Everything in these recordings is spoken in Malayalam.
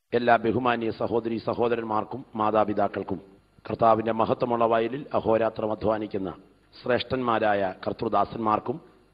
എല്ലാ ബഹുമാന്യ സഹോദരി സഹോദരന്മാർക്കും മാതാപിതാക്കൾക്കും കർത്താവിന്റെ മഹത്വമുള്ള വയലിൽ അഹോരാത്രം അധ്വാനിക്കുന്ന ശ്രേഷ്ഠന്മാരായ കർത്തൃദാസന്മാർക്കും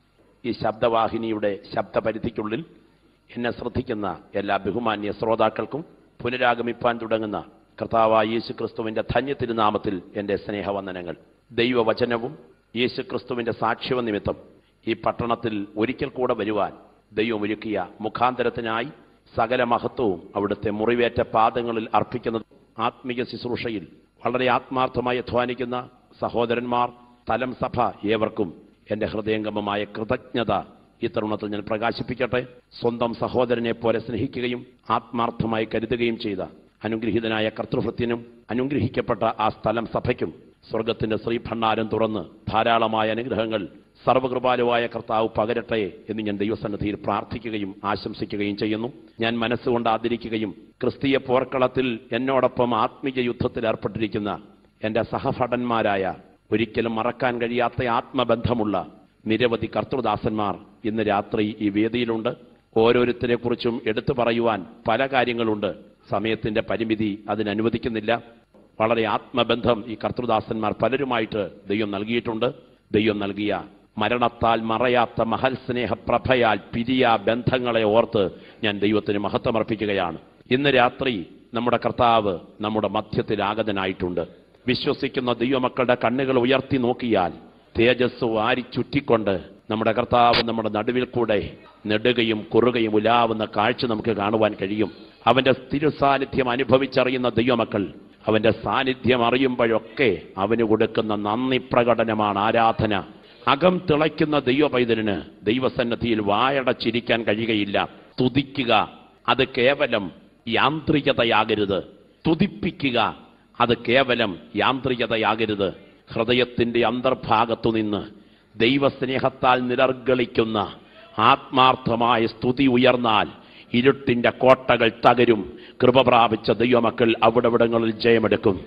ഈ ശബ്ദവാഹിനിയുടെ ശബ്ദപരിധിക്കുള്ളിൽ എന്നെ ശ്രദ്ധിക്കുന്ന എല്ലാ ബഹുമാന്യ ശ്രോതാക്കൾക്കും പുനരാഗമിപ്പാൻ തുടങ്ങുന്ന കർത്താവായ യേശു ക്രിസ്തുവിന്റെ ധന്യ തിരുനാമത്തിൽ എൻ്റെ സ്നേഹവന്ദനങ്ങൾ ദൈവവചനവും യേശു ക്രിസ്തുവിന്റെ സാക്ഷ്യവ നിമിത്തം ഈ പട്ടണത്തിൽ ഒരിക്കൽ കൂടെ വരുവാൻ ദൈവം ഒരുക്കിയ മുഖാന്തരത്തിനായി സകല മഹത്വവും അവിടുത്തെ മുറിവേറ്റ പാദങ്ങളിൽ അർപ്പിക്കുന്ന ആത്മീയ ശുശ്രൂഷയിൽ വളരെ ആത്മാർത്ഥമായി അധ്വാനിക്കുന്ന സഹോദരന്മാർ തലം സഭ ഏവർക്കും എൻ്റെ ഹൃദയംഗമമായ കൃതജ്ഞത ഈ തരുണത്തിൽ ഞാൻ പ്രകാശിപ്പിക്കട്ടെ സ്വന്തം സഹോദരനെ പോലെ സ്നേഹിക്കുകയും ആത്മാർത്ഥമായി കരുതുകയും ചെയ്ത അനുഗ്രഹീതനായ കർത്തൃഭൃത്യനും അനുഗ്രഹിക്കപ്പെട്ട ആ സ്ഥലം സഭയ്ക്കും സ്വർഗത്തിന്റെ ശ്രീഭണ്ഡാരം തുറന്ന് ധാരാളമായ അനുഗ്രഹങ്ങൾ സർവകൃപാലുവായ കർത്താവ് പകരട്ടെ എന്ന് ഞാൻ ദൈവസന്നിധിയിൽ പ്രാർത്ഥിക്കുകയും ആശംസിക്കുകയും ചെയ്യുന്നു ഞാൻ മനസ്സുകൊണ്ട് ആദരിക്കുകയും ക്രിസ്തീയ പോർക്കളത്തിൽ എന്നോടൊപ്പം ആത്മീയ യുദ്ധത്തിൽ ഏർപ്പെട്ടിരിക്കുന്ന എൻ്റെ സഹഭടന്മാരായ ഒരിക്കലും മറക്കാൻ കഴിയാത്ത ആത്മബന്ധമുള്ള നിരവധി കർത്തൃദാസന്മാർ ഇന്ന് രാത്രി ഈ വേദിയിലുണ്ട് ഓരോരുത്തരെ കുറിച്ചും എടുത്തു പറയുവാൻ പല കാര്യങ്ങളുണ്ട് സമയത്തിന്റെ പരിമിതി അതിനനുവദിക്കുന്നില്ല വളരെ ആത്മബന്ധം ഈ കർത്തൃദാസന്മാർ പലരുമായിട്ട് ദൈവം നൽകിയിട്ടുണ്ട് ദൈവം നൽകിയ മരണത്താൽ മറയാത്ത മഹൽ സ്നേഹപ്രഭയാൽ പിരിയ ബന്ധങ്ങളെ ഓർത്ത് ഞാൻ ദൈവത്തിന് മഹത്വമർപ്പിക്കുകയാണ് ഇന്ന് രാത്രി നമ്മുടെ കർത്താവ് നമ്മുടെ മധ്യത്തിൽ ആഗതനായിട്ടുണ്ട് വിശ്വസിക്കുന്ന ദൈവമക്കളുടെ കണ്ണുകൾ ഉയർത്തി നോക്കിയാൽ തേജസ് വാരി ചുറ്റിക്കൊണ്ട് നമ്മുടെ കർത്താവ് നമ്മുടെ നടുവിൽ കൂടെ നെടുകയും കുറുകയും ഉലാവുന്ന കാഴ്ച നമുക്ക് കാണുവാൻ കഴിയും അവന്റെ തിരുസാന്നിധ്യം അനുഭവിച്ചറിയുന്ന ദൈവമക്കൾ അവന്റെ സാന്നിധ്യം അറിയുമ്പോഴൊക്കെ അവന് കൊടുക്കുന്ന നന്ദി പ്രകടനമാണ് ആരാധന അകം തിളയ്ക്കുന്ന ദൈവപൈതലിന് ദൈവസന്നദ്ധിയിൽ വായടച്ചിരിക്കാൻ കഴിയുകയില്ല തുതിക്കുക അത് കേവലം യാന്ത്രികതയാകരുത് തുതിപ്പിക്കുക അത് കേവലം യാന്ത്രികതയാകരുത് ഹൃദയത്തിന്റെ അന്തർഭാഗത്തു നിന്ന് ദൈവസ്നേഹത്താൽ നിലർഗളിക്കുന്ന ആത്മാർത്ഥമായ സ്തുതി ഉയർന്നാൽ ഇരുട്ടിന്റെ കോട്ടകൾ തകരും കൃപ പ്രാപിച്ച ദൈവമക്കൾ അവിടവിടങ്ങളിൽ ജയമെടുക്കും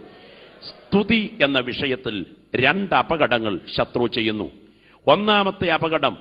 സ്തുതി എന്ന വിഷയത്തിൽ രണ്ട് അപകടങ്ങൾ ശത്രു ചെയ്യുന്നു ഒന്നാമത്തെ അപകടം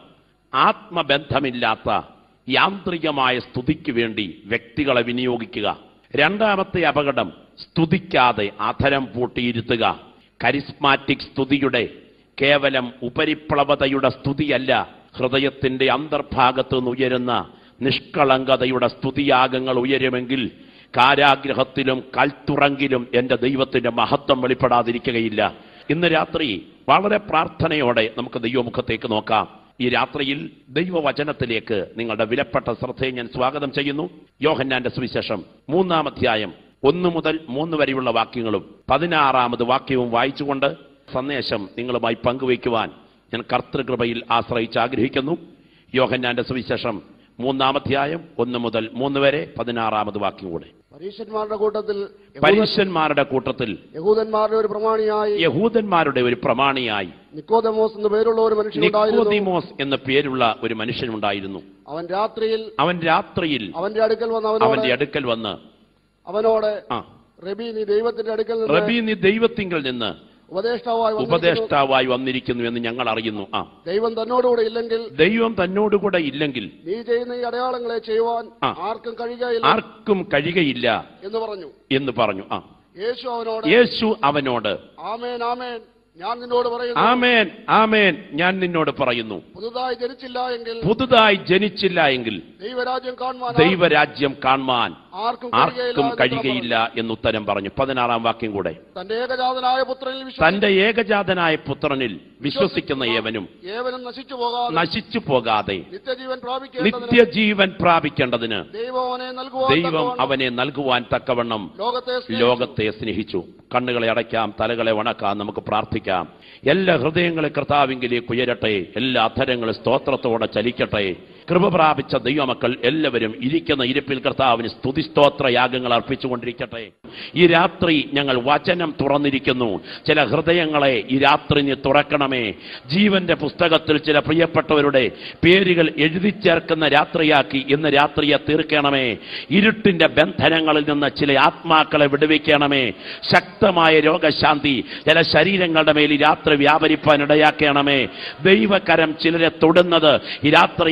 ആത്മബന്ധമില്ലാത്ത യാന്ത്രികമായ സ്തുതിക്ക് വേണ്ടി വ്യക്തികളെ വിനിയോഗിക്കുക രണ്ടാമത്തെ അപകടം സ്തുതിക്കാതെ അധരം പൂട്ടിയിരുത്തുക കരിസ്മാറ്റിക് സ്തുതിയുടെ കേവലം ഉപരിപ്ലവതയുടെ സ്തുതിയല്ല ഹൃദയത്തിന്റെ അന്തർഭാഗത്തു നിന്ന് ഉയരുന്ന നിഷ്കളങ്കതയുടെ സ്തുതിയാഗങ്ങൾ ഉയരുമെങ്കിൽ കാരാഗ്രഹത്തിലും കൽത്തുറങ്കിലും എന്റെ ദൈവത്തിന്റെ മഹത്വം വെളിപ്പെടാതിരിക്കുകയില്ല ഇന്ന് രാത്രി വളരെ പ്രാർത്ഥനയോടെ നമുക്ക് ദൈവമുഖത്തേക്ക് നോക്കാം ഈ രാത്രിയിൽ ദൈവവചനത്തിലേക്ക് നിങ്ങളുടെ വിലപ്പെട്ട ശ്രദ്ധയെ ഞാൻ സ്വാഗതം ചെയ്യുന്നു യോഹന്നാന്റെ സുവിശേഷം മൂന്നാം അധ്യായം ഒന്ന് മുതൽ മൂന്ന് വരെയുള്ള വാക്യങ്ങളും പതിനാറാമത് വാക്യവും വായിച്ചുകൊണ്ട് സന്ദേശം നിങ്ങളുമായി പങ്കുവയ്ക്കുവാൻ ഞാൻ കർത്തൃകൃപയിൽ ആശ്രയിച്ച് ആഗ്രഹിക്കുന്നു യോഹന്നാന്റെ സുവിശേഷം മൂന്നാം അധ്യായം ഒന്ന് മുതൽ മൂന്ന് വരെ പതിനാറാമത് വാക്യം കൂടെ പരീക്ഷന്മാരുടെ കൂട്ടത്തിൽ യഹൂദ- പരീശന്മാരുടെ കൂട്ടത്തിൽ യഹൂദന്മാരുടെ ഒരു പ്രമാണിയായി യഹൂദന്മാരുടെ ഒരു പ്രമാണിയായി നിക്കോദമോസ് എന്ന് പേരുള്ള ഒരു മനുഷ്യനുണ്ടായിരുന്നു നിക്കോദിമോസ് എന്ന പേരുള്ള ഒരു മനുഷ്യനുണ്ടായിരുന്നു അവൻ രാത്രിയിൽ അവൻ രാത്രിയിൽ അവന്റെ അടുക്കൽ വന്ന് അവനോട് അവന്റെ അടുക്കൽ വന്ന് അവനോട് ആ റബി നീ ദൈവത്തിന്റെ അടുക്കൽ നിന്ന് റബി നീ ദൈവത്തിങ്കൽ നിന്ന് ഉപദേഷ്ടാവായി വന്നിരിക്കുന്നു. ഉപദേഷ്ടാവായി വന്നിരിക്കുന്നു എന്ന് ഞങ്ങൾ അറിയുന്നു ആ ദൈവം തന്നോടുകൂടെ ഇല്ലെങ്കിൽ ദൈവം തന്നോടുകൂടെ ഇല്ലെങ്കിൽ നീ ചെയ്യുന്ന ഈ അടയാളങ്ങളെ ചെയ്യുവാൻ ആ. ആർക്കും കഴിയുകയില്ല ആർക്കും കഴിയുകയില്ല എന്ന് പറഞ്ഞു എന്ന് പറഞ്ഞു ആ യേശു അവനോട് യേശു അവനോട് ആമേൻ ആമേൻ ഞാൻ നിന്നോട് പറയുന്നു ആമേൻ ആമേൻ ഞാൻ നിന്നോട് പറയുന്നു പുതുതായി ജനിച്ചില്ല എങ്കിൽ പുതുതായി ജനിച്ചില്ല എങ്കിൽ ദൈവരാജ്യം കാണുവാൻ ദൈവരാജ്യം കാണുവാൻ ആർക്കും ആർക്കും കഴിയുകയില്ല കഴിയുകയില്ല എന്ന് ഉത്തരം പറഞ്ഞു പതിനാറാം വാക്യം കൂടെ തന്റെ ഏകജാതനായ പുത്രനിൽ വിശ്വസിക്കുന്ന തന്റെ ഏകജാതനായ പുത്രനിൽ വിശ്വസിക്കുന്ന ഏവനും ഏവനും നശിച്ചു പോകാതെ നശിച്ചു പോകാതെ നിത്യജീവൻ പ്രാപിക്കേണ്ടതിന് നിത്യജീവൻ പ്രാപിക്കേണ്ടതിന് ദൈവം അവനെ നൽകുവാൻ ദൈവം തക്കവണ്ണം അവനെ നൽകുവാൻ തക്കവണ്ണം ലോകത്തെ സ്നേഹിച്ചു. ലോകത്തെ സ്നേഹിച്ചു കണ്ണുകളെ അടയ്ക്കാം തലകളെ വണക്കാം നമുക്ക് പ്രാർത്ഥിക്കാം എല്ലാ ഹൃദയങ്ങളെ കർത്താവിങ്കിലേക്ക് ഉയരട്ടെ എല്ലാ അധരങ്ങളും സ്തോത്രത്തോടെ ചലിക്കട്ടെ കൃപ പ്രാപിച്ച ദൈവമക്കൾ എല്ലാവരും ഇരിക്കുന്ന ഇരിപ്പിൽ കർത്താവിന് സ്തുതിസ്തോത്ര യാഗങ്ങൾ അർപ്പിച്ചുകൊണ്ടിരിക്കട്ടെ ഈ രാത്രി ഞങ്ങൾ വചനം തുറന്നിരിക്കുന്നു ചില ഹൃദയങ്ങളെ ഈ രാത്രി നീ തുറക്കണമേ ജീവന്റെ പുസ്തകത്തിൽ ചില പ്രിയപ്പെട്ടവരുടെ പേരുകൾ എഴുതി ചേർക്കുന്ന രാത്രിയാക്കി ഇന്ന് രാത്രിയെ തീർക്കണമേ ഇരുട്ടിന്റെ ബന്ധനങ്ങളിൽ നിന്ന് ചില ആത്മാക്കളെ വിടുവിക്കണമേ ശക്തമായ രോഗശാന്തി ചില ശരീരങ്ങളുടെ മേൽ ഈ രാത്രി വ്യാപരിപ്പാൻ ഇടയാക്കണമേ ദൈവകരം ചിലരെ തൊടുന്നത് ഈ രാത്രി ആത്മ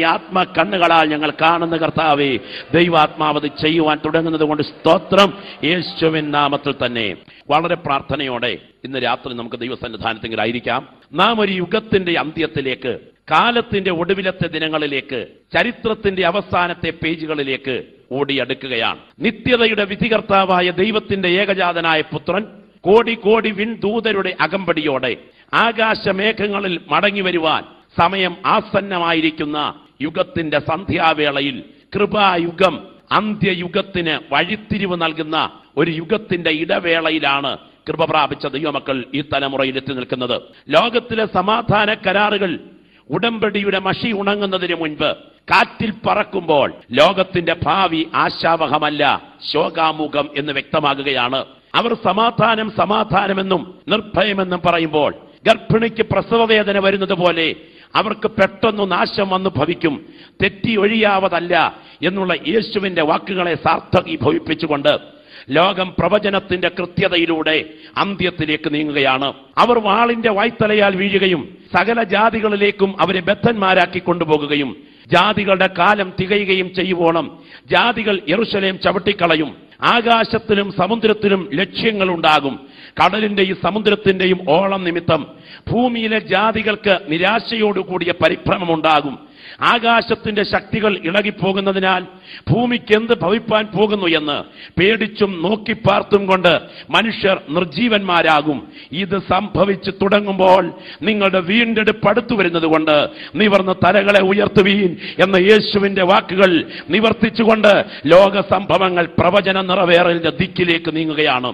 കണ്ണുകളാൽ ഞങ്ങൾ കാണുന്ന കർത്താവേ ദൈവാത്മാവത് ചെയ്യുവാൻ തുടങ്ങുന്നത് കൊണ്ട് സ്തോത്രം യേശുവിൻ നാമത്തിൽ തന്നെ വളരെ പ്രാർത്ഥനയോടെ ഇന്ന് രാത്രി നമുക്ക് ദൈവസന്നിധാനത്തെങ്കിലായിരിക്കാം നാം ഒരു യുഗത്തിന്റെ അന്ത്യത്തിലേക്ക് കാലത്തിന്റെ ഒടുവിലത്തെ ദിനങ്ങളിലേക്ക് ചരിത്രത്തിന്റെ അവസാനത്തെ പേജുകളിലേക്ക് ഓടിയടുക്കുകയാണ് നിത്യതയുടെ വിധികർത്താവായ ദൈവത്തിന്റെ ഏകജാതനായ പുത്രൻ കോടി കോടി വിൺദൂതരുടെ അകമ്പടിയോടെ ആകാശമേഘങ്ങളിൽ മടങ്ങി വരുവാൻ സമയം ആസന്നമായിരിക്കുന്ന യുഗത്തിന്റെ സന്ധ്യാവേളയിൽ കൃപായുഗം അന്ത്യയുഗത്തിന് വഴിത്തിരിവ് നൽകുന്ന ഒരു യുഗത്തിന്റെ ഇടവേളയിലാണ് കൃപ പ്രാപിച്ച ദൈവമക്കൾ ഈ തലമുറയിൽ എത്തി നിൽക്കുന്നത് ലോകത്തിലെ സമാധാന കരാറുകൾ ഉടമ്പടിയുടെ മഷി ഉണങ്ങുന്നതിന് മുൻപ് കാറ്റിൽ പറക്കുമ്പോൾ ലോകത്തിന്റെ ഭാവി ആശാവഹമല്ല ശോകാമുഖം എന്ന് വ്യക്തമാകുകയാണ് അവർ സമാധാനം സമാധാനമെന്നും നിർഭയമെന്നും പറയുമ്പോൾ ഗർഭിണിക്ക് പ്രസവവേദന വരുന്നത് പോലെ അവർക്ക് പെട്ടെന്ന് നാശം വന്നു ഭവിക്കും തെറ്റി ഒഴിയാവതല്ല എന്നുള്ള യേശുവിന്റെ വാക്കുകളെ സാർത്ഥകീഭവിപ്പിച്ചുകൊണ്ട് ലോകം പ്രവചനത്തിന്റെ കൃത്യതയിലൂടെ അന്ത്യത്തിലേക്ക് നീങ്ങുകയാണ് അവർ വാളിന്റെ വായ്ത്തലയാൽ വീഴുകയും സകല ജാതികളിലേക്കും അവരെ ബദ്ധന്മാരാക്കി കൊണ്ടുപോകുകയും ജാതികളുടെ കാലം തികയുകയും ചെയ്യുവോണം ജാതികൾ യെറുശലേം ചവിട്ടിക്കളയും ആകാശത്തിലും സമുദ്രത്തിലും ലക്ഷ്യങ്ങളുണ്ടാകും കടലിന്റെയും സമുദ്രത്തിന്റെയും ഓളം നിമിത്തം ഭൂമിയിലെ ജാതികൾക്ക് നിരാശയോടുകൂടിയ പരിഭ്രമമുണ്ടാകും ആകാശത്തിന്റെ ശക്തികൾ ഇളകിപ്പോകുന്നതിനാൽ ഭൂമിക്ക് എന്ത് ഭവിപ്പാൻ പോകുന്നു എന്ന് പേടിച്ചും നോക്കിപ്പാർത്തും കൊണ്ട് മനുഷ്യർ നിർജീവന്മാരാകും ഇത് സംഭവിച്ചു തുടങ്ങുമ്പോൾ നിങ്ങളുടെ വീണ്ടെടുപ്പ് അടുത്തു വരുന്നത് കൊണ്ട് നിവർന്ന് തലകളെ ഉയർത്തുവീൻ എന്ന യേശുവിന്റെ വാക്കുകൾ നിവർത്തിച്ചുകൊണ്ട് ലോക സംഭവങ്ങൾ പ്രവചന നിറവേറലിന്റെ ദിക്കിലേക്ക് നീങ്ങുകയാണ്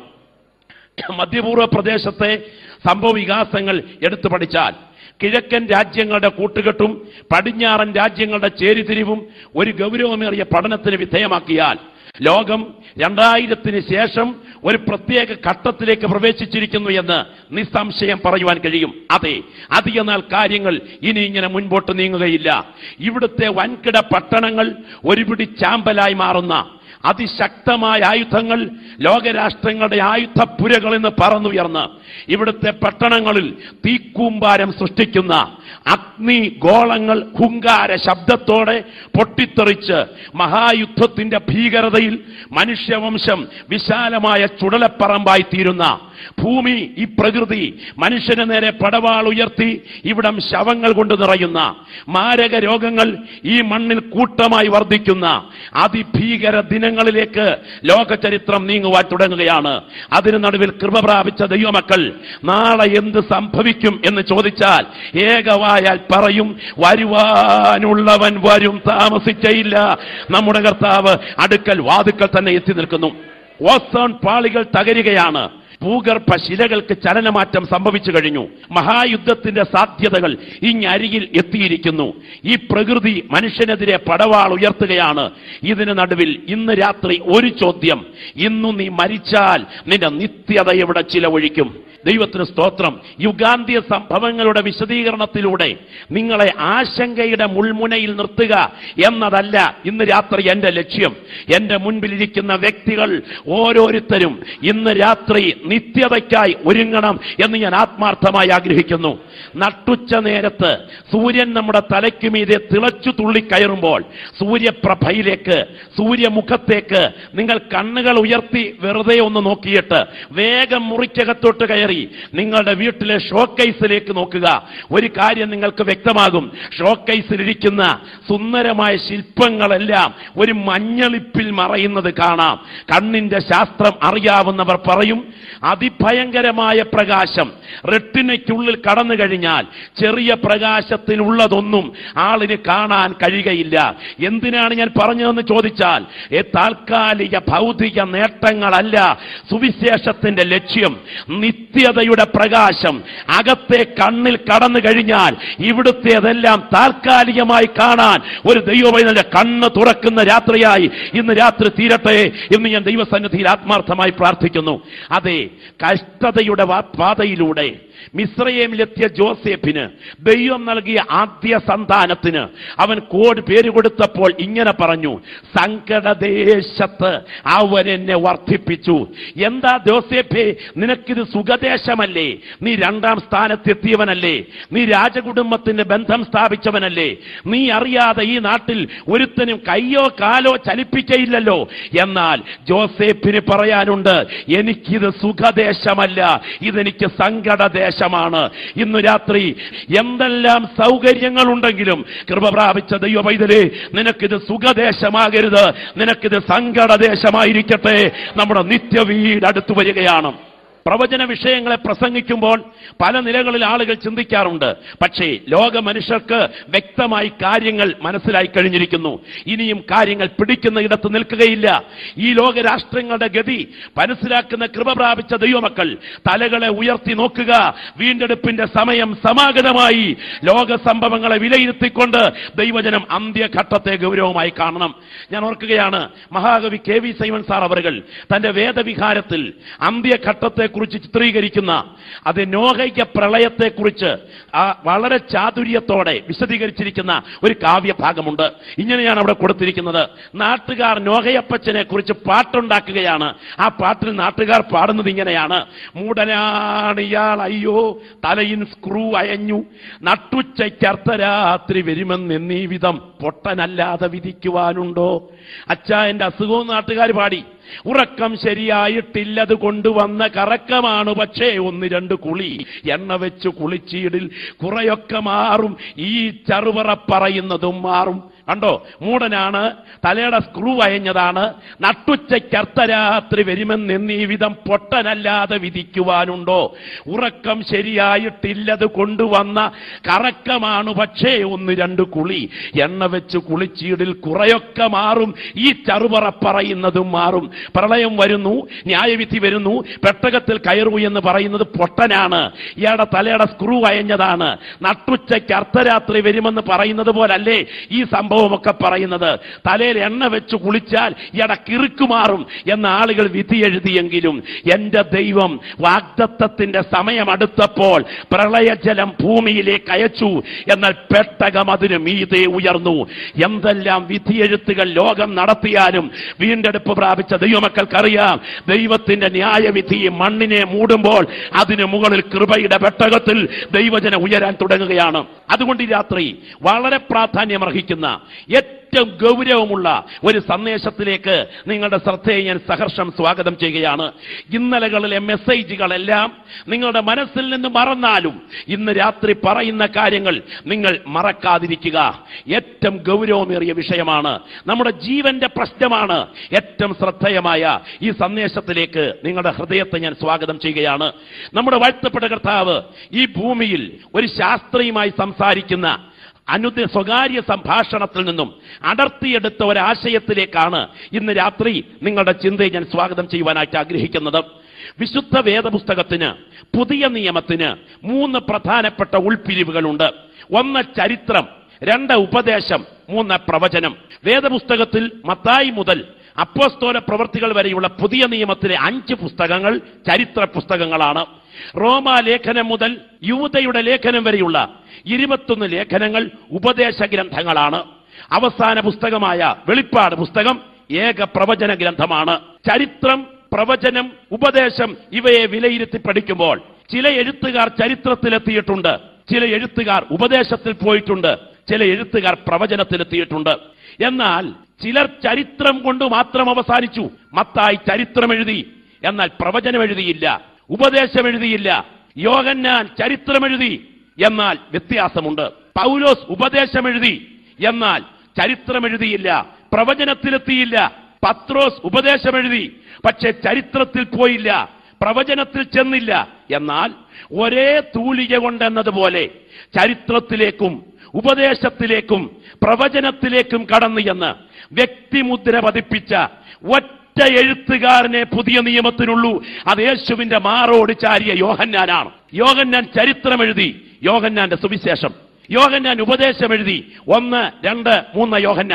മധ്യപൂർവ്വ പ്രദേശത്തെ സംഭവ വികാസങ്ങൾ എടുത്തു പഠിച്ചാൽ കിഴക്കൻ രാജ്യങ്ങളുടെ കൂട്ടുകെട്ടും പടിഞ്ഞാറൻ രാജ്യങ്ങളുടെ ചേരിതിരിവും ഒരു ഗൗരവമേറിയ പഠനത്തിന് വിധേയമാക്കിയാൽ ലോകം രണ്ടായിരത്തിന് ശേഷം ഒരു പ്രത്യേക ഘട്ടത്തിലേക്ക് പ്രവേശിച്ചിരിക്കുന്നു എന്ന് നിസ്സംശയം പറയുവാൻ കഴിയും അതെ അധിക നാൾ കാര്യങ്ങൾ ഇനി ഇങ്ങനെ മുൻപോട്ട് നീങ്ങുകയില്ല ഇവിടുത്തെ വൻകിട പട്ടണങ്ങൾ ഒരുപിടി ചാമ്പലായി മാറുന്ന അതിശക്തമായ ആയുധങ്ങൾ ലോകരാഷ്ട്രങ്ങളുടെ ആയുധപ്പുരകൾ എന്ന് പറന്നുയർന്ന് ഇവിടുത്തെ പട്ടണങ്ങളിൽ തീക്കൂമ്പാരം സൃഷ്ടിക്കുന്ന അഗ്നി ഗോളങ്ങൾ ഹുങ്കാര ശബ്ദത്തോടെ പൊട്ടിത്തെറിച്ച് മഹായുദ്ധത്തിന്റെ ഭീകരതയിൽ മനുഷ്യവംശം വിശാലമായ ചുടലപ്പറമ്പായി തീരുന്ന ഭൂമി ഈ പ്രകൃതി മനുഷ്യന് നേരെ പടവാൾ ഉയർത്തി ഇവിടം ശവങ്ങൾ കൊണ്ട് നിറയുന്ന മാരക രോഗങ്ങൾ ഈ മണ്ണിൽ കൂട്ടമായി വർദ്ധിക്കുന്ന അതിഭീകര ദിനങ്ങളിലേക്ക് ലോക ചരിത്രം നീങ്ങുവാൻ തുടങ്ങുകയാണ് അതിന് നടുവിൽ കൃപ പ്രാപിച്ച ദൈവമക്കൾ നാളെ എന്ത് സംഭവിക്കും എന്ന് ചോദിച്ചാൽ ഏകവായാൽ പറയും വരുവാനുള്ളവൻ വരും താമസിച്ചയില്ല നമ്മുടെ കർത്താവ് അടുക്കൽ വാതുക്കൽ തന്നെ എത്തി നിൽക്കുന്നു ഓസോൺ പാളികൾ തകരുകയാണ് ഭൂഗർഭ ശിലകൾക്ക് ചലനമാറ്റം സംഭവിച്ചു കഴിഞ്ഞു മഹായുദ്ധത്തിന്റെ സാധ്യതകൾ ഇങ്ങരികിൽ എത്തിയിരിക്കുന്നു ഈ പ്രകൃതി മനുഷ്യനെതിരെ പടവാൾ ഉയർത്തുകയാണ് ഇതിന് നടുവിൽ ഇന്ന് രാത്രി ഒരു ചോദ്യം ഇന്നു നീ മരിച്ചാൽ നിന്റെ നിത്യത എവിടെ ചിലവഴിക്കും ദൈവത്തിന് സ്തോത്രം യുഗാന്ത്യ സംഭവങ്ങളുടെ വിശദീകരണത്തിലൂടെ നിങ്ങളെ ആശങ്കയുടെ മുൾമുനയിൽ നിർത്തുക എന്നതല്ല ഇന്ന് രാത്രി എന്റെ ലക്ഷ്യം എന്റെ മുൻപിലിരിക്കുന്ന വ്യക്തികൾ ഓരോരുത്തരും ഇന്ന് രാത്രി നിത്യതയ്ക്കായി ഒരുങ്ങണം എന്ന് ഞാൻ ആത്മാർത്ഥമായി ആഗ്രഹിക്കുന്നു നട്ടുച്ച നേരത്ത് സൂര്യൻ നമ്മുടെ തലയ്ക്ക് മീതെ തിളച്ചു തുള്ളിക്കയറുമ്പോൾ സൂര്യപ്രഭയിലേക്ക് സൂര്യമുഖത്തേക്ക് നിങ്ങൾ കണ്ണുകൾ ഉയർത്തി വെറുതെ ഒന്ന് നോക്കിയിട്ട് വേഗം മുറിക്കകത്തോട്ട് കയറി നിങ്ങളുടെ വീട്ടിലെ ഷോക്കേസിലേക്ക് നോക്കുക ഒരു കാര്യം നിങ്ങൾക്ക് വ്യക്തമാകും ഷോക്കേസിലിരിക്കുന്ന സുന്ദരമായ ശില്പങ്ങളെല്ലാം ഒരു മഞ്ഞളിപ്പിൽ മറയുന്നത് കാണാം കണ്ണിന്റെ ശാസ്ത്രം അറിയാവുന്നവർ പറയും അതിഭയങ്കരമായ പ്രകാശം റെട്ടിനയ്ക്കുള്ളിൽ കടന്നു കഴിഞ്ഞാൽ ചെറിയ പ്രകാശത്തിലുള്ളതൊന്നും ആളിന് കാണാൻ കഴിയുകയില്ല എന്തിനാണ് ഞാൻ പറഞ്ഞതെന്ന് ചോദിച്ചാൽ ഏ താൽക്കാലിക ഭൗതിക നേട്ടങ്ങളല്ല സുവിശേഷത്തിന്റെ ലക്ഷ്യം നിത്യതയുടെ പ്രകാശം അകത്തെ കണ്ണിൽ കടന്നു കഴിഞ്ഞാൽ ഇവിടുത്തേതെല്ലാം താൽക്കാലികമായി കാണാൻ ഒരു ദൈവവൈദ്യ കണ്ണ് തുറക്കുന്ന രാത്രിയായി ഇന്ന് രാത്രി തീരട്ടെ എന്ന് ഞാൻ ദൈവസന്നിധിയിൽ ആത്മാർത്ഥമായി പ്രാർത്ഥിക്കുന്നു അതെ കഷ്ടതയുടെ വാ- പാതയിലൂടെ മിശ്രയേമിലെത്തിയ ജോസേഫിന് ദൈവം നൽകിയ ആദ്യ സന്താനത്തിന് അവൻ കോഡ് പേര് കൊടുത്തപ്പോൾ ഇങ്ങനെ പറഞ്ഞു സങ്കടദേശത്ത് അവൻ എന്നെ വർദ്ധിപ്പിച്ചു എന്താ ജോസേഫേ നിനക്കിത് സുഖദേശമല്ലേ നീ രണ്ടാം സ്ഥാനത്തെത്തിയവനല്ലേ നീ രാജകുടുംബത്തിന്റെ ബന്ധം സ്ഥാപിച്ചവനല്ലേ നീ അറിയാതെ ഈ നാട്ടിൽ ഒരുത്തനും കയ്യോ കാലോ ചലിപ്പിക്കയില്ലല്ലോ എന്നാൽ ജോസേഫിന് പറയാനുണ്ട് എനിക്കിത് സുഖദേശമല്ല ഇതെനിക്ക് സങ്കടദേശമാണ് ഇന്ന് രാത്രി എന്തെല്ലാം സൗകര്യങ്ങളുണ്ടെങ്കിലും കൃപ പ്രാപിച്ച ദൈവ പൈതലേ നിനക്കിത് സുഖദേശമാകരുത് നിനക്കിത് സങ്കടദേശമായിരിക്കട്ടെ നമ്മുടെ നിത്യവീട് അടുത്തു വരികയാണ് പ്രവചന വിഷയങ്ങളെ പ്രസംഗിക്കുമ്പോൾ പല നിലകളിൽ ആളുകൾ ചിന്തിക്കാറുണ്ട് പക്ഷേ ലോക മനുഷ്യർക്ക് വ്യക്തമായി കാര്യങ്ങൾ മനസ്സിലായി കഴിഞ്ഞിരിക്കുന്നു ഇനിയും കാര്യങ്ങൾ പിടിക്കുന്ന ഇടത്ത് നിൽക്കുകയില്ല ഈ ലോക രാഷ്ട്രങ്ങളുടെ ഗതി മനസ്സിലാക്കുന്ന കൃപ പ്രാപിച്ച ദൈവമക്കൾ തലകളെ ഉയർത്തി നോക്കുക വീണ്ടെടുപ്പിന്റെ സമയം സമാഗതമായി ലോക സംഭവങ്ങളെ വിലയിരുത്തിക്കൊണ്ട് ദൈവജനം അന്ത്യഘട്ടത്തെ ഗൗരവമായി കാണണം ഞാൻ ഓർക്കുകയാണ് മഹാകവി കെ വി സൈമൻ സാർ അവറുകൾ തന്റെ വേദവിഹാരത്തിൽ അന്ത്യഘട്ടത്തെ കുറിച്ച് ചിത്രീകരിക്കുന്ന അത് നോഹയ്ക്ക പ്രളയത്തെക്കുറിച്ച് ആ വളരെ ചാതുര്യത്തോടെ വിശദീകരിച്ചിരിക്കുന്ന ഒരു കാവ്യഭാഗമുണ്ട് ഇങ്ങനെയാണ് അവിടെ കൊടുത്തിരിക്കുന്നത് നാട്ടുകാർ നോഹയപ്പച്ചനെ കുറിച്ച് പാട്ടുണ്ടാക്കുകയാണ് ആ പാട്ടിൽ നാട്ടുകാർ പാടുന്നത് ഇങ്ങനെയാണ് മൂടനാണ് ഇയാൾ അയ്യോ തലയിൻ സ്ക്രൂ അയഞ്ഞു നട്ടുച്ചയ്ക്ക് അർദ്ധരാത്രി വരുമെന്നീ വിധം പൊട്ടനല്ലാതെ വിധിക്കുവാനുണ്ടോ അച്ഛാ എന്റെ അസുഖവും നാട്ടുകാർ പാടി ഉറക്കം ശരിയായിട്ടില്ലത് കൊണ്ടുവന്ന കറക്കമാണ് പക്ഷേ ഒന്ന് രണ്ട് കുളി എണ്ണ വെച്ച് കുളിച്ചീടിൽ കുറയൊക്കെ മാറും ഈ ചറുപറ പറയുന്നതും മാറും കണ്ടോ മൂടനാണ് തലയുടെ സ്ക്രൂ അയഞ്ഞതാണ് നട്ടുച്ചയ്ക്ക് അർദ്ധരാത്രി വരുമെന്നീ വിധം പൊട്ടനല്ലാതെ വിധിക്കുവാനുണ്ടോ ഉറക്കം ശരിയായിട്ടില്ലത് കൊണ്ടുവന്ന കറക്കമാണ് പക്ഷേ ഒന്ന് രണ്ട് കുളി എണ്ണ വെച്ച് കുളിച്ചീടിൽ കുറയൊക്കെ മാറും ഈ ചറുപറ പറയുന്നതും മാറും പ്രളയം വരുന്നു ന്യായവിധി വരുന്നു പെട്ടകത്തിൽ കയറൂ എന്ന് പറയുന്നത് പൊട്ടനാണ് ഇയാളുടെ തലയുടെ സ്ക്രൂ അയഞ്ഞതാണ് നട്ടുച്ചയ്ക്ക് അർദ്ധരാത്രി വരുമെന്ന് പറയുന്നത് പോലല്ലേ ഈ സംഭവമൊക്കെ പറയുന്നത് തലയിൽ എണ്ണ വെച്ച് കുളിച്ചാൽ ഇയാടെ കിറുക്കുമാറും എന്ന ആളുകൾ വിധി എഴുതിയെങ്കിലും എന്റെ ദൈവം വാഗ്ദത്തത്തിന്റെ സമയം അടുത്തപ്പോൾ പ്രളയജലം ഭൂമിയിലേക്ക് അയച്ചു എന്നാൽ പെട്ടകം അതിന് മീതെ ഉയർന്നു എന്തെല്ലാം വിധിയെഴുത്തുകൾ ലോകം നടത്തിയാലും വീണ്ടെടുപ്പ് പ്രാപിച്ച ദൈവമക്കൾക്കറിയാം ദൈവത്തിന്റെ ന്യായവിധി മണ്ണിനെ മൂടുമ്പോൾ അതിന് മുകളിൽ കൃപയുടെ പെട്ടകത്തിൽ ദൈവജന ഉയരാൻ തുടങ്ങുകയാണ് അതുകൊണ്ട് ഈ രാത്രി വളരെ പ്രാധാന്യമർഹിക്കുന്ന ഏറ്റവും ഗൗരവമുള്ള ഒരു സന്ദേശത്തിലേക്ക് നിങ്ങളുടെ ശ്രദ്ധയെ ഞാൻ സഹർഷം സ്വാഗതം ചെയ്യുകയാണ് ഇന്നലകളിലെ മെസ്സേജുകളെല്ലാം നിങ്ങളുടെ മനസ്സിൽ നിന്ന് മറന്നാലും ഇന്ന് രാത്രി പറയുന്ന കാര്യങ്ങൾ നിങ്ങൾ മറക്കാതിരിക്കുക ഏറ്റവും ഗൗരവമേറിയ വിഷയമാണ് നമ്മുടെ ജീവന്റെ പ്രശ്നമാണ് ഏറ്റവും ശ്രദ്ധേയമായ ഈ സന്ദേശത്തിലേക്ക് നിങ്ങളുടെ ഹൃദയത്തെ ഞാൻ സ്വാഗതം ചെയ്യുകയാണ് നമ്മുടെ വാഴ്ത്തപ്പെട്ട കർത്താവ് ഈ ഭൂമിയിൽ ഒരു ശാസ്ത്രീയമായി സംസാരിക്കുന്ന അനുദ സ്വകാര്യ സംഭാഷണത്തിൽ നിന്നും അടർത്തിയെടുത്ത ഒരാശയത്തിലേക്കാണ് ഇന്ന് രാത്രി നിങ്ങളുടെ ചിന്തയെ ഞാൻ സ്വാഗതം ചെയ്യുവാനായിട്ട് ആഗ്രഹിക്കുന്നത് വിശുദ്ധ വേദപുസ്തകത്തിന് പുതിയ നിയമത്തിന് മൂന്ന് പ്രധാനപ്പെട്ട ഉൾപിരിവുകളുണ്ട് ഒന്ന് ചരിത്രം രണ്ട് ഉപദേശം മൂന്ന് പ്രവചനം വേദപുസ്തകത്തിൽ മത്തായി മുതൽ അപ്പോസ്തോല പ്രവൃത്തികൾ വരെയുള്ള പുതിയ നിയമത്തിലെ അഞ്ച് പുസ്തകങ്ങൾ ചരിത്ര പുസ്തകങ്ങളാണ് റോമാ ലേഖനം മുതൽ യൂതയുടെ ലേഖനം വരെയുള്ള ഇരുപത്തൊന്ന് ലേഖനങ്ങൾ ഉപദേശ ഗ്രന്ഥങ്ങളാണ് അവസാന പുസ്തകമായ വെളിപ്പാട് പുസ്തകം ഏക പ്രവചന ഗ്രന്ഥമാണ് ചരിത്രം പ്രവചനം ഉപദേശം ഇവയെ വിലയിരുത്തി പഠിക്കുമ്പോൾ ചില എഴുത്തുകാർ ചരിത്രത്തിലെത്തിയിട്ടുണ്ട് ചില എഴുത്തുകാർ ഉപദേശത്തിൽ പോയിട്ടുണ്ട് ചില എഴുത്തുകാർ പ്രവചനത്തിലെത്തിയിട്ടുണ്ട് എന്നാൽ ചിലർ ചരിത്രം കൊണ്ട് മാത്രം അവസാനിച്ചു മത്തായി ചരിത്രം എഴുതി എന്നാൽ പ്രവചനം എഴുതിയില്ല ഉപദേശം എഴുതിയില്ല യോഗന്നാൻ ചരിത്രം എഴുതി എന്നാൽ വ്യത്യാസമുണ്ട് പൗലോസ് ഉപദേശം എഴുതി എന്നാൽ ചരിത്രം എഴുതിയില്ല പ്രവചനത്തിലെത്തിയില്ല പത്രോസ് ഉപദേശം എഴുതി പക്ഷെ ചരിത്രത്തിൽ പോയില്ല പ്രവചനത്തിൽ ചെന്നില്ല എന്നാൽ ഒരേ തൂലിക കൊണ്ടെന്നതുപോലെ ചരിത്രത്തിലേക്കും ഉപദേശത്തിലേക്കും പ്രവചനത്തിലേക്കും കടന്നു എന്ന് വ്യക്തിമുദ്ര പതിപ്പിച്ച ഒറ്റ എഴുത്തുകാരനെ പുതിയ നിയമത്തിനുള്ളൂ അത് യേശുവിന്റെ മാറോട് ചാരിയ യോഹന്നാനാണ് യോഹന്നാൻ ചരിത്രം എഴുതി യോഹന്നാന്റെ സുവിശേഷം യോഹന്നാൻ ഉപദേശം എഴുതി ഒന്ന് രണ്ട് മൂന്ന് യോഹന്നാൻ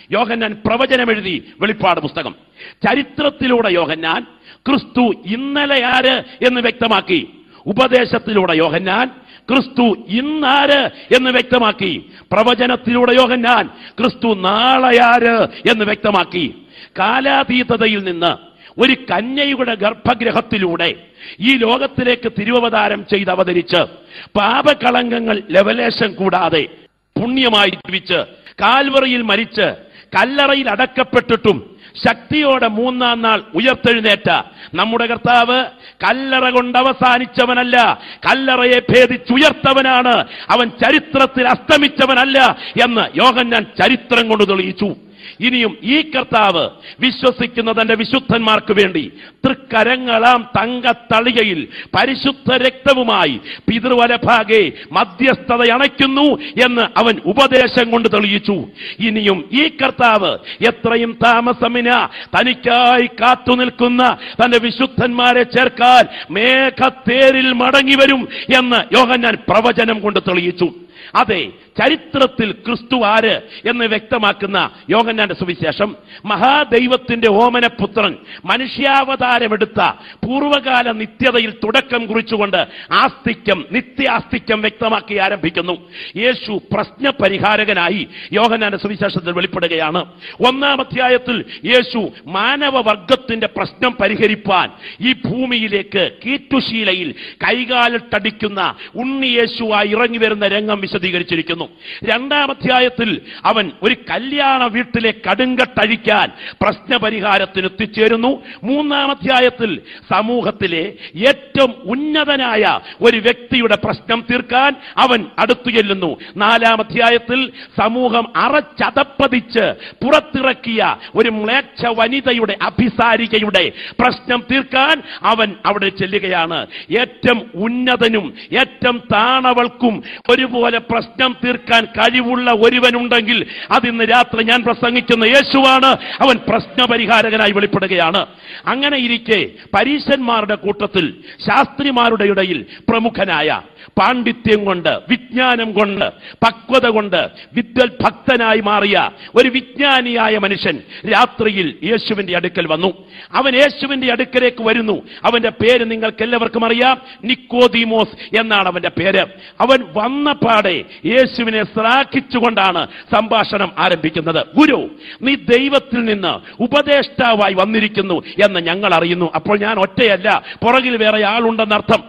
യോഹന്നാൻ പ്രവചനം എഴുതി വെളിപ്പാട് പുസ്തകം ചരിത്രത്തിലൂടെ യോഹന്നാൻ ക്രിസ്തു ഇന്നലെ ആര് എന്ന് വ്യക്തമാക്കി ഉപദേശത്തിലൂടെ യോഹന്നാൻ ക്രിസ്തു ഇന്നാര് എന്ന് വ്യക്തമാക്കി പ്രവചനത്തിലൂടെ യോഹന്നാൻ ക്രിസ്തു നാളെയാര് എന്ന് വ്യക്തമാക്കി കാലാതീതതയിൽ നിന്ന് ഒരു കന്യയുടെ ഗർഭഗ്രഹത്തിലൂടെ ഈ ലോകത്തിലേക്ക് തിരുവവതാരം ചെയ്ത് അവതരിച്ച് പാപകളങ്കങ്ങൾ ലവലേശം കൂടാതെ പുണ്യമായി ജീവിച്ച് കാൽവറിയിൽ മരിച്ച് കല്ലറയിൽ അടക്കപ്പെട്ടിട്ടും ശക്തിയോടെ മൂന്നാം നാൾ ഉയർത്തെഴുന്നേറ്റ നമ്മുടെ കർത്താവ് കല്ലറ കൊണ്ട് അവസാനിച്ചവനല്ല കല്ലറയെ ഭേദിച്ചുയർത്തവനാണ് അവൻ ചരിത്രത്തിൽ അസ്തമിച്ചവനല്ല എന്ന് യോഹന്നാൻ ചരിത്രം കൊണ്ട് തെളിയിച്ചു ഇനിയും ഈ കർത്താവ് വിശ്വസിക്കുന്ന തന്റെ വിശുദ്ധന്മാർക്ക് വേണ്ടി തൃക്കരങ്ങളാം തങ്കത്തളികയിൽ പരിശുദ്ധ രക്തവുമായി പിതൃവലഭാഗെ മധ്യസ്ഥത അണയ്ക്കുന്നു എന്ന് അവൻ ഉപദേശം കൊണ്ട് തെളിയിച്ചു ഇനിയും ഈ കർത്താവ് എത്രയും താമസമിന തനിക്കായി കാത്തു നിൽക്കുന്ന തന്റെ വിശുദ്ധന്മാരെ ചേർക്കാൻ മേഘത്തേരിൽ മടങ്ങി വരും എന്ന് യോഹന്നാൻ പ്രവചനം കൊണ്ട് തെളിയിച്ചു അതെ ചരിത്രത്തിൽ ക്രിസ്തു ആര് എന്ന് വ്യക്തമാക്കുന്ന യോഹന്നാന്റെ സുവിശേഷം മഹാദൈവത്തിന്റെ ഓമനപുത്രൻ മനുഷ്യാവതാരമെടുത്ത പൂർവകാല നിത്യതയിൽ തുടക്കം കുറിച്ചുകൊണ്ട് ആസ്തിക്യം നിത്യാസ്തിക്യം വ്യക്തമാക്കി ആരംഭിക്കുന്നു യേശു പ്രശ്ന പരിഹാരകനായി യോഹന്നാന്റെ സുവിശേഷത്തിൽ വെളിപ്പെടുകയാണ് ഒന്നാം അധ്യായത്തിൽ യേശു മാനവവർഗത്തിന്റെ പ്രശ്നം പരിഹരിപ്പാൻ ഈ ഭൂമിയിലേക്ക് കീറ്റുശീലയിൽ കൈകാലിട്ടടിക്കുന്ന ഉണ്ണി യേശുവായി ഇറങ്ങി വരുന്ന രംഗം വിശദീകരിച്ചിരിക്കുന്നു രണ്ടാം അധ്യായത്തിൽ അവൻ ഒരു കല്യാണ വീട്ടിലെ കടുങ്കട്ടഴിക്കാൻ പ്രശ്നപരിഹാരത്തിന് എത്തിച്ചേരുന്നു മൂന്നാം അധ്യായത്തിൽ സമൂഹത്തിലെ ഏറ്റവും ഉന്നതനായ ഒരു വ്യക്തിയുടെ പ്രശ്നം തീർക്കാൻ അവൻ അടുത്തു ചെല്ലുന്നു നാലാം അധ്യായത്തിൽ സമൂഹം അറച്ചതപ്പതിച്ച് പുറത്തിറക്കിയ ഒരു മ്ലേച്ഛ വനിതയുടെ അഭിസാരികയുടെ പ്രശ്നം തീർക്കാൻ അവൻ അവിടെ ചെല്ലുകയാണ് ഏറ്റവും ഉന്നതനും ഏറ്റവും താണവൾക്കും ഒരുപോലെ പ്രശ്നം തീർക്കാൻ കഴിവുള്ള ഒരുവനുണ്ടെങ്കിൽ അതിന്ന് രാത്രി ഞാൻ പ്രസംഗിക്കുന്ന യേശുവാണ് അവൻ പ്രശ്നപരിഹാരകനായി വെളിപ്പെടുകയാണ് അങ്ങനെ ഇരിക്കെ പരീശന്മാരുടെ കൂട്ടത്തിൽ ശാസ്ത്രിമാരുടെ ഇടയിൽ പ്രമുഖനായ പാണ്ഡിത്യം കൊണ്ട് വിജ്ഞാനം കൊണ്ട് പക്വത കൊണ്ട് വിദ്വൽ ഭക്തനായി മാറിയ ഒരു വിജ്ഞാനിയായ മനുഷ്യൻ രാത്രിയിൽ യേശുവിന്റെ അടുക്കൽ വന്നു അവൻ യേശുവിന്റെ അടുക്കലേക്ക് വരുന്നു അവന്റെ പേര് നിങ്ങൾക്ക് എല്ലാവർക്കും അറിയാം നിക്കോദീമോസ് എന്നാണ് അവന്റെ പേര് അവൻ വന്ന പാടെ യേശുവിനെ ശ്ലാഘിച്ചുകൊണ്ടാണ് സംഭാഷണം ആരംഭിക്കുന്നത് ഗുരു നീ ദൈവത്തിൽ നിന്ന് ഉപദേഷ്ടാവായി വന്നിരിക്കുന്നു എന്ന് ഞങ്ങൾ അറിയുന്നു അപ്പോൾ ഞാൻ ഒറ്റയല്ല പുറകിൽ വേറെ ആളുണ്ടെന്നർത്ഥം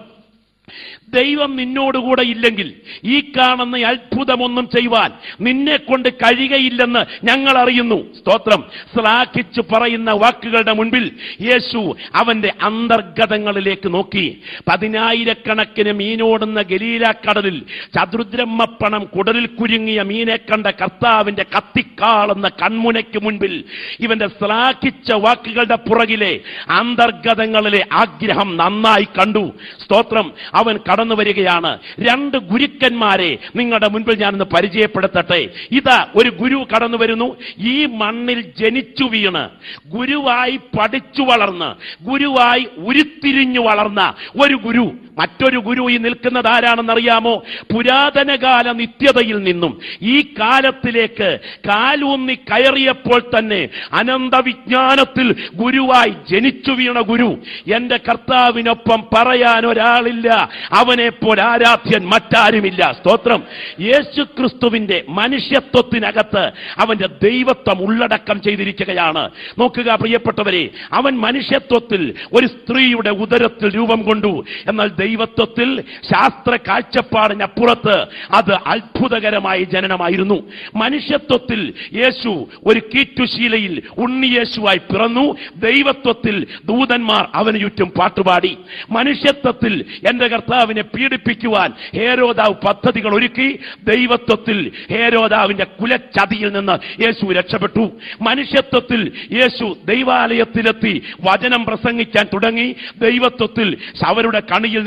ദൈവം നിന്നോടുകൂടെ ഇല്ലെങ്കിൽ ഈ കാണുന്ന അത്ഭുതമൊന്നും ചെയ്യുവാൻ നിന്നെ കൊണ്ട് കഴിയുകയില്ലെന്ന് ഞങ്ങൾ അറിയുന്നു സ്തോത്രം ശ്ലാഘിച്ചു പറയുന്ന വാക്കുകളുടെ മുൻപിൽ യേശു അവന്റെ അന്തർഗതങ്ങളിലേക്ക് നോക്കി പതിനായിരക്കണക്കിന് മീനോടുന്ന ഗലീലാക്കടലിൽ ചതുർദ്രമ്മപ്പണം കുടലിൽ കുരുങ്ങിയ മീനെ കണ്ട കർത്താവിന്റെ കത്തിക്കാളുന്ന കൺമുനയ്ക്ക് മുൻപിൽ ഇവന്റെ ശ്ലാഘിച്ച വാക്കുകളുടെ പുറകിലെ അന്തർഗതങ്ങളിലെ ആഗ്രഹം നന്നായി കണ്ടു സ്തോത്രം അവൻ കടന്നു വരികയാണ് രണ്ട് ഗുരുക്കന്മാരെ നിങ്ങളുടെ മുൻപിൽ ഞാനൊന്ന് പരിചയപ്പെടുത്തട്ടെ ഇതാ ഒരു ഗുരു കടന്നു വരുന്നു ഈ മണ്ണിൽ ജനിച്ചു വീണ് ഗുരുവായി പഠിച്ചു വളർന്ന് ഗുരുവായി ഉരുത്തിരിഞ്ഞു വളർന്ന ഒരു ഗുരു മറ്റൊരു ഗുരു ഈ നിൽക്കുന്നത് ആരാണെന്നറിയാമോ പുരാതനകാല നിത്യതയിൽ നിന്നും ഈ കാലത്തിലേക്ക് കാലൂന്നി കയറിയപ്പോൾ തന്നെ അനന്തവിജ്ഞാനത്തിൽ ഗുരുവായി ജനിച്ചു വീണ ഗുരു എന്റെ കർത്താവിനൊപ്പം പറയാൻ ഒരാളില്ല അവനെ പോലെ ആരാധ്യൻ മറ്റാരുമില്ല സ്തോത്രം യേശു ക്രിസ്തുവിന്റെ മനുഷ്യത്വത്തിനകത്ത് അവന്റെ ദൈവത്വം ഉള്ളടക്കം ചെയ്തിരിക്കുകയാണ് നോക്കുക പ്രിയപ്പെട്ടവരെ അവൻ മനുഷ്യത്വത്തിൽ ഒരു സ്ത്രീയുടെ ഉദരത്തിൽ രൂപം കൊണ്ടു എന്നാൽ ദൈവത്വത്തിൽ ശാസ്ത്ര കാഴ്ചപ്പാടിനപ്പുറത്ത് അത് അത്ഭുതകരമായ ജനനമായിരുന്നു മനുഷ്യത്വത്തിൽ യേശു ഒരു കീറ്റുശീലയിൽ ഉണ്ണിയേശുവായി പിറന്നു ദൈവത്വത്തിൽ ദൂതന്മാർ അവന് ചുറ്റും പാട്ടുപാടി മനുഷ്യത്വത്തിൽ എന്റെ കർത്താവിനെ പീഡിപ്പിക്കുവാൻ ഹേരോദാവ് പദ്ധതികൾ ഒരുക്കി ദൈവത്വത്തിൽ ഹേരോദാവിന്റെ കുലച്ചതിയിൽ നിന്ന് യേശു രക്ഷപ്പെട്ടു മനുഷ്യത്വത്തിൽ യേശു ദൈവാലയത്തിലെത്തി വചനം പ്രസംഗിക്കാൻ തുടങ്ങി ദൈവത്വത്തിൽ അവരുടെ കണിയിൽ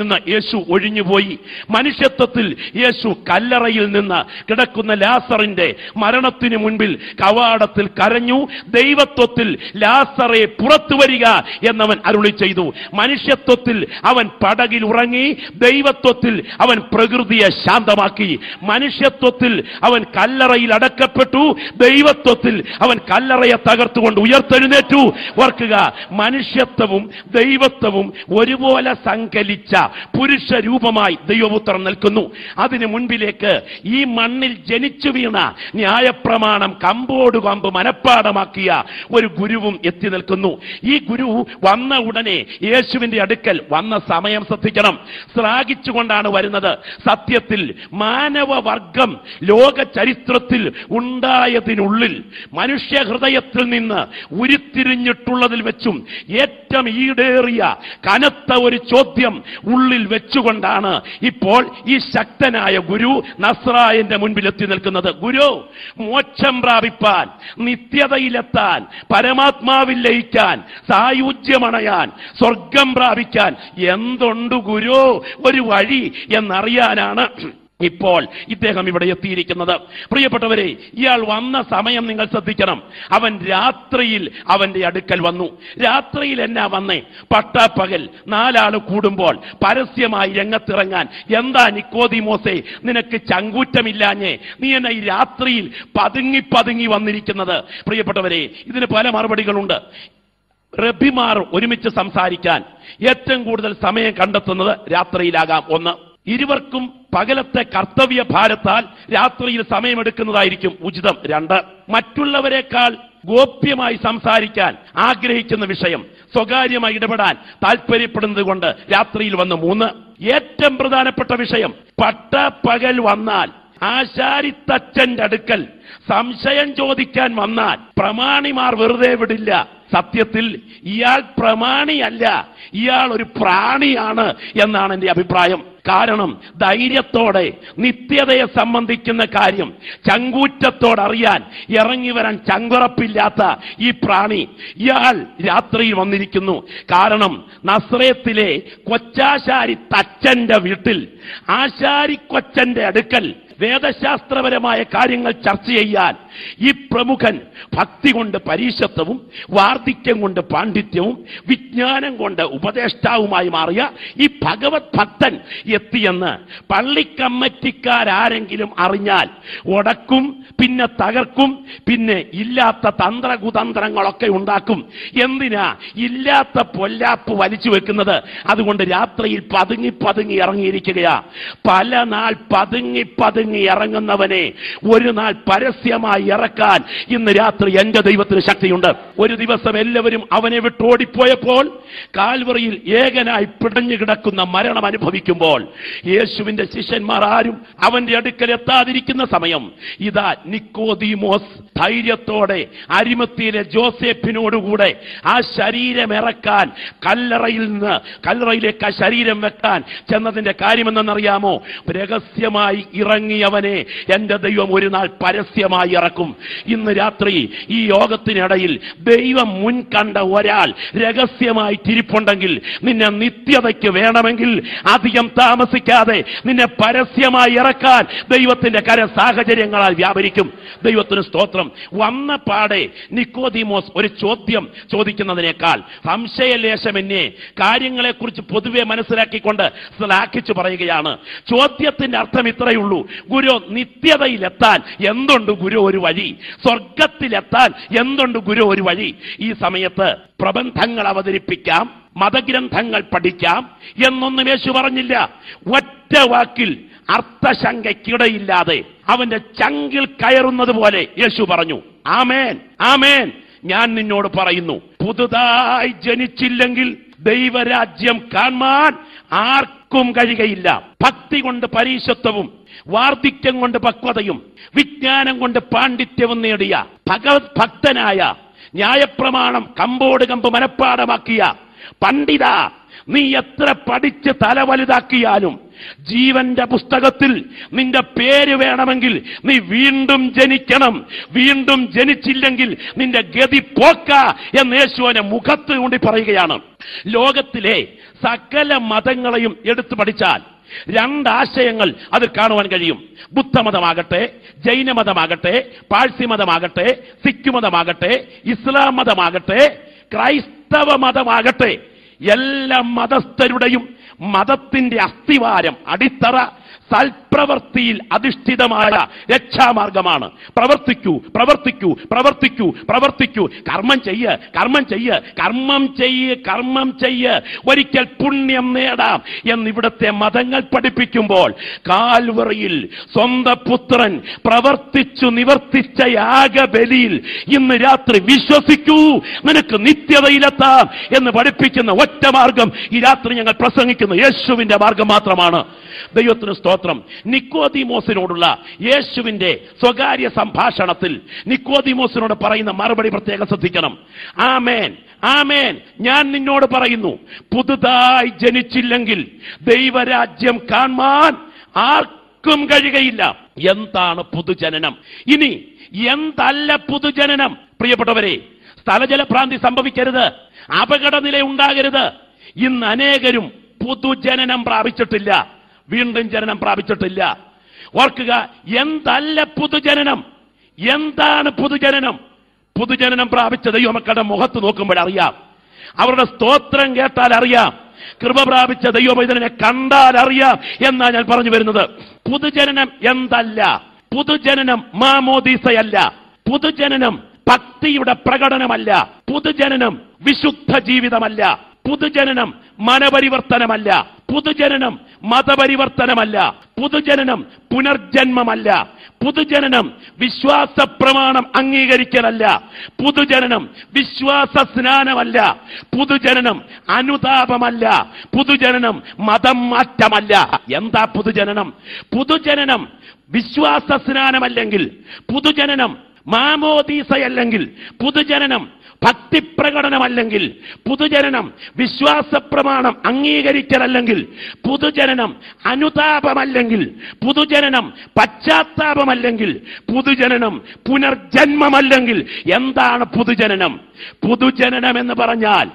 നിന്ന് യേശു ഒഴിഞ്ഞുപോയി മനുഷ്യത്വത്തിൽ യേശു കല്ലറയിൽ നിന്ന് കിടക്കുന്ന ലാസറിന്റെ മരണത്തിനു മുൻപിൽ കവാടത്തിൽ കരഞ്ഞു ദൈവത്വത്തിൽ ലാസറെ പുറത്തു വരിക എന്നവൻ അരുളി ചെയ്തു മനുഷ്യത്വത്തിൽ അവൻ പടകിൽ ഉറങ്ങി ദൈവത്വത്തിൽ അവൻ പ്രകൃതിയെ ശാന്തമാക്കി മനുഷ്യത്വത്തിൽ അവൻ കല്ലറയിൽ അടക്കപ്പെട്ടു ദൈവത്വത്തിൽ അവൻ കല്ലറയെ തകർത്തുകൊണ്ട് ഉയർത്തെഴുന്നേറ്റു ഓർക്കുക മനുഷ്യത്വവും ദൈവത്വവും ഒരുപോലെ സങ്കലിച്ച പുരുഷ രൂപമായി ദൈവപുത്രൻ നിൽക്കുന്നു അതിനു മുൻപിലേക്ക് ഈ മണ്ണിൽ ജനിച്ചു വീണ ന്യായപ്രമാണം കമ്പോട് കമ്പ് മനഃപ്പാടമാക്കിയ ഒരു ഗുരുവും എത്തി നിൽക്കുന്നു ഈ ഗുരു വന്ന ഉടനെ യേശുവിന്റെ അടുക്കൽ വന്ന സമയം ശ്രദ്ധിക്കണം ശ്ലാഘിച്ചുകൊണ്ടാണ് വരുന്നത് സത്യത്തിൽ മാനവവർഗം ലോക ചരിത്രത്തിൽ ഉണ്ടായതിനുള്ളിൽ മനുഷ്യ ഹൃദയത്തിൽ നിന്ന് ഉരുത്തിരിഞ്ഞിട്ടുള്ളതിൽ വെച്ചും ഏറ്റവും ഈടേറിയ കനത്ത ഒരു ചോദ്യം ഉള്ളിൽ വെച്ചുകൊണ്ടാണ് ഇപ്പോൾ ഈ ശക്തനായ ഗുരു നസ്രായന്റെ മുൻപിൽ എത്തി നിൽക്കുന്നത് ഗുരു മോക്ഷം പ്രാപിപ്പാൻ നിത്യതയിലെത്താൻ പരമാത്മാവിൽ ലയിക്കാൻ സായുജ്യമണയാൻ സ്വർഗം പ്രാപിക്കാൻ എന്തുണ്ട് ഗുരു ഒരു വഴി എന്നറിയാനാണ് ഇപ്പോൾ ഇദ്ദേഹം ഇവിടെ എത്തിയിരിക്കുന്നത് പ്രിയപ്പെട്ടവരെ ഇയാൾ വന്ന സമയം നിങ്ങൾ ശ്രദ്ധിക്കണം അവൻ രാത്രിയിൽ അവന്റെ അടുക്കൽ വന്നു രാത്രിയിൽ എന്നാ വന്നേ പട്ടാപ്പകൽ നാലാള് കൂടുമ്പോൾ പരസ്യമായി രംഗത്തിറങ്ങാൻ എന്താ നിക്കോദിമോസേ നിനക്ക് ചങ്കൂറ്റമില്ലാഞ്ഞേ നീ എന്നെ ഈ രാത്രിയിൽ പതുങ്ങി പതുങ്ങി വന്നിരിക്കുന്നത് പ്രിയപ്പെട്ടവരെ ഇതിന് പല മറുപടികളുണ്ട് റബിമാർ ഒരുമിച്ച് സംസാരിക്കാൻ ഏറ്റവും കൂടുതൽ സമയം കണ്ടെത്തുന്നത് രാത്രിയിലാകാം ഒന്ന് ഇരുവർക്കും പകലത്തെ കർത്തവ്യ ഭാരത്താൽ രാത്രിയിൽ സമയമെടുക്കുന്നതായിരിക്കും ഉചിതം രണ്ട് മറ്റുള്ളവരെക്കാൾ ഗോപ്യമായി സംസാരിക്കാൻ ആഗ്രഹിക്കുന്ന വിഷയം സ്വകാര്യമായി ഇടപെടാൻ താല്പര്യപ്പെടുന്നത് കൊണ്ട് രാത്രിയിൽ വന്ന് മൂന്ന് ഏറ്റവും പ്രധാനപ്പെട്ട വിഷയം പട്ട പകൽ വന്നാൽ ആശാരിത്തച്ഛന്റെ അടുക്കൽ സംശയം ചോദിക്കാൻ വന്നാൽ പ്രമാണിമാർ വെറുതെ വിടില്ല സത്യത്തിൽ ഇയാൾ പ്രമാണിയല്ല ഇയാൾ ഒരു പ്രാണിയാണ് എന്നാണ് എന്റെ അഭിപ്രായം കാരണം ധൈര്യത്തോടെ നിത്യതയെ സംബന്ധിക്കുന്ന കാര്യം ചങ്കൂറ്റത്തോടെ അറിയാൻ ഇറങ്ങി വരാൻ ചങ്കുറപ്പില്ലാത്ത ഈ പ്രാണി ഇയാൾ രാത്രിയിൽ വന്നിരിക്കുന്നു കാരണം നസ്രയത്തിലെ കൊച്ചാശാരി തച്ചന്റെ വീട്ടിൽ ആശാരി കൊച്ചന്റെ അടുക്കൽ വേദശാസ്ത്രപരമായ കാര്യങ്ങൾ ചർച്ച ചെയ്യാൻ ഈ പ്രമുഖൻ ഭക്തി കൊണ്ട് പരീശത്വവും വാർദ്ധക്യം കൊണ്ട് പാണ്ഡിത്യവും വിജ്ഞാനം കൊണ്ട് ഉപദേഷ്ടാവുമായി മാറിയ ഈ ഭഗവത് ഭക്തൻ എത്തിയെന്ന് പള്ളിക്കമ്മറ്റിക്കാരാരെങ്കിലും അറിഞ്ഞാൽ ഉടക്കും പിന്നെ തകർക്കും പിന്നെ ഇല്ലാത്ത തന്ത്രകുതന്ത്രങ്ങളൊക്കെ ഉണ്ടാക്കും എന്തിനാ ഇല്ലാത്ത പൊല്ലാപ്പ് വലിച്ചു വെക്കുന്നത് അതുകൊണ്ട് രാത്രിയിൽ പതുങ്ങി പതുങ്ങി ഇറങ്ങിയിരിക്കുകയാ പല നാൾ പതുങ്ങി പതുങ്ങി ഇറങ്ങുന്നവനെ ഒരു നാൾ പരസ്യമായി ഇറക്കാൻ ഇന്ന് രാത്രി എന്റെ ദൈവത്തിന് ശക്തിയുണ്ട് ഒരു ദിവസം എല്ലാവരും അവനെ വിട്ടോടിപ്പോയപ്പോൾ കാൽവറിയിൽ ഏകനായി പിടഞ്ഞു കിടക്കുന്ന മരണം അനുഭവിക്കുമ്പോൾ യേശുവിന്റെ ശിഷ്യന്മാർ ആരും അവന്റെ അടുക്കൽ എത്താതിരിക്കുന്ന സമയം ഇതാ നിക്കോദീമോസ് ധൈര്യത്തോടെ അരിമത്തിയിലെ ജോസേഫിനോടുകൂടെ ആ ശരീരം ഇറക്കാൻ കല്ലറയിൽ നിന്ന് കല്ലറയിലേക്ക് ആ ശരീരം വെക്കാൻ ചെന്നതിന്റെ കാര്യമെന്നറിയാമോ രഹസ്യമായി ഇറങ്ങിയവനെ എന്റെ ദൈവം ഒരു നാൾ പരസ്യമായി ഇറക്കും ഇന്ന് രാത്രി ഈ യോഗത്തിനിടയിൽ ദൈവം മുൻകണ്ട ഒരാൾ രഹസ്യമായി തിരിപ്പുണ്ടെങ്കിൽ നിന്നെ നിത്യതയ്ക്ക് വേണമെങ്കിൽ അധികം താമസിക്കാതെ നിന്നെ പരസ്യമായി ഇറക്കാൻ ദൈവത്തിന്റെ കര സാഹചര്യങ്ങളാൽ വ്യാപരിക്കും ദൈവത്തിന് സ്തോത്രം വന്ന പാടെ നിക്കോദിമോസ് ഒരു ചോദ്യം ചോദിക്കുന്നതിനേക്കാൾ സംശയലേശം എന്നെ കാര്യങ്ങളെക്കുറിച്ച് പൊതുവെ മനസ്സിലാക്കിക്കൊണ്ട് ശ്ലാഘിച്ചു പറയുകയാണ് ചോദ്യത്തിന്റെ അർത്ഥം ഇത്രയുള്ളൂ ഗുരു നിത്യതയിലെത്താൻ എന്തുണ്ട് ഗുരു ഒരു വഴി സ്വർഗത്തിലെത്താൻ എന്തുണ്ട് ഗുരു ഒരു വഴി ഈ സമയത്ത് പ്രബന്ധങ്ങൾ അവതരിപ്പിക്കാം മതഗ്രന്ഥങ്ങൾ പഠിക്കാം എന്നൊന്നും യേശു പറഞ്ഞില്ല ഒറ്റ വാക്കിൽ അർത്ഥശങ്കയ്ക്കിടയില്ലാതെ അവന്റെ ചങ്കിൽ കയറുന്നത് പോലെ യേശു പറഞ്ഞു ആമേൻ ആമേൻ ഞാൻ നിന്നോട് പറയുന്നു പുതുതായി ജനിച്ചില്ലെങ്കിൽ ദൈവരാജ്യം കാണാൻ ആർക്കും കഴിയുകയില്ല ഭക്തി കൊണ്ട് പരീശത്വവും വാർദ്ധക്യം കൊണ്ട് പക്വതയും വിജ്ഞാനം കൊണ്ട് പാണ്ഡിത്യവും നേടിയ ഭഗവത് ഭക്തനായ ന്യായപ്രമാണം കമ്പോട് കമ്പ് മനഃപ്പാടമാക്കിയ പണ്ഡിത നീ എത്ര പഠിച്ച് തല വലുതാക്കിയാലും ജീവന്റെ പുസ്തകത്തിൽ നിന്റെ പേര് വേണമെങ്കിൽ നീ വീണ്ടും ജനിക്കണം വീണ്ടും ജനിച്ചില്ലെങ്കിൽ നിന്റെ ഗതി പോക്ക എന്ന് യേശുവിനെ മുഖത്ത് കൊണ്ടി പറയുകയാണ് ലോകത്തിലെ സകല മതങ്ങളെയും എടുത്തു പഠിച്ചാൽ രണ്ടാശയങ്ങൾ അതിൽ കാണുവാൻ കഴിയും ബുദ്ധമതമാകട്ടെ ജൈനമതമാകട്ടെ പാഴ്സി മതമാകട്ടെ സിഖ് മതമാകട്ടെ ഇസ്ലാം മതമാകട്ടെ ക്രൈസ്തവ മതമാകട്ടെ എല്ലാ മതസ്ഥരുടെയും മതത്തിന്റെ അസ്ഥിവാരം അടിത്തറ സൽപ്രവർത്തിയിൽ അധിഷ്ഠിതമായ രക്ഷാമാർഗമാണ് പ്രവർത്തിക്കൂ പ്രവർത്തിക്കൂ പ്രവർത്തിക്കൂ പ്രവർത്തിക്കൂ കർമ്മം ചെയ്യ് കർമ്മം ചെയ്യ് കർമ്മം ചെയ്യ് കർമ്മം ചെയ്യ് ഒരിക്കൽ പുണ്യം നേടാം എന്നിവിടുത്തെ മതങ്ങൾ പഠിപ്പിക്കുമ്പോൾ കാൽവറിയിൽ സ്വന്തം പുത്രൻ പ്രവർത്തിച്ചു നിവർത്തിച്ച യാഗബലിയിൽ ഇന്ന് രാത്രി വിശ്വസിക്കൂ നിനക്ക് നിത്യതയിലെത്താം എന്ന് പഠിപ്പിക്കുന്ന ഒറ്റ മാർഗം ഈ രാത്രി ഞങ്ങൾ പ്രസംഗിക്കുന്ന യേശുവിന്റെ മാർഗം മാത്രമാണ് ദൈവത്തിന് സ്തോത്രം നിക്കോദിമോസിനോടുള്ള യേശുവിന്റെ സ്വകാര്യ സംഭാഷണത്തിൽ നിക്കോദിമോസിനോട് പറയുന്ന മറുപടി പ്രത്യേകം ശ്രദ്ധിക്കണം ആമേൻ ആമേൻ ഞാൻ നിന്നോട് പറയുന്നു പുതുതായി ജനിച്ചില്ലെങ്കിൽ ദൈവരാജ്യം കാണാൻ ആർക്കും കഴിയുകയില്ല എന്താണ് പുതുജനനം ഇനി എന്തല്ല പുതുജനനം പ്രിയപ്പെട്ടവരെ സ്ഥലജലഭ്രാന്തി സംഭവിക്കരുത് അപകടനില ഉണ്ടാകരുത് ഇന്ന് അനേകരും പുതുജനനം പ്രാപിച്ചിട്ടില്ല വീണ്ടും ജനനം പ്രാപിച്ചിട്ടില്ല ഓർക്കുക എന്തല്ല പുതുജനനം എന്താണ് പുതുജനനം പുതുജനനം പ്രാപിച്ച ദൈവമക്കളുടെ മുഖത്ത് നോക്കുമ്പോൾ അറിയാം അവരുടെ സ്തോത്രം കേട്ടാൽ അറിയാം കൃപ പ്രാപിച്ച ദൈവമൈതനെ കണ്ടാൽ അറിയാം എന്നാ ഞാൻ പറഞ്ഞു വരുന്നത് പുതുജനനം എന്തല്ല പുതുജനനം മാമോദീസയല്ല പുതുജനനം ഭക്തിയുടെ പ്രകടനമല്ല പുതുജനനം വിശുദ്ധ ജീവിതമല്ല പുതുജനനം മനപരിവർത്തനമല്ല പുതുജനനം മതപരിവർത്തനമല്ല പുതുജനനം പുനർജന്മമല്ല പുതുജനനം വിശ്വാസ പ്രമാണം അംഗീകരിക്കലല്ല പുതുജനനം വിശ്വാസ സ്നാനമല്ല പുതുജനനം അനുതാപമല്ല പുതുജനനം മതം മാറ്റമല്ല എന്താ പുതുജനനം പുതുജനനം വിശ്വാസ സ്നാനമല്ലെങ്കിൽ പുതുജനം മാമോദീസയല്ലെങ്കിൽ പുതുജനനം ഭക്തിപ്രകടനമല്ലെങ്കിൽ പുതുജനനം വിശ്വാസ പ്രമാണം അംഗീകരിക്കലല്ലെങ്കിൽ പുതുജനനം അനുതാപമല്ലെങ്കിൽ പുതുജനനം പശ്ചാത്താപമല്ലെങ്കിൽ പുതുജനനം പുനർജന്മമല്ലെങ്കിൽ എന്താണ് പുതുജനനം പുതുജനനം എന്ന് പറഞ്ഞാൽ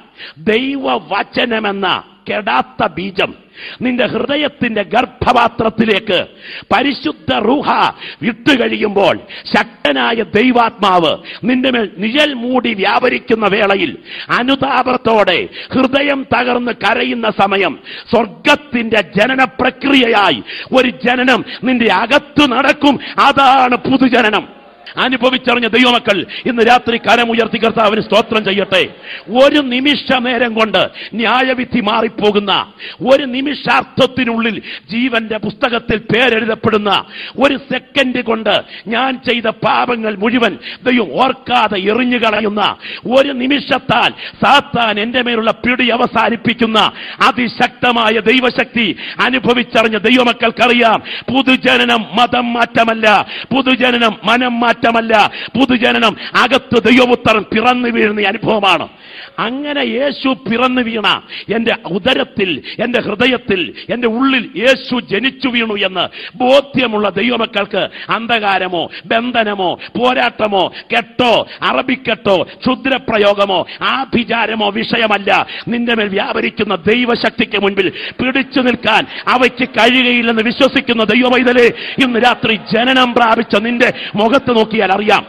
ദൈവവചനമെന്ന കെടാത്ത ബീജം നിന്റെ ഹൃദയത്തിന്റെ ഗർഭപാത്രത്തിലേക്ക് പരിശുദ്ധ റൂഹ വിട്ടുകഴിയുമ്പോൾ ശക്തനായ ദൈവാത്മാവ് നിന്റെ മേൽ നിഴൽ മൂടി വ്യാപരിക്കുന്ന വേളയിൽ അനുതാപത്തോടെ ഹൃദയം തകർന്ന് കരയുന്ന സമയം സ്വർഗത്തിന്റെ ജനന പ്രക്രിയയായി ഒരു ജനനം നിന്റെ അകത്തു നടക്കും അതാണ് പുതുജനനം അനുഭവിച്ചറിഞ്ഞ ദൈവമക്കൾ ഇന്ന് രാത്രി കരമുയർത്തി കർത്താവിന് സ്തോത്രം ചെയ്യട്ടെ ഒരു നിമിഷ നേരം കൊണ്ട് ന്യായവിധി മാറിപ്പോകുന്ന ഒരു നിമിഷാർത്ഥത്തിനുള്ളിൽ ജീവന്റെ പുസ്തകത്തിൽ പേരെഴുതപ്പെടുന്ന ഒരു സെക്കൻഡ് കൊണ്ട് ഞാൻ ചെയ്ത പാപങ്ങൾ മുഴുവൻ ദൈവം ഓർക്കാതെ എറിഞ്ഞു കളയുന്ന ഒരു നിമിഷത്താൽ സാത്താൻ എന്റെ മേലുള്ള പിടി അവസാനിപ്പിക്കുന്ന അതിശക്തമായ ദൈവശക്തി അനുഭവിച്ചറിഞ്ഞ ദൈവമക്കൾക്കറിയാം പുതുജനനം മതം മാറ്റമല്ല പുതുജനനം മനം മാറ്റമല്ല പുതുജനനം അകത്ത് ദൈവപുത്രൻ പിറന്നു വീഴുന്ന ഈ അനുഭവമാണ് അങ്ങനെ യേശു പിറന്നു വീണ എന്റെ ഉദരത്തിൽ എന്റെ ഹൃദയത്തിൽ എന്റെ ഉള്ളിൽ യേശു ജനിച്ചു വീണു എന്ന് ബോധ്യമുള്ള ദൈവമക്കൾക്ക് അന്ധകാരമോ ബന്ധനമോ പോരാട്ടമോ കെട്ടോ അറബിക്കെട്ടോ ക്ഷുദ്രപ്രയോഗമോ ആഭിചാരമോ വിഷയമല്ല നിന്റെ മേൽ വ്യാപരിക്കുന്ന ദൈവശക്തിക്ക് മുൻപിൽ പിടിച്ചു നിൽക്കാൻ അവയ്ക്ക് കഴിയുകയില്ലെന്ന് വിശ്വസിക്കുന്ന ദൈവവൈതലേ ഇന്ന് രാത്രി ജനനം പ്രാപിച്ച നിന്റെ മുഖത്ത് നോക്കിയാൽ അറിയാം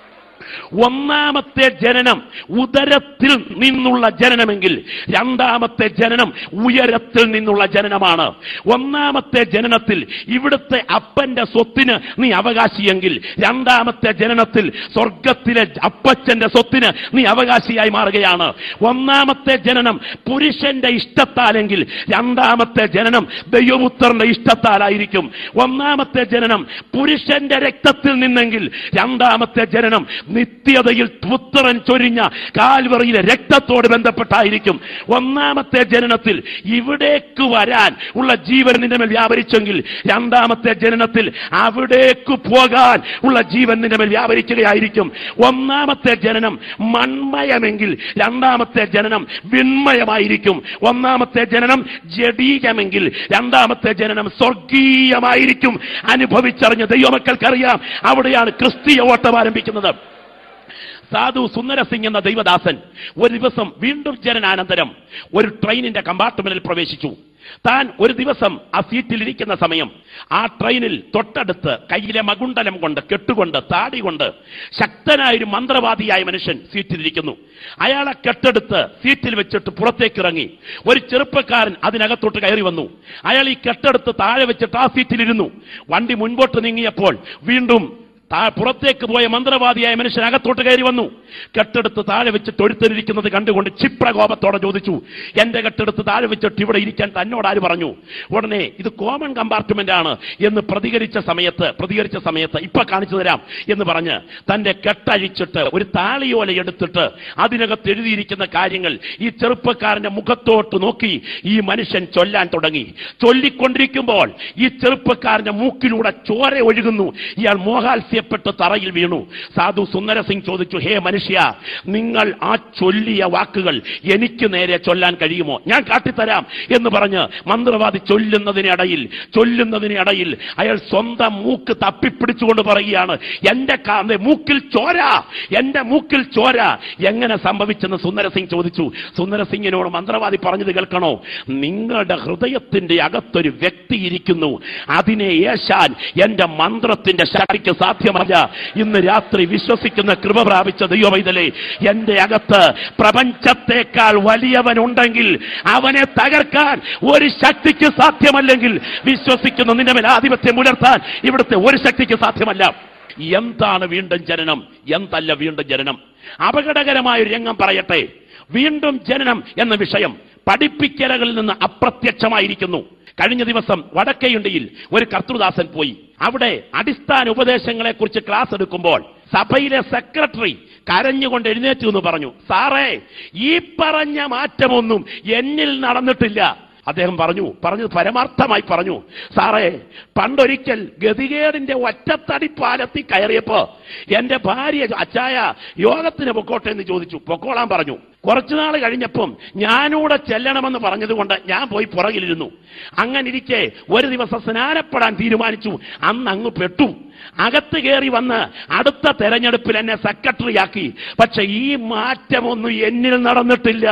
ഒന്നാമത്തെ ജനനം ഉദരത്തിൽ നിന്നുള്ള ജനനമെങ്കിൽ രണ്ടാമത്തെ ജനനം ഉയരത്തിൽ നിന്നുള്ള ജനനമാണ് ഒന്നാമത്തെ ജനനത്തിൽ ഇവിടുത്തെ അപ്പന്റെ സ്വത്തിന് നീ അവകാശിയെങ്കിൽ രണ്ടാമത്തെ ജനനത്തിൽ സ്വർഗത്തിലെ അപ്പച്ചന്റെ സ്വത്തിന് നീ അവകാശിയായി മാറുകയാണ് ഒന്നാമത്തെ ജനനം പുരുഷന്റെ ഇഷ്ടത്താലെങ്കിൽ രണ്ടാമത്തെ ജനനം ദൈവപുത്രന്റെ ഇഷ്ടത്താലായിരിക്കും ഒന്നാമത്തെ ജനനം പുരുഷന്റെ രക്തത്തിൽ നിന്നെങ്കിൽ രണ്ടാമത്തെ ജനനം നിത്യതയിൽ പുത്രൻ ചൊരിഞ്ഞ കാൽവറിയിലെ രക്തത്തോട് ബന്ധപ്പെട്ടായിരിക്കും ഒന്നാമത്തെ ജനനത്തിൽ ഇവിടേക്ക് വരാൻ ഉള്ള ജീവൻ നിന്റെ മേൽ വ്യാപരിച്ചെങ്കിൽ രണ്ടാമത്തെ ജനനത്തിൽ അവിടേക്ക് പോകാൻ ഉള്ള ജീവൻ നിന്റെ മേൽ വ്യാപരിക്കുകയായിരിക്കും ഒന്നാമത്തെ ജനനം മൺമയമെങ്കിൽ രണ്ടാമത്തെ ജനനം വിൺമയമായിരിക്കും ഒന്നാമത്തെ ജനനം ജഡീകമെങ്കിൽ രണ്ടാമത്തെ ജനനം സ്വർഗീയമായിരിക്കും അനുഭവിച്ചറിഞ്ഞ ദൈവമക്കൾക്കറിയാം അവിടെയാണ് ക്രിസ്തീയ ഓട്ടം ആരംഭിക്കുന്നത് സാധു സുന്ദര സിംഗ് എന്ന ദൈവദാസൻ ഒരു ദിവസം വീണ്ടും ജനനാനന്തരം ഒരു ട്രെയിനിന്റെ കമ്പാർട്ട്മെന്റിൽ പ്രവേശിച്ചു താൻ ഒരു ദിവസം ആ സീറ്റിൽ ഇരിക്കുന്ന സമയം ആ ട്രെയിനിൽ തൊട്ടടുത്ത് കയ്യിലെ മകുണ്ടലം കൊണ്ട് കെട്ടുകൊണ്ട് താടി കൊണ്ട് ശക്തനായൊരു മന്ത്രവാദിയായ മനുഷ്യൻ സീറ്റിലിരിക്കുന്നു അയാളെ കെട്ടെടുത്ത് സീറ്റിൽ വെച്ചിട്ട് പുറത്തേക്ക് ഇറങ്ങി ഒരു ചെറുപ്പക്കാരൻ അതിനകത്തോട്ട് കയറി വന്നു അയാൾ ഈ കെട്ടെടുത്ത് താഴെ വെച്ചിട്ട് ആ സീറ്റിലിരുന്നു വണ്ടി മുൻപോട്ട് നീങ്ങിയപ്പോൾ വീണ്ടും താ- പുറത്തേക്ക് പോയ മന്ത്രവാദിയായ മനുഷ്യൻ അകത്തോട്ട് കയറി വന്നു കെട്ടെടുത്ത് താഴെ വെച്ചിട്ട് ഒരുത്തരിക്കുന്നത് കണ്ടുകൊണ്ട് ക്ഷിപ്രകോപത്തോടെ ചോദിച്ചു എന്റെ കെട്ടെടുത്ത് താഴെ വെച്ചിട്ട് ഇവിടെ ഇരിക്കാൻ തന്നോട് ആര് പറഞ്ഞു ഉടനെ ഇത് കോമൺ കമ്പാർട്ട്മെന്റ് ആണ് എന്ന് പ്രതികരിച്ച സമയത്ത് പ്രതികരിച്ച സമയത്ത് ഇപ്പൊ കാണിച്ചു തരാം എന്ന് പറഞ്ഞ് തന്റെ കെട്ടഴിച്ചിട്ട് ഒരു താളിയോല എടുത്തിട്ട് അതിനകത്ത് എഴുതിയിരിക്കുന്ന കാര്യങ്ങൾ ഈ ചെറുപ്പക്കാരന്റെ മുഖത്തോട്ട് നോക്കി ഈ മനുഷ്യൻ ചൊല്ലാൻ തുടങ്ങി ചൊല്ലിക്കൊണ്ടിരിക്കുമ്പോൾ ഈ ചെറുപ്പക്കാരന്റെ മൂക്കിലൂടെ ചോര ഒഴുകുന്നു ഇയാൾ മോഹാത്സ്യപ്പെട്ട് തറയിൽ വീണു സാധു സുന്ദര സിംഗ് ചോദിച്ചു ഹേ മനുഷ്യ നിങ്ങൾ ആ ചൊല്ലിയ വാക്കുകൾ എനിക്ക് നേരെ ചൊല്ലാൻ കഴിയുമോ ഞാൻ കാട്ടിത്തരാം എന്ന് പറഞ്ഞ് മന്ത്രവാദി ചൊല്ലുന്നതിനിടയിൽ ചൊല്ലുന്നതിനിടയിൽ അയാൾ സ്വന്തം മൂക്ക് തപ്പിപ്പിടിച്ചുകൊണ്ട് പറയുകയാണ് എന്റെ കാ- ദേ മൂക്കിൽ ചോര എന്റെ മൂക്കിൽ ചോര എങ്ങനെ സംഭവിച്ചെന്ന് സുന്ദര സിംഗ് ചോദിച്ചു സുന്ദര സിംഗിനോട് മന്ത്രവാദി പറഞ്ഞത് കേൾക്കണോ നിങ്ങളുടെ ഹൃദയത്തിന്റെ അകത്തൊരു വ്യക്തി ഇരിക്കുന്നു അതിനെ ഏശാൻ എന്റെ മന്ത്രത്തിന്റെ ശക്തിക്ക് സാധ്യമല്ല ഇന്ന് രാത്രി വിശ്വസിക്കുന്ന കൃപ പ്രാപിച്ച ദൈവവൈതലേ എന്റെ അകത്ത് പ്രപഞ്ചത്തെക്കാൾ വലിയവനുണ്ടെങ്കിൽ അവനെ തകർക്കാൻ ഒരു ശക്തിക്ക് സാധ്യമല്ലെങ്കിൽ വിശ്വസിക്കുന്ന നിന്റെ മേൽ ആധിപത്യം പുലർത്താൻ ഇവിടുത്തെ ഒരു ശക്തിക്ക് സാധ്യമല്ല എന്താണ് വീണ്ടും ജനനം എന്തല്ല വീണ്ടും ജനനം അപകടകരമായ ഒരു രംഗം പറയട്ടെ വീണ്ടും ജനനം എന്ന വിഷയം പഠിപ്പിക്കലകളിൽ നിന്ന് അപ്രത്യക്ഷമായിരിക്കുന്നു കഴിഞ്ഞ ദിവസം വടക്കയുണ്ടിയിൽ ഒരു കർത്തൃദാസൻ പോയി അവിടെ അടിസ്ഥാന ഉപദേശങ്ങളെ കുറിച്ച് ക്ലാസ് എടുക്കുമ്പോൾ സഭയിലെ സെക്രട്ടറി കരഞ്ഞുകൊണ്ട് എഴുന്നേറ്റു എന്ന് പറഞ്ഞു സാറേ ഈ പറഞ്ഞ മാറ്റമൊന്നും എന്നിൽ നടന്നിട്ടില്ല അദ്ദേഹം പറഞ്ഞു പറഞ്ഞത് പരമാർത്ഥമായി പറഞ്ഞു സാറേ പണ്ടൊരിക്കൽ ഗതികേടിന്റെ ഒറ്റത്തടി പാലത്തിൽ കയറിയപ്പോ എന്റെ ഭാര്യ അച്ചായ യോഗത്തിന് പൊക്കോട്ടെ എന്ന് ചോദിച്ചു പൊക്കോളാൻ പറഞ്ഞു കുറച്ചുനാൾ കഴിഞ്ഞപ്പം ഞാനൂടെ ചെല്ലണമെന്ന് പറഞ്ഞതുകൊണ്ട് ഞാൻ പോയി പുറകിലിരുന്നു അങ്ങനെ ഇരിക്കെ ഒരു ദിവസം സ്നാനപ്പെടാൻ തീരുമാനിച്ചു അന്ന് അങ്ങ് പെട്ടു അകത്ത് കയറി വന്ന് അടുത്ത തെരഞ്ഞെടുപ്പിൽ എന്നെ സെക്രട്ടറിയാക്കി പക്ഷെ ഈ മാറ്റമൊന്നും എന്നിൽ നടന്നിട്ടില്ല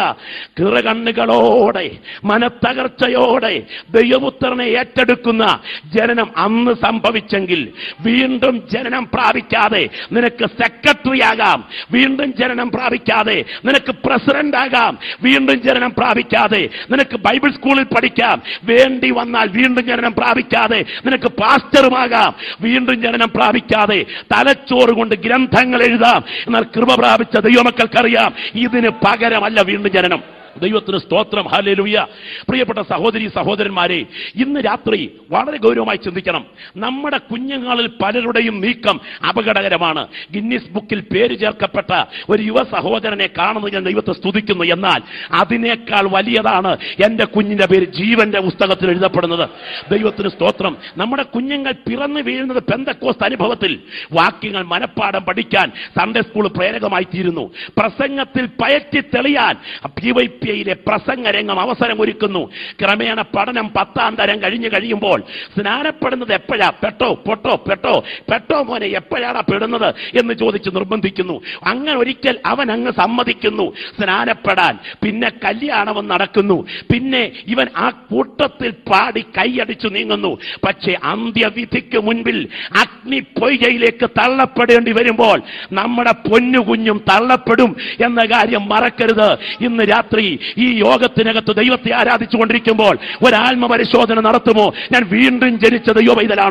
കിറകണ്ണുകളോടെ മനത്തകർച്ചയോടെ ദൈവപുത്രനെ ഏറ്റെടുക്കുന്ന ജനനം അന്ന് സംഭവിച്ചെങ്കിൽ വീണ്ടും ജനനം പ്രാപിക്കാതെ നിനക്ക് സെക്രട്ടറി ആകാം വീണ്ടും ജനനം പ്രാപിക്കാതെ നിനക്ക് പ്രസിഡന്റ് ആകാം വീണ്ടും ജനനം പ്രാപിക്കാതെ നിനക്ക് ബൈബിൾ സ്കൂളിൽ പഠിക്കാം വേണ്ടി വന്നാൽ വീണ്ടും ജനനം പ്രാപിക്കാതെ നിനക്ക് പാസ്റ്ററുമാകാം വീണ്ടും ജനനം പ്രാപിക്കാതെ തലച്ചോറ് കൊണ്ട് ഗ്രന്ഥങ്ങൾ എഴുതാം എന്നാൽ കൃപ പ്രാപിച്ച ദൈവമക്കൾക്കറിയാം ഇതിന് പകരമല്ല വീണ്ടും ജനനം ദൈവത്തിന് സ്തോത്രം ഹാലേലുയ്യ പ്രിയപ്പെട്ട സഹോദരി സഹോദരന്മാരെ ഇന്ന് രാത്രി വളരെ ഗൗരവമായി ചിന്തിക്കണം നമ്മുടെ കുഞ്ഞുങ്ങളിൽ പലരുടെയും നീക്കം അപകടകരമാണ് ഗിന്നീസ് ബുക്കിൽ പേര് ചേർക്കപ്പെട്ട ഒരു യുവ സഹോദരനെ കാണുന്നത് ഞാൻ ദൈവത്തെ സ്തുതിക്കുന്നു എന്നാൽ അതിനേക്കാൾ വലിയതാണ് എന്റെ കുഞ്ഞിന്റെ പേര് ജീവന്റെ പുസ്തകത്തിൽ എഴുതപ്പെടുന്നത് ദൈവത്തിന് സ്തോത്രം നമ്മുടെ കുഞ്ഞുങ്ങൾ പിറന്നു വീഴുന്നത് പെന്തക്കോസ്ത് അനുഭവത്തിൽ വാക്യങ്ങൾ മനഃപ്പാടം പഠിക്കാൻ സൺഡേ സ്കൂൾ പ്രേരകമായി തീരുന്നു പ്രസംഗത്തിൽ പയറ്റി തെളിയാൻ പി വൈ പി ഐയിലെ പ്രസംഗ രംഗം അവസരം ഒരുക്കുന്നു ക്രമേണ പഠനം പത്താം തരം കഴിഞ്ഞു കഴിയുമ്പോൾ സ്നാനപ്പെടുന്നത് എപ്പോഴാ പെട്ടോ പൊട്ടോ പെട്ടോ പെട്ടോ മോനെ എപ്പോഴാണ് പെടുന്നത് എന്ന് ചോദിച്ച് നിർബന്ധിക്കുന്നു അങ്ങനെ ഒരിക്കൽ അവൻ അങ്ങ് സമ്മതിക്കുന്നു സ്നാനപ്പെടാൻ പിന്നെ കല്യാണവും നടക്കുന്നു പിന്നെ ഇവൻ ആ കൂട്ടത്തിൽ പാടി കൈയടിച്ചു നീങ്ങുന്നു പക്ഷേ അന്ത്യവിധിക്ക് മുൻപിൽ അഗ്നി പൊയ്കയിലേക്ക് തള്ളപ്പെടേണ്ടി വരുമ്പോൾ നമ്മുടെ പൊന്നു കുഞ്ഞും തള്ളപ്പെടും എന്ന കാര്യം മറക്കരുത് ഇന്ന് രാത്രി ഈ യോഗത്തിനകത്ത് ദൈവത്തെ ആരാധിച്ചു കൊണ്ടിരിക്കുമ്പോൾ ഒരാത്മ പരിശോധന നടത്തുമോ ഞാൻ വീണ്ടും ജനിച്ച ദൈവ പൈതലാണോ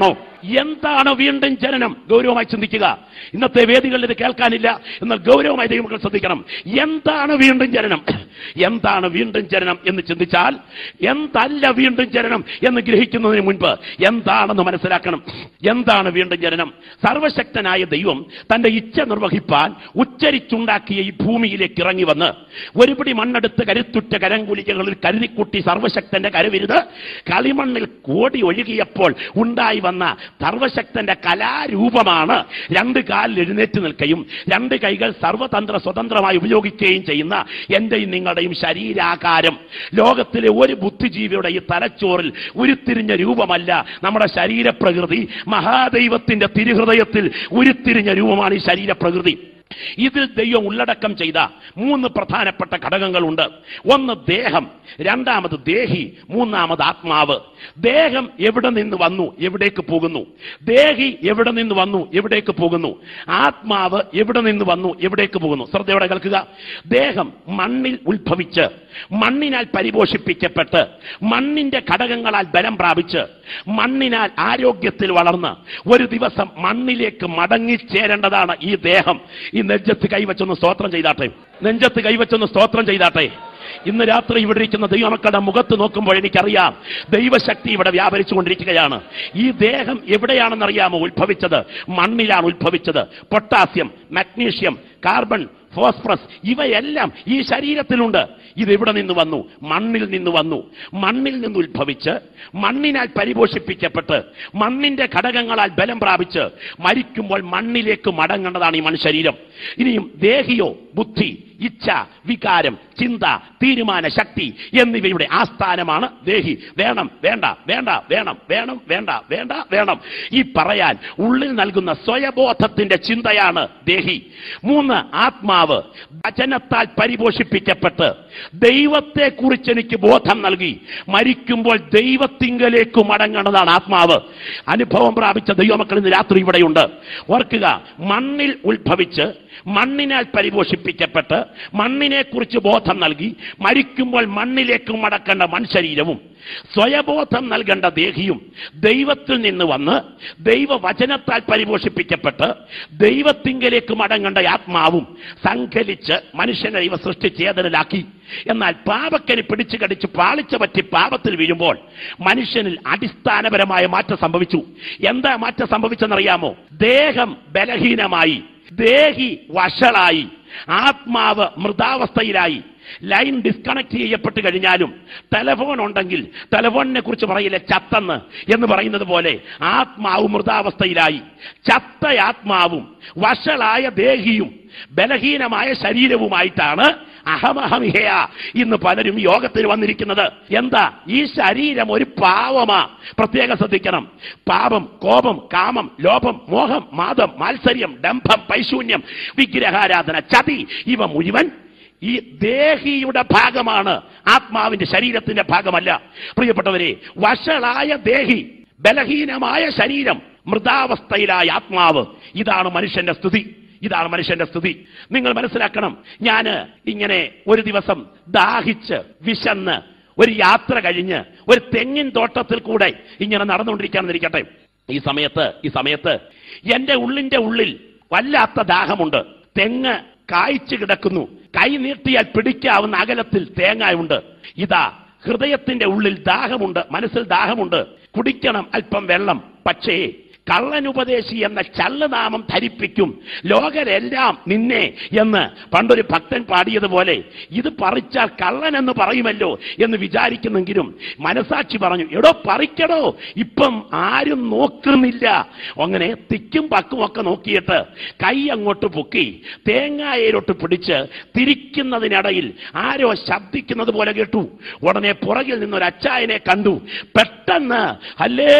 എന്താണ് വീണ്ടും ജനനം ഗൗരവമായി ചിന്തിക്കുക ഇന്നത്തെ വേദികളിൽ ഇത് കേൾക്കാനില്ല എന്നാൽ ഗൗരവമായി ദൈവങ്ങൾ ശ്രദ്ധിക്കണം എന്താണ് വീണ്ടും ജനനം എന്താണ് വീണ്ടും ജനനം എന്ന് ചിന്തിച്ചാൽ എന്തല്ല വീണ്ടും ജനനം എന്ന് ഗ്രഹിക്കുന്നതിന് മുൻപ് എന്താണെന്ന് മനസ്സിലാക്കണം എന്താണ് വീണ്ടും ജനനം സർവശക്തനായ ദൈവം തന്റെ ഇച്ഛ നിർവഹിപ്പാൻ ഉച്ചരിച്ചുണ്ടാക്കിയ ഈ ഭൂമിയിലേക്ക് ഇറങ്ങി വന്ന് ഒരുപിടി മണ്ണെടുത്ത് കരുത്തുറ്റ കരങ്കുലികകളിൽ കരുതിക്കുട്ടി സർവശക്തന്റെ കരവിരുത് കളിമണ്ണിൽ കോടി ഒഴുകിയപ്പോൾ ഉണ്ടായി വന്ന സർവശക്തന്റെ കലാരൂപമാണ് രണ്ട് കാലിൽ എഴുന്നേറ്റ് നിൽക്കുകയും രണ്ട് കൈകൾ സർവതന്ത്ര സ്വതന്ത്രമായി ഉപയോഗിക്കുകയും ചെയ്യുന്ന എന്റെയും നിങ്ങളുടെയും ശരീരാകാരം ലോകത്തിലെ ഒരു ബുദ്ധിജീവിയുടെ ഈ തലച്ചോറിൽ ഉരുത്തിരിഞ്ഞ രൂപമല്ല നമ്മുടെ ശരീരപ്രകൃതി മഹാദൈവത്തിന്റെ തിരുഹൃദയത്തിൽ ഉരുത്തിരിഞ്ഞ രൂപമാണ് ഈ ശരീരപ്രകൃതി ഇതിൽ ദൈവം ഉള്ളടക്കം ചെയ്ത മൂന്ന് പ്രധാനപ്പെട്ട ഘടകങ്ങളുണ്ട് ഒന്ന് ദേഹം രണ്ടാമത് ദേഹി മൂന്നാമത് ആത്മാവ് ദേഹം എവിടെ നിന്ന് വന്നു എവിടേക്ക് പോകുന്നു ദേഹി എവിടെ നിന്ന് വന്നു എവിടേക്ക് പോകുന്നു ആത്മാവ് എവിടെ നിന്ന് വന്നു എവിടേക്ക് പോകുന്നു ശ്രദ്ധയോടെ കേൾക്കുക ദേഹം മണ്ണിൽ ഉത്ഭവിച്ച് മണ്ണിനാൽ പരിപോഷിപ്പിക്കപ്പെട്ട് മണ്ണിന്റെ ഘടകങ്ങളാൽ ബലം പ്രാപിച്ച് മണ്ണിനാൽ ആരോഗ്യത്തിൽ വളർന്ന് ഒരു ദിവസം മണ്ണിലേക്ക് മടങ്ങിച്ചേരേണ്ടതാണ് ഈ ദേഹം ഈ നെഞ്ചത്ത് കൈവച്ചൊന്ന് സ്തോത്രം ചെയ്താട്ടെ നെഞ്ചത്ത് കൈവച്ചൊന്ന് സ്തോത്രം ചെയ്താട്ടെ ഇന്ന് രാത്രി ഇവിടെ ഇരിക്കുന്ന ദൈവമക്കളുടെ മുഖത്ത് നോക്കുമ്പോൾ എനിക്കറിയാം ദൈവശക്തി ഇവിടെ വ്യാപരിച്ചു കൊണ്ടിരിക്കുകയാണ് ഈ ദേഹം എവിടെയാണെന്നറിയാമോ ഉത്ഭവിച്ചത് മണ്ണിലാണ് ഉത്ഭവിച്ചത് പൊട്ടാസ്യം മഗ്നീഷ്യം കാർബൺ ഫോസ്ഫറസ് ഇവയെല്ലാം ഈ ശരീരത്തിലുണ്ട് ഇത് എവിടെ നിന്ന് വന്നു മണ്ണിൽ നിന്ന് വന്നു മണ്ണിൽ നിന്ന് ഉത്ഭവിച്ച് മണ്ണിനാൽ പരിപോഷിപ്പിക്കപ്പെട്ട് മണ്ണിന്റെ ഘടകങ്ങളാൽ ബലം പ്രാപിച്ച് മരിക്കുമ്പോൾ മണ്ണിലേക്ക് മടങ്ങേണ്ടതാണ് ഈ മനുശരീരം ഇനിയും ദേഹിയോ ബുദ്ധി ഇച്ഛ വികാരം ചിന്ത തീരുമാന ശക്തി എന്നിവയുടെ ആസ്ഥാനമാണ് ദേഹി വേണം വേണ്ട വേണ്ട വേണം വേണം വേണ്ട വേണ്ട വേണം ഈ പറയാൻ ഉള്ളിൽ നൽകുന്ന സ്വയബോധത്തിന്റെ ചിന്തയാണ് ദേഹി മൂന്ന് ആത്മാവ് വചനത്താൽ പരിപോഷിപ്പിക്കപ്പെട്ട് ദൈവത്തെ കുറിച്ച് എനിക്ക് ബോധം നൽകി മരിക്കുമ്പോൾ ദൈവത്തിങ്കലേക്ക് മടങ്ങേണ്ടതാണ് ആത്മാവ് അനുഭവം പ്രാപിച്ച ദൈവമക്കൾ ഇന്ന് രാത്രി ഇവിടെയുണ്ട് ഓർക്കുക മണ്ണിൽ ഉത്ഭവിച്ച് മണ്ണിനാൽ പരിപോഷിപ്പിക്കപ്പെട്ട് മണ്ണിനെ കുറിച്ച് ബോധം നൽകി മരിക്കുമ്പോൾ മണ്ണിലേക്ക് മടക്കേണ്ട മൺശരീരവും സ്വയബോധം നൽകേണ്ട ദേഹിയും ദൈവത്തിൽ നിന്ന് വന്ന് ദൈവവചനത്താൽ പരിപോഷിപ്പിക്കപ്പെട്ട് ദൈവത്തിങ്കലേക്ക് മടങ്ങേണ്ട ആത്മാവും സങ്കലിച്ച് മനുഷ്യനെ ദൈവം സൃഷ്ടിച്ചേതനിലാക്കി എന്നാൽ പാപക്കന് പിടിച്ചു കടിച്ച് പാളിച്ച പറ്റി പാപത്തിൽ വീഴുമ്പോൾ മനുഷ്യനിൽ അടിസ്ഥാനപരമായ മാറ്റം സംഭവിച്ചു എന്താ മാറ്റം സംഭവിച്ചെന്നറിയാമോ ദേഹം ബലഹീനമായി ദേഹി വഷളായി ആത്മാവ് മൃതാവസ്ഥയിലായി ലൈൻ ഡിസ്കണക്ട് ചെയ്യപ്പെട്ട് കഴിഞ്ഞാലും ടെലഫോൺ ഉണ്ടെങ്കിൽ ടെലഫോണിനെ കുറിച്ച് പറയില്ല ചത്തെന്ന് എന്ന് പറയുന്നത് പോലെ ആത്മാവ് മൃതാവസ്ഥയിലായി ചത്ത ആത്മാവും വഷളായ ദേഹിയും ബലഹീനമായ ശരീരവുമായിട്ടാണ് അഹമഹമിഹയ ഇന്ന് പലരും യോഗത്തിൽ വന്നിരിക്കുന്നത് എന്താ ഈ ശരീരം ഒരു പാവമാ പ്രത്യേകം ശ്രദ്ധിക്കണം പാപം കോപം കാമം ലോഭം മോഹം മാതം മാത്സര്യം ഡംഭം പൈശൂന്യം വിഗ്രഹാരാധന ചതി ഇവ മുഴുവൻ ഈ ദേഹിയുടെ ഭാഗമാണ് ആത്മാവിന്റെ ശരീരത്തിന്റെ ഭാഗമല്ല പ്രിയപ്പെട്ടവരെ വഷളായ ദേഹി ബലഹീനമായ ശരീരം മൃതാവസ്ഥയിലായ ആത്മാവ് ഇതാണ് മനുഷ്യന്റെ സ്ഥിതി ഇതാണ് മനുഷ്യന്റെ സ്ഥിതി നിങ്ങൾ മനസ്സിലാക്കണം ഞാൻ ഇങ്ങനെ ഒരു ദിവസം ദാഹിച്ച് വിശന്ന് ഒരു യാത്ര കഴിഞ്ഞ് ഒരു തെങ്ങിൻ തോട്ടത്തിൽ കൂടെ ഇങ്ങനെ നടന്നുകൊണ്ടിരിക്കാന്നിരിക്കട്ടെ ഈ സമയത്ത് ഈ സമയത്ത് എന്റെ ഉള്ളിന്റെ ഉള്ളിൽ വല്ലാത്ത ദാഹമുണ്ട് തെങ്ങ് കായ്ച്ചു കിടക്കുന്നു കൈ നീട്ടിയാൽ പിടിക്കാവുന്ന അകലത്തിൽ തേങ്ങയുണ്ട് ഇതാ ഹൃദയത്തിന്റെ ഉള്ളിൽ ദാഹമുണ്ട് മനസ്സിൽ ദാഹമുണ്ട് കുടിക്കണം അല്പം വെള്ളം പക്ഷേ കള്ളനുപദേശി എന്ന ചള്ളനാമം ധരിപ്പിക്കും ലോകരെല്ലാം നിന്നെ എന്ന് പണ്ടൊരു ഭക്തൻ പാടിയതുപോലെ ഇത് പറിച്ചാൽ കള്ളൻ എന്ന് പറയുമല്ലോ എന്ന് വിചാരിക്കുന്നെങ്കിലും മനസാക്ഷി പറഞ്ഞു എടോ പറിക്കടോ ഇപ്പം ആരും നോക്കുന്നില്ല അങ്ങനെ തിക്കും പക്കും ഒക്കെ നോക്കിയിട്ട് കൈ അങ്ങോട്ട് പൊക്കി തേങ്ങായയിലോട്ട് പിടിച്ച് തിരിക്കുന്നതിനിടയിൽ ആരോ ശബ്ദിക്കുന്നത് പോലെ കേട്ടു ഉടനെ പുറകിൽ നിന്നൊരു അച്ചായനെ കണ്ടു പെട്ടെന്ന് അല്ലേ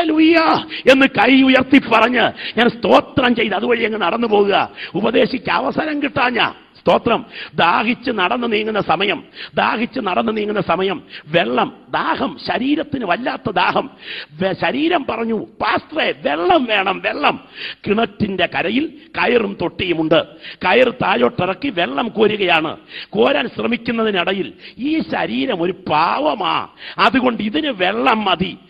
എന്ന് കൈ ഉയർത്തി പറഞ്ഞ് ഞാൻ സ്തോത്രം ചെയ്ത് അതുവഴി അങ്ങ് നടന്നു പോകുക ഉപദേശിക്ക് അവസരം കിട്ടാഞ്ഞ സ്തോത്രം ദാഹിച്ച് നടന്നു നീങ്ങുന്ന സമയം ദാഹിച്ച് നടന്നു നീങ്ങുന്ന സമയം വെള്ളം ദാഹം ശരീരത്തിന് വല്ലാത്ത ദാഹം വെ- ശരീരം പറഞ്ഞു പാസ്ത്രേ വെള്ളം വേണം വെള്ളം കിണറ്റിന്റെ കരയിൽ കയറും തൊട്ടിയുമുണ്ട് കയർ താഴോട്ടിറക്കി വെള്ളം കോരുകയാണ് കോരാൻ ശ്രമിക്കുന്നതിനിടയിൽ ഈ ശരീരം ഒരു പാവമാ അതുകൊണ്ട് ഇതിന് വെള്ളം മതി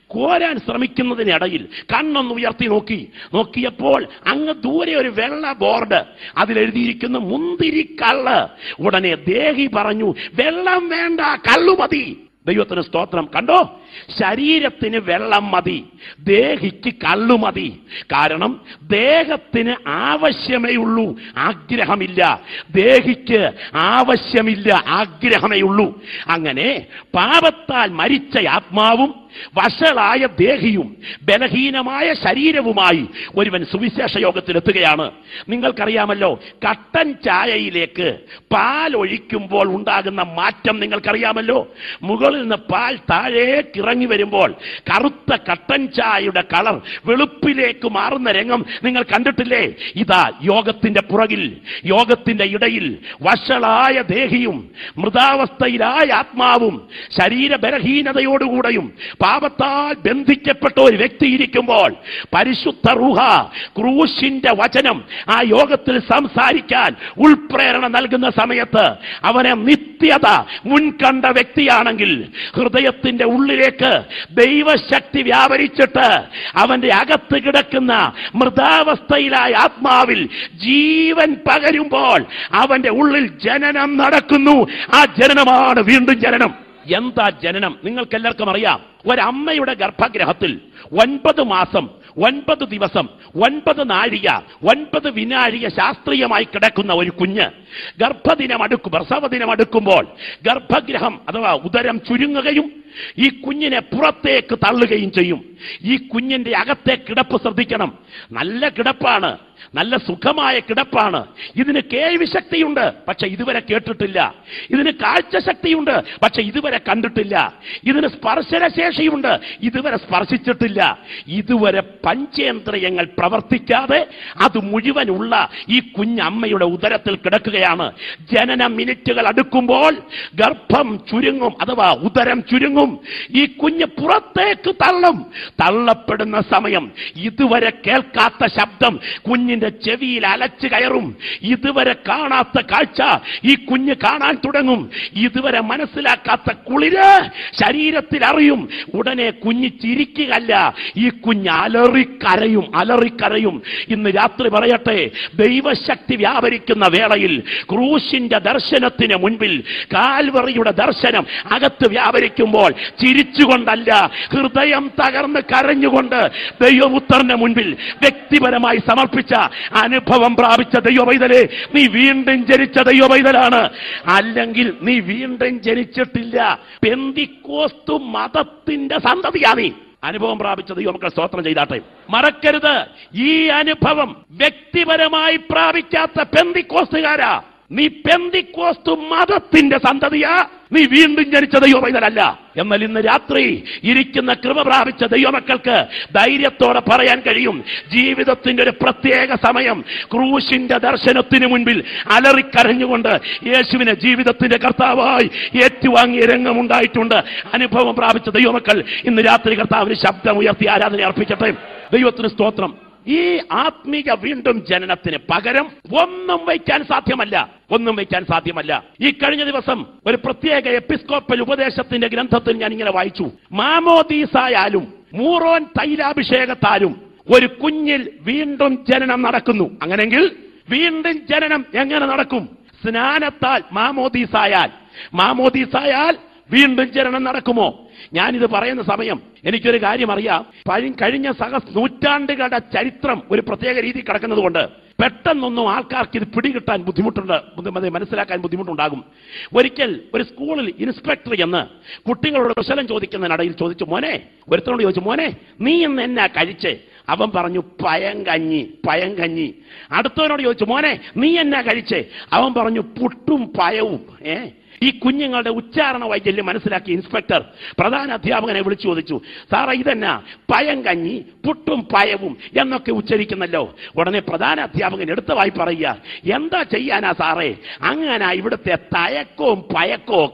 കോരാൻ ശ്രമിക്കുന്നതിനിടയിൽ കണ്ണൊന്ന് ഉയർത്തി നോക്കി നോക്കിയപ്പോൾ അങ്ങ് ദൂരെ ഒരു വെള്ള ബോർഡ് അതിലെഴുതിയിരിക്കുന്ന മുന്തിരി കള്ള് ഉടനെ ദേഹി പറഞ്ഞു വെള്ളം വേണ്ട കള്ളു മതി ദൈവത്തിന് സ്തോത്രം കണ്ടോ ശരീരത്തിന് വെള്ളം മതി ദേഹിക്ക് കള്ളു മതി കാരണം ദേഹത്തിന് ആവശ്യമേ ഉള്ളൂ ആഗ്രഹമില്ല ദേഹിക്ക് ആവശ്യമില്ല ആഗ്രഹമേ ഉള്ളൂ അങ്ങനെ പാപത്താൽ മരിച്ച ആത്മാവും വഷളായ ദേഹിയും ബലഹീനമായ ശരീരവുമായി ഒരുവൻ സുവിശേഷ യോഗത്തിലെത്തുകയാണ് നിങ്ങൾക്കറിയാമല്ലോ കട്ടൻ ചായയിലേക്ക് പാൽ ഒഴിക്കുമ്പോൾ ഉണ്ടാകുന്ന മാറ്റം നിങ്ങൾക്കറിയാമല്ലോ മുകളിൽ നിന്ന് പാൽ താഴേക്ക് ഇറങ്ങി വരുമ്പോൾ കറുത്ത കട്ടൻ ചായയുടെ കളർ വെളുപ്പിലേക്ക് മാറുന്ന രംഗം നിങ്ങൾ കണ്ടിട്ടില്ലേ ഇതാ യോഗത്തിന്റെ പുറകിൽ യോഗത്തിന്റെ ഇടയിൽ വഷളായ ദേഹിയും മൃതാവസ്ഥയിലായ ആത്മാവും ശരീര ബലഹീനതയോടുകൂടെയും പാപത്താൽ ബന്ധിക്കപ്പെട്ട ഒരു വ്യക്തി ഇരിക്കുമ്പോൾ പരിശുദ്ധ റുഹ ക്രൂശിന്റെ വചനം ആ യോഗത്തിൽ സംസാരിക്കാൻ ഉൾപ്രേരണ നൽകുന്ന സമയത്ത് അവനെ നിത്യത മുൻകണ്ട വ്യക്തിയാണെങ്കിൽ ഹൃദയത്തിന്റെ ഉള്ളിലേക്ക് ദൈവശക്തി വ്യാപരിച്ചിട്ട് അവന്റെ അകത്ത് കിടക്കുന്ന മൃതാവസ്ഥയിലായ ആത്മാവിൽ ജീവൻ പകരുമ്പോൾ അവന്റെ ഉള്ളിൽ ജനനം നടക്കുന്നു ആ ജനനമാണ് വീണ്ടും ജനനം എന്താ ജനനം നിങ്ങൾക്ക് എല്ലാവർക്കും അറിയാം ഒരമ്മയുടെ ഗർഭഗ്രഹത്തിൽ ഒൻപത് മാസം ഒൻപത് ദിവസം ഒൻപത് നാഴിക ഒൻപത് വിനാഴിക ശാസ്ത്രീയമായി കിടക്കുന്ന ഒരു കുഞ്ഞ് ഗർഭദിനം അടുക്കും പ്രസവദിനം അടുക്കുമ്പോൾ ഗർഭഗ്രഹം അഥവാ ഉദരം ചുരുങ്ങുകയും ഈ കുഞ്ഞിനെ പുറത്തേക്ക് തള്ളുകയും ചെയ്യും ഈ കുഞ്ഞിന്റെ അകത്തെ കിടപ്പ് ശ്രദ്ധിക്കണം നല്ല കിടപ്പാണ് നല്ല സുഖമായ കിടപ്പാണ് ഇതിന് കേൾവി ശക്തിയുണ്ട് പക്ഷെ ഇതുവരെ കേട്ടിട്ടില്ല ഇതിന് കാഴ്ച ശക്തിയുണ്ട് പക്ഷെ ഇതുവരെ കണ്ടിട്ടില്ല ഇതിന് സ്പർശനശേഷിയുണ്ട് ഇതുവരെ സ്പർശിച്ചിട്ടില്ല ഇതുവരെ പഞ്ചേന്ദ്രിയങ്ങൾ പ്രവർത്തിക്കാതെ അത് മുഴുവനുള്ള ഈ കുഞ്ഞമ്മയുടെ ഉദരത്തിൽ കിടക്കുകയാണ് ജനന മിനിറ്റുകൾ അടുക്കുമ്പോൾ ഗർഭം ചുരുങ്ങും അഥവാ ഉദരം ചുരുങ്ങും ഈ കുഞ്ഞ് പുറത്തേക്ക് തള്ളും തള്ളപ്പെടുന്ന സമയം ഇതുവരെ കേൾക്കാത്ത ശബ്ദം കുഞ്ഞിന്റെ ചെവിയിൽ അലച്ചു കയറും ഇതുവരെ കാണാത്ത കാഴ്ച ഈ കുഞ്ഞ് കാണാൻ തുടങ്ങും ഇതുവരെ മനസ്സിലാക്കാത്ത കുളിര് ശരീരത്തിൽ അറിയും ഉടനെ കുഞ്ഞ് ചിരിക്കുകയല്ല ഈ കുഞ്ഞ് അലറിക്കരയും അലറിക്കരയും ഇന്ന് രാത്രി പറയട്ടെ ദൈവശക്തി വ്യാപരിക്കുന്ന വേളയിൽ ക്രൂശിന്റെ ദർശനത്തിന് മുൻപിൽ കാൽവറിയുടെ ദർശനം അകത്ത് വ്യാപരിക്കുമ്പോൾ ചിരിച്ചുകൊണ്ടല്ല ഹൃദയം തകർന്ന് കരഞ്ഞുകൊണ്ട് ദൈവപുത്രന്റെ മുൻപിൽ വ്യക്തിപരമായി സമർപ്പിച്ച അനുഭവം പ്രാപിച്ച ദൈവവൈതലേ നീ വീണ്ടും ജനിച്ച ദൈവവൈതലാണ് അല്ലെങ്കിൽ നീ വീണ്ടും ജനിച്ചിട്ടില്ല പെന്തിക്കോസ്തു മതത്തിന്റെ സന്തതിയാ നീ അനുഭവം പ്രാപിച്ച ദൈവമക്കൾ സ്തോത്രം ചെയ്താട്ടെ മറക്കരുത് ഈ അനുഭവം വ്യക്തിപരമായി പ്രാപിക്കാത്ത പെന്തിക്കോസ്തുകാരാ നീ പെന്തിക്കോസ്തു മതത്തിന്റെ സന്തതിയാ നീ വീണ്ടും ജനിച്ച ദൈവമൈതലല്ല എന്നാൽ ഇന്ന് രാത്രി ഇരിക്കുന്ന കൃപ പ്രാപിച്ച ദൈവമക്കൾക്ക് ധൈര്യത്തോടെ പറയാൻ കഴിയും ജീവിതത്തിന്റെ ഒരു പ്രത്യേക സമയം ക്രൂശിന്റെ ദർശനത്തിന് മുൻപിൽ അലറിക്കരഞ്ഞുകൊണ്ട് യേശുവിനെ ജീവിതത്തിന്റെ കർത്താവായി ഏറ്റുവാങ്ങിയ രംഗമുണ്ടായിട്ടുണ്ട് അനുഭവം പ്രാപിച്ച ദൈവമക്കൾ ഇന്ന് രാത്രി കർത്താവിന് ശബ്ദം ഉയർത്തി ആരാധന അർപ്പിക്കട്ടെ ദൈവത്തിന് സ്തോത്രം ഈ ആത്മീക വീണ്ടും ജനനത്തിന് പകരം ഒന്നും വയ്ക്കാൻ സാധ്യമല്ല ഒന്നും വയ്ക്കാൻ സാധ്യമല്ല ഈ കഴിഞ്ഞ ദിവസം ഒരു പ്രത്യേക എപ്പിസ്കോപ്പൽ ഉപദേശത്തിന്റെ ഗ്രന്ഥത്തിൽ ഞാൻ ഇങ്ങനെ വായിച്ചു മാമോദീസായാലും മൂറോൻ തൈലാഭിഷേകത്താലും ഒരു കുഞ്ഞിൽ വീണ്ടും ജനനം നടക്കുന്നു അങ്ങനെങ്കിൽ വീണ്ടും ജനനം എങ്ങനെ നടക്കും സ്നാനത്താൽ മാമോദീസായാൽ മാമോദീസായാൽ വീണ്ടും ജനനം നടക്കുമോ ഞാനിത് പറയുന്ന സമയം എനിക്കൊരു കാര്യം അറിയാം പഴി- കഴിഞ്ഞ സഹ നൂറ്റാണ്ടുകളുടെ ചരിത്രം ഒരു പ്രത്യേക രീതി കിടക്കുന്നത് കൊണ്ട് പെട്ടെന്നൊന്നും ആൾക്കാർക്ക് ഇത് പിടികിട്ടാൻ ബുദ്ധിമുട്ടുണ്ട് ബുദ്ധി- അത് മനസ്സിലാക്കാൻ ബുദ്ധിമുട്ടുണ്ടാകും ഒരിക്കൽ ഒരു സ്കൂളിൽ ഇൻസ്പെക്ടർ എന്ന് കുട്ടികളോട് കുശലം ചോദിക്കുന്നതിനിടയിൽ ചോദിച്ചു മോനെ ഒരുത്തനോട് ചോദിച്ചു മോനെ നീ ഇന്ന് എന്നാ കഴിച്ചേ അവൻ പറഞ്ഞു പയങ്കഞ്ഞി പയങ്കഞ്ഞി അടുത്തവനോട് ചോദിച്ചു മോനെ നീ എന്നാ കഴിച്ചേ അവൻ പറഞ്ഞു പുട്ടും പയവും ഏ ഈ കുഞ്ഞുങ്ങളുടെ ഉച്ചാരണ വൈകല്യം മനസ്സിലാക്കിയ ഇൻസ്പെക്ടർ പ്രധാന അധ്യാപകനെ വിളിച്ചു ചോദിച്ചു സാറേ ഇതെന്നാ പയങ്കഞ്ഞി പുട്ടും പയവും എന്നൊക്കെ ഉച്ചരിക്കുന്നല്ലോ ഉടനെ പ്രധാന അധ്യാപകൻ എടുത്തവായി പറയുക എന്താ ചെയ്യാനാ സാറേ അങ്ങനെ ഇവിടുത്തെ തയക്കവും പയക്കവും ഒക്കെ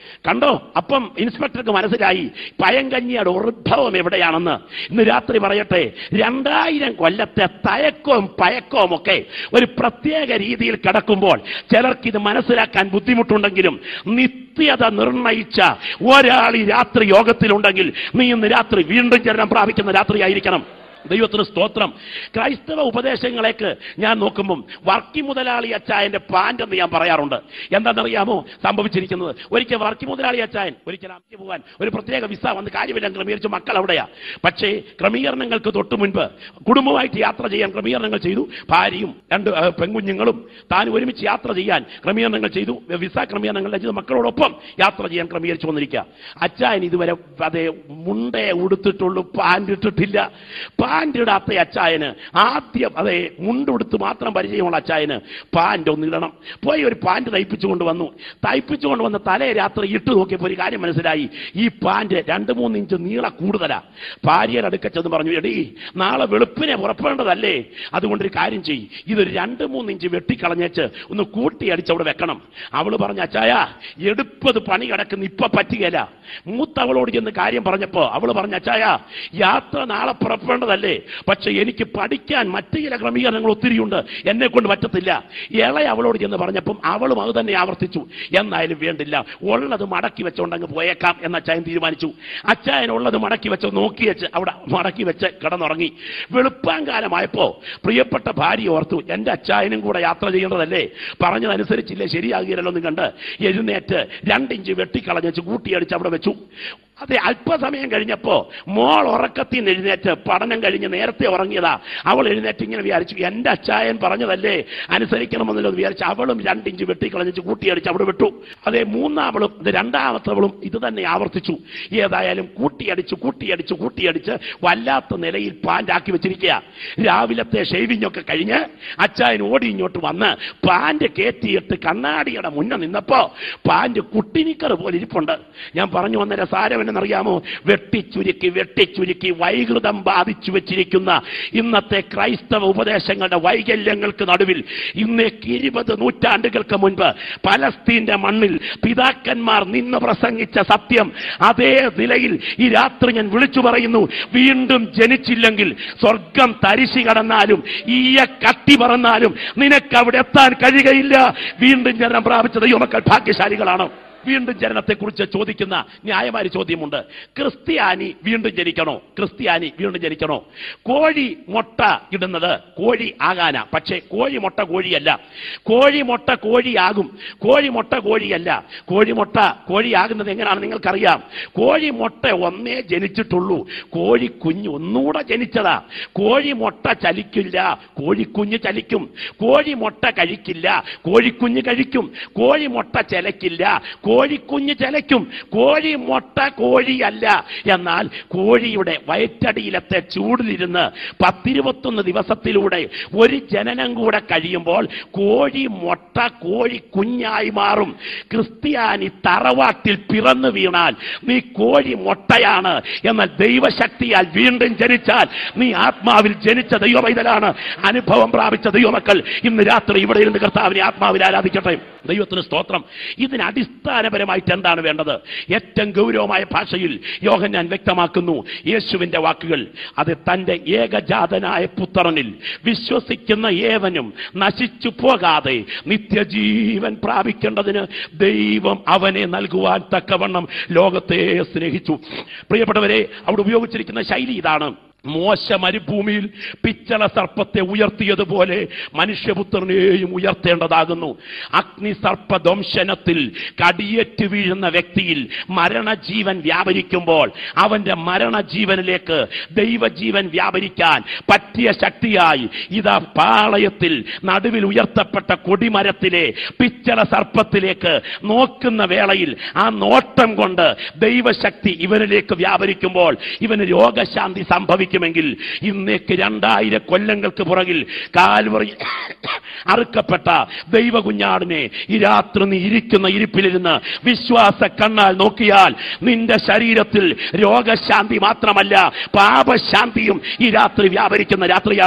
കണ്ടോ അപ്പം ഇൻസ്പെക്ടർക്ക് മനസ്സിലായി പയങ്കഞ്ഞിയുടെ ഉദ്ഭവം എവിടെയാണെന്ന് ഇന്ന് രാത്രി പറയട്ടെ രണ്ടായിരം കൊല്ലത്തെ തയക്കവും പയക്കവും ഒക്കെ ഒരു പ്രത്യേക രീതിയിൽ കിടക്കുമ്പോൾ ചിലർക്ക് ഇത് മനസ്സിലാക്കാൻ ബുദ്ധിമുട്ടുണ്ടെങ്കിലും നിത്യത നിർണയിച്ച ഒരാൾ ഈ രാത്രി യോഗത്തിലുണ്ടെങ്കിൽ നീ ഇന്ന് രാത്രി വീണ്ടും ചരണം പ്രാപിക്കുന്ന രാത്രിയായിരിക്കണം ദൈവത്തിന് സ്തോത്രം ക്രൈസ്തവ ഉപദേശങ്ങളേക്ക് ഞാൻ നോക്കുമ്പം വർക്കി മുതലാളി അച്ചായന്റെ പാൻറ് എന്ന് ഞാൻ പറയാറുണ്ട് എന്താണെന്നറിയാമോ സംഭവിച്ചിരിക്കുന്നത് ഒരിക്കൽ വർക്കി മുതലാളി അച്ചായൻ ഒരിക്കൽ അമ്മയ്ക്ക് പോകാൻ ഒരു പ്രത്യേക വിസ വന്ന് കാര്യമില്ല ക്രമീകരിച്ച് മക്കൾ അവിടെയാ പക്ഷേ ക്രമീകരണങ്ങൾക്ക് തൊട്ട് മുൻപ് കുടുംബമായിട്ട് യാത്ര ചെയ്യാൻ ക്രമീകരണങ്ങൾ ചെയ്തു ഭാര്യയും രണ്ട് ആ, പെൺകുഞ്ഞുങ്ങളും താൻ ഒരുമിച്ച് യാത്ര ചെയ്യാൻ ക്രമീകരണങ്ങൾ ചെയ്തു വിസ ക്രമീകരണങ്ങൾ ചെയ്തു മക്കളോടൊപ്പം യാത്ര ചെയ്യാൻ ക്രമീകരിച്ചു വന്നിരിക്കുക അച്ചായൻ ഇതുവരെ അതേ മുണ്ടേ ഉടുത്തിട്ടുള്ളൂ പാൻറ് ഇട്ടിട്ടില്ല പാൻറ് ഇടാത്ത അച്ചായന് ആദ്യം അതെ മുണ്ടുടുത്ത് മാത്രം പരിചയമുള്ള അച്ചായന് പാൻറ് ഒന്ന് ഇടണം പോയി ഒരു പാൻറ് തയ്പ്പിച്ചുകൊണ്ട് വന്നു തയ്പ്പിച്ചുകൊണ്ട് വന്ന് തലേ രാത്രി ഇട്ട് നോക്കിയപ്പോൾ ഒരു കാര്യം മനസ്സിലായി ഈ പാൻറ് രണ്ട് മൂന്ന് ഇഞ്ച് നീള കൂടുതലാ ഭാര്യയുടെ അടുക്ക ചെന്ന് പറഞ്ഞു എടീ നാളെ വെളുപ്പിനെ പുറപ്പെടേണ്ടതല്ലേ അതുകൊണ്ടൊരു കാര്യം ചെയ്യ് ഇതൊരു രണ്ട് മൂന്ന് ഇഞ്ച് വെട്ടിക്കളഞ്ഞേച്ച് ഒന്ന് കൂട്ടി അടിച്ച് അവിടെ വെക്കണം അവള് പറഞ്ഞു അച്ചായ എടുപ്പത് പണി കിടക്കുന്ന ഇപ്പൊ പറ്റുകയില്ല മൂത്തവളോട് ചെന്ന് കാര്യം പറഞ്ഞപ്പോ അവള് പറഞ്ഞു അച്ചായ യാത്ര നാളെ പുറപ്പെടേണ്ടതല്ലേ പക്ഷെ എനിക്ക് പഠിക്കാൻ മറ്റു ചില ക്രമീകരണങ്ങൾ ഒത്തിരിയുണ്ട് എന്നെ കൊണ്ട് പറ്റത്തില്ല ഇളയ അവളോട് ചെന്ന് പറഞ്ഞപ്പം അവളും അത് തന്നെ ആവർത്തിച്ചു എന്നായാലും വേണ്ടില്ല ഉള്ളത് മടക്കി വെച്ചോണ്ടങ്ങ് പോയേക്കാം എന്ന് അച്ചായൻ തീരുമാനിച്ചു അച്ചായൻ ഉള്ളത് മടക്കി വെച്ച് നോക്കി വെച്ച് അവിടെ മടക്കി വെച്ച് കിടന്നുറങ്ങി വെളുപ്പാങ്കാലമായപ്പോ പ്രിയപ്പെട്ട ഭാര്യ ഓർത്തു എന്റെ അച്ചായനും കൂടെ യാത്ര ചെയ്യേണ്ടതല്ലേ പറഞ്ഞതനുസരിച്ചില്ലേ ശരിയാകുകയല്ലോ എന്ന് കണ്ട് എഴുന്നേറ്റ് രണ്ടിഞ്ച് വെട്ടിക്കളഞ്ഞ് കൂട്ടിയടിച്ച് അവിടെ വെച്ചു അതെ അല്പസമയം കഴിഞ്ഞപ്പോ മോൾ ഉറക്കത്തിൽ നിന്ന് എഴുന്നേറ്റ് പഠനം കഴിഞ്ഞ് നേരത്തെ ഉറങ്ങിയതാ അവൾ എഴുന്നേറ്റ് ഇങ്ങനെ വിചാരിച്ചു എന്റെ അച്ചായൻ പറഞ്ഞതല്ലേ അനുസരിക്കണമെന്നല്ലോ എന്ന് വിചാരിച്ചു അവളും രണ്ടിഞ്ച് വെട്ടിക്കളഞ്ഞിച്ച് കൂട്ടിയടിച്ച് അവിടെ വിട്ടു അതെ മൂന്നാമളും ഇത് രണ്ടാമത്തവളും ഇത് തന്നെ ആവർത്തിച്ചു ഏതായാലും കൂട്ടിയടിച്ച് കൂട്ടിയടിച്ച് കൂട്ടിയടിച്ച് വല്ലാത്ത നിലയിൽ പാൻറ്റാക്കി വെച്ചിരിക്കുക രാവിലത്തെ ഷേവിംഗ് ഒക്കെ കഴിഞ്ഞ് അച്ചായൻ ഓടി ഇങ്ങോട്ട് വന്ന് പാൻറ് കയറ്റിയിട്ട് കണ്ണാടിയുടെ മുന്നേ നിന്നപ്പോ പാൻറ് കുട്ടിനിക്കർ പോലെ ഇരിപ്പുണ്ട് ഞാൻ പറഞ്ഞു വന്ന രസാരം എന്നറിയാമോ വെട്ടിച്ചുരുക്കി വെട്ടിച്ചുരുക്കി വൈകൃതം ബാധിച്ചു വെച്ചിരിക്കുന്ന ഇന്നത്തെ ക്രൈസ്തവ ഉപദേശങ്ങളുടെ വൈകല്യങ്ങൾക്ക് നടുവിൽ ഇന്നേക്ക് ഇരുപത് നൂറ്റാണ്ടുകൾക്ക് മുൻപ് പലസ്തീന്റെ മണ്ണിൽ പിതാക്കന്മാർ നിന്ന് പ്രസംഗിച്ച സത്യം അതേ നിലയിൽ ഈ രാത്രി ഞാൻ വിളിച്ചു പറയുന്നു വീണ്ടും ജനിച്ചില്ലെങ്കിൽ സ്വർഗം തരിശി കടന്നാലും ഈയ കത്തി പറന്നാലും നിനക്ക് അവിടെ എത്താൻ കഴിയുകയില്ല വീണ്ടും ജനം പ്രാപിച്ച ദൈവമക്കൾ ഭാഗ്യശാലികളാണ് വീണ്ടും ജനനത്തെക്കുറിച്ച് ചോദിക്കുന്ന ന്യായമായ ചോദ്യമുണ്ട് ക്രിസ്ത്യാനി വീണ്ടും ജനിക്കണോ ക്രിസ്ത്യാനി വീണ്ടും ജനിക്കണോ കോഴി മുട്ട ഇടുന്നത് കോഴി ആകാനാ പക്ഷേ കോഴി മുട്ട കോഴിയല്ല കോഴി മുട്ട കോഴിയാകും കോഴി മുട്ട കോഴിയല്ല കോഴി മുട്ട കോഴിയാകുന്നത് എങ്ങനെയാണ് നിങ്ങൾക്കറിയാം കോഴി മുട്ട ഒന്നേ ജനിച്ചിട്ടുള്ളൂ കോഴി കുഞ്ഞ് ഒന്നുകൂടെ ജനിച്ചതാ കോഴി മുട്ട ചലിക്കില്ല കോഴിക്കുഞ്ഞ് ചലിക്കും കോഴി മുട്ട കഴിക്കില്ല കോഴിക്കുഞ്ഞ് കഴിക്കും കോഴി മുട്ട ചെലക്കില്ല കോഴിക്കുഞ്ഞ് ചെലയ്ക്കും കോഴി മുട്ട കോഴിയല്ല എന്നാൽ കോഴിയുടെ വയറ്റടിയിലത്തെ ചൂടിലിരുന്ന് പത്തിരുപത്തൊന്ന് ദിവസത്തിലൂടെ ഒരു ജനനം കൂടെ കഴിയുമ്പോൾ കോഴി മുട്ട കോഴി കുഞ്ഞായി മാറും ക്രിസ്ത്യാനി തറവാട്ടിൽ പിറന്നു വീണാൽ നീ കോഴി മുട്ടയാണ് എന്നാൽ ദൈവശക്തിയാൽ വീണ്ടും ജനിച്ചാൽ നീ ആത്മാവിൽ ജനിച്ച ദൈവവൈതലാണ് അനുഭവം പ്രാപിച്ച ദൈവമക്കൾ ഇന്ന് രാത്രി ഇവിടെ ഇരുന്ന് കർത്താവിനെ ആത്മാവിൽ ആരാധിക്കട്ടെ ദൈവത്തിന് സ്തോത്രം ഇതിന് അടിസ്ഥാനപരമായിട്ട് എന്താണ് വേണ്ടത് ഏറ്റവും ഗൗരവമായ ഭാഷയിൽ യോഹന്നാൻ വ്യക്തമാക്കുന്നു യേശുവിന്റെ വാക്കുകൾ അത് തന്റെ ഏകജാതനായ പുത്രനിൽ വിശ്വസിക്കുന്ന ഏവനും നശിച്ചു പോകാതെ നിത്യജീവൻ പ്രാപിക്കേണ്ടതിന് ദൈവം അവനെ നൽകുവാൻ തക്കവണ്ണം ലോകത്തെ സ്നേഹിച്ചു പ്രിയപ്പെട്ടവരെ അവിടെ ഉപയോഗിച്ചിരിക്കുന്ന ശൈലി ഇതാണ് മോശ മരുഭൂമിയിൽ പിച്ചള സർപ്പത്തെ ഉയർത്തിയതുപോലെ മനുഷ്യപുത്രനെയും ഉയർത്തേണ്ടതാകുന്നു അഗ്നി സർപ്പ ദംശനത്തിൽ കടിയേറ്റ് വീഴുന്ന വ്യക്തിയിൽ മരണജീവൻ വ്യാപരിക്കുമ്പോൾ അവന്റെ മരണജീവനിലേക്ക് ദൈവജീവൻ വ്യാപരിക്കാൻ പറ്റിയ ശക്തിയായി ഇതാ പാളയത്തിൽ നടുവിൽ ഉയർത്തപ്പെട്ട കൊടിമരത്തിലെ പിച്ചള സർപ്പത്തിലേക്ക് നോക്കുന്ന വേളയിൽ ആ നോട്ടം കൊണ്ട് ദൈവശക്തി ഇവനിലേക്ക് വ്യാപരിക്കുമ്പോൾ ഇവന് രോഗശാന്തി സംഭവിക്കുമെങ്കിൽ ഇന്നേക്ക് രണ്ടായിരം കൊല്ലങ്ങൾക്ക് പുറകിൽ കാൽവറി അറുക്കപ്പെട്ട ദൈവകുഞ്ഞാടിനെ ഈ രാത്രി നീ ഇരിക്കുന്ന ഇരിപ്പിലിരുന്ന് വിശ്വാസ കണ്ണാൽ നോക്കിയാൽ നിന്റെ ശരീരത്തിൽ രോഗശാന്തി മാത്രമല്ല പാപശാന്തിയും ഈ രാത്രി വ്യാപരിക്കുന്ന രാത്രിയാണ്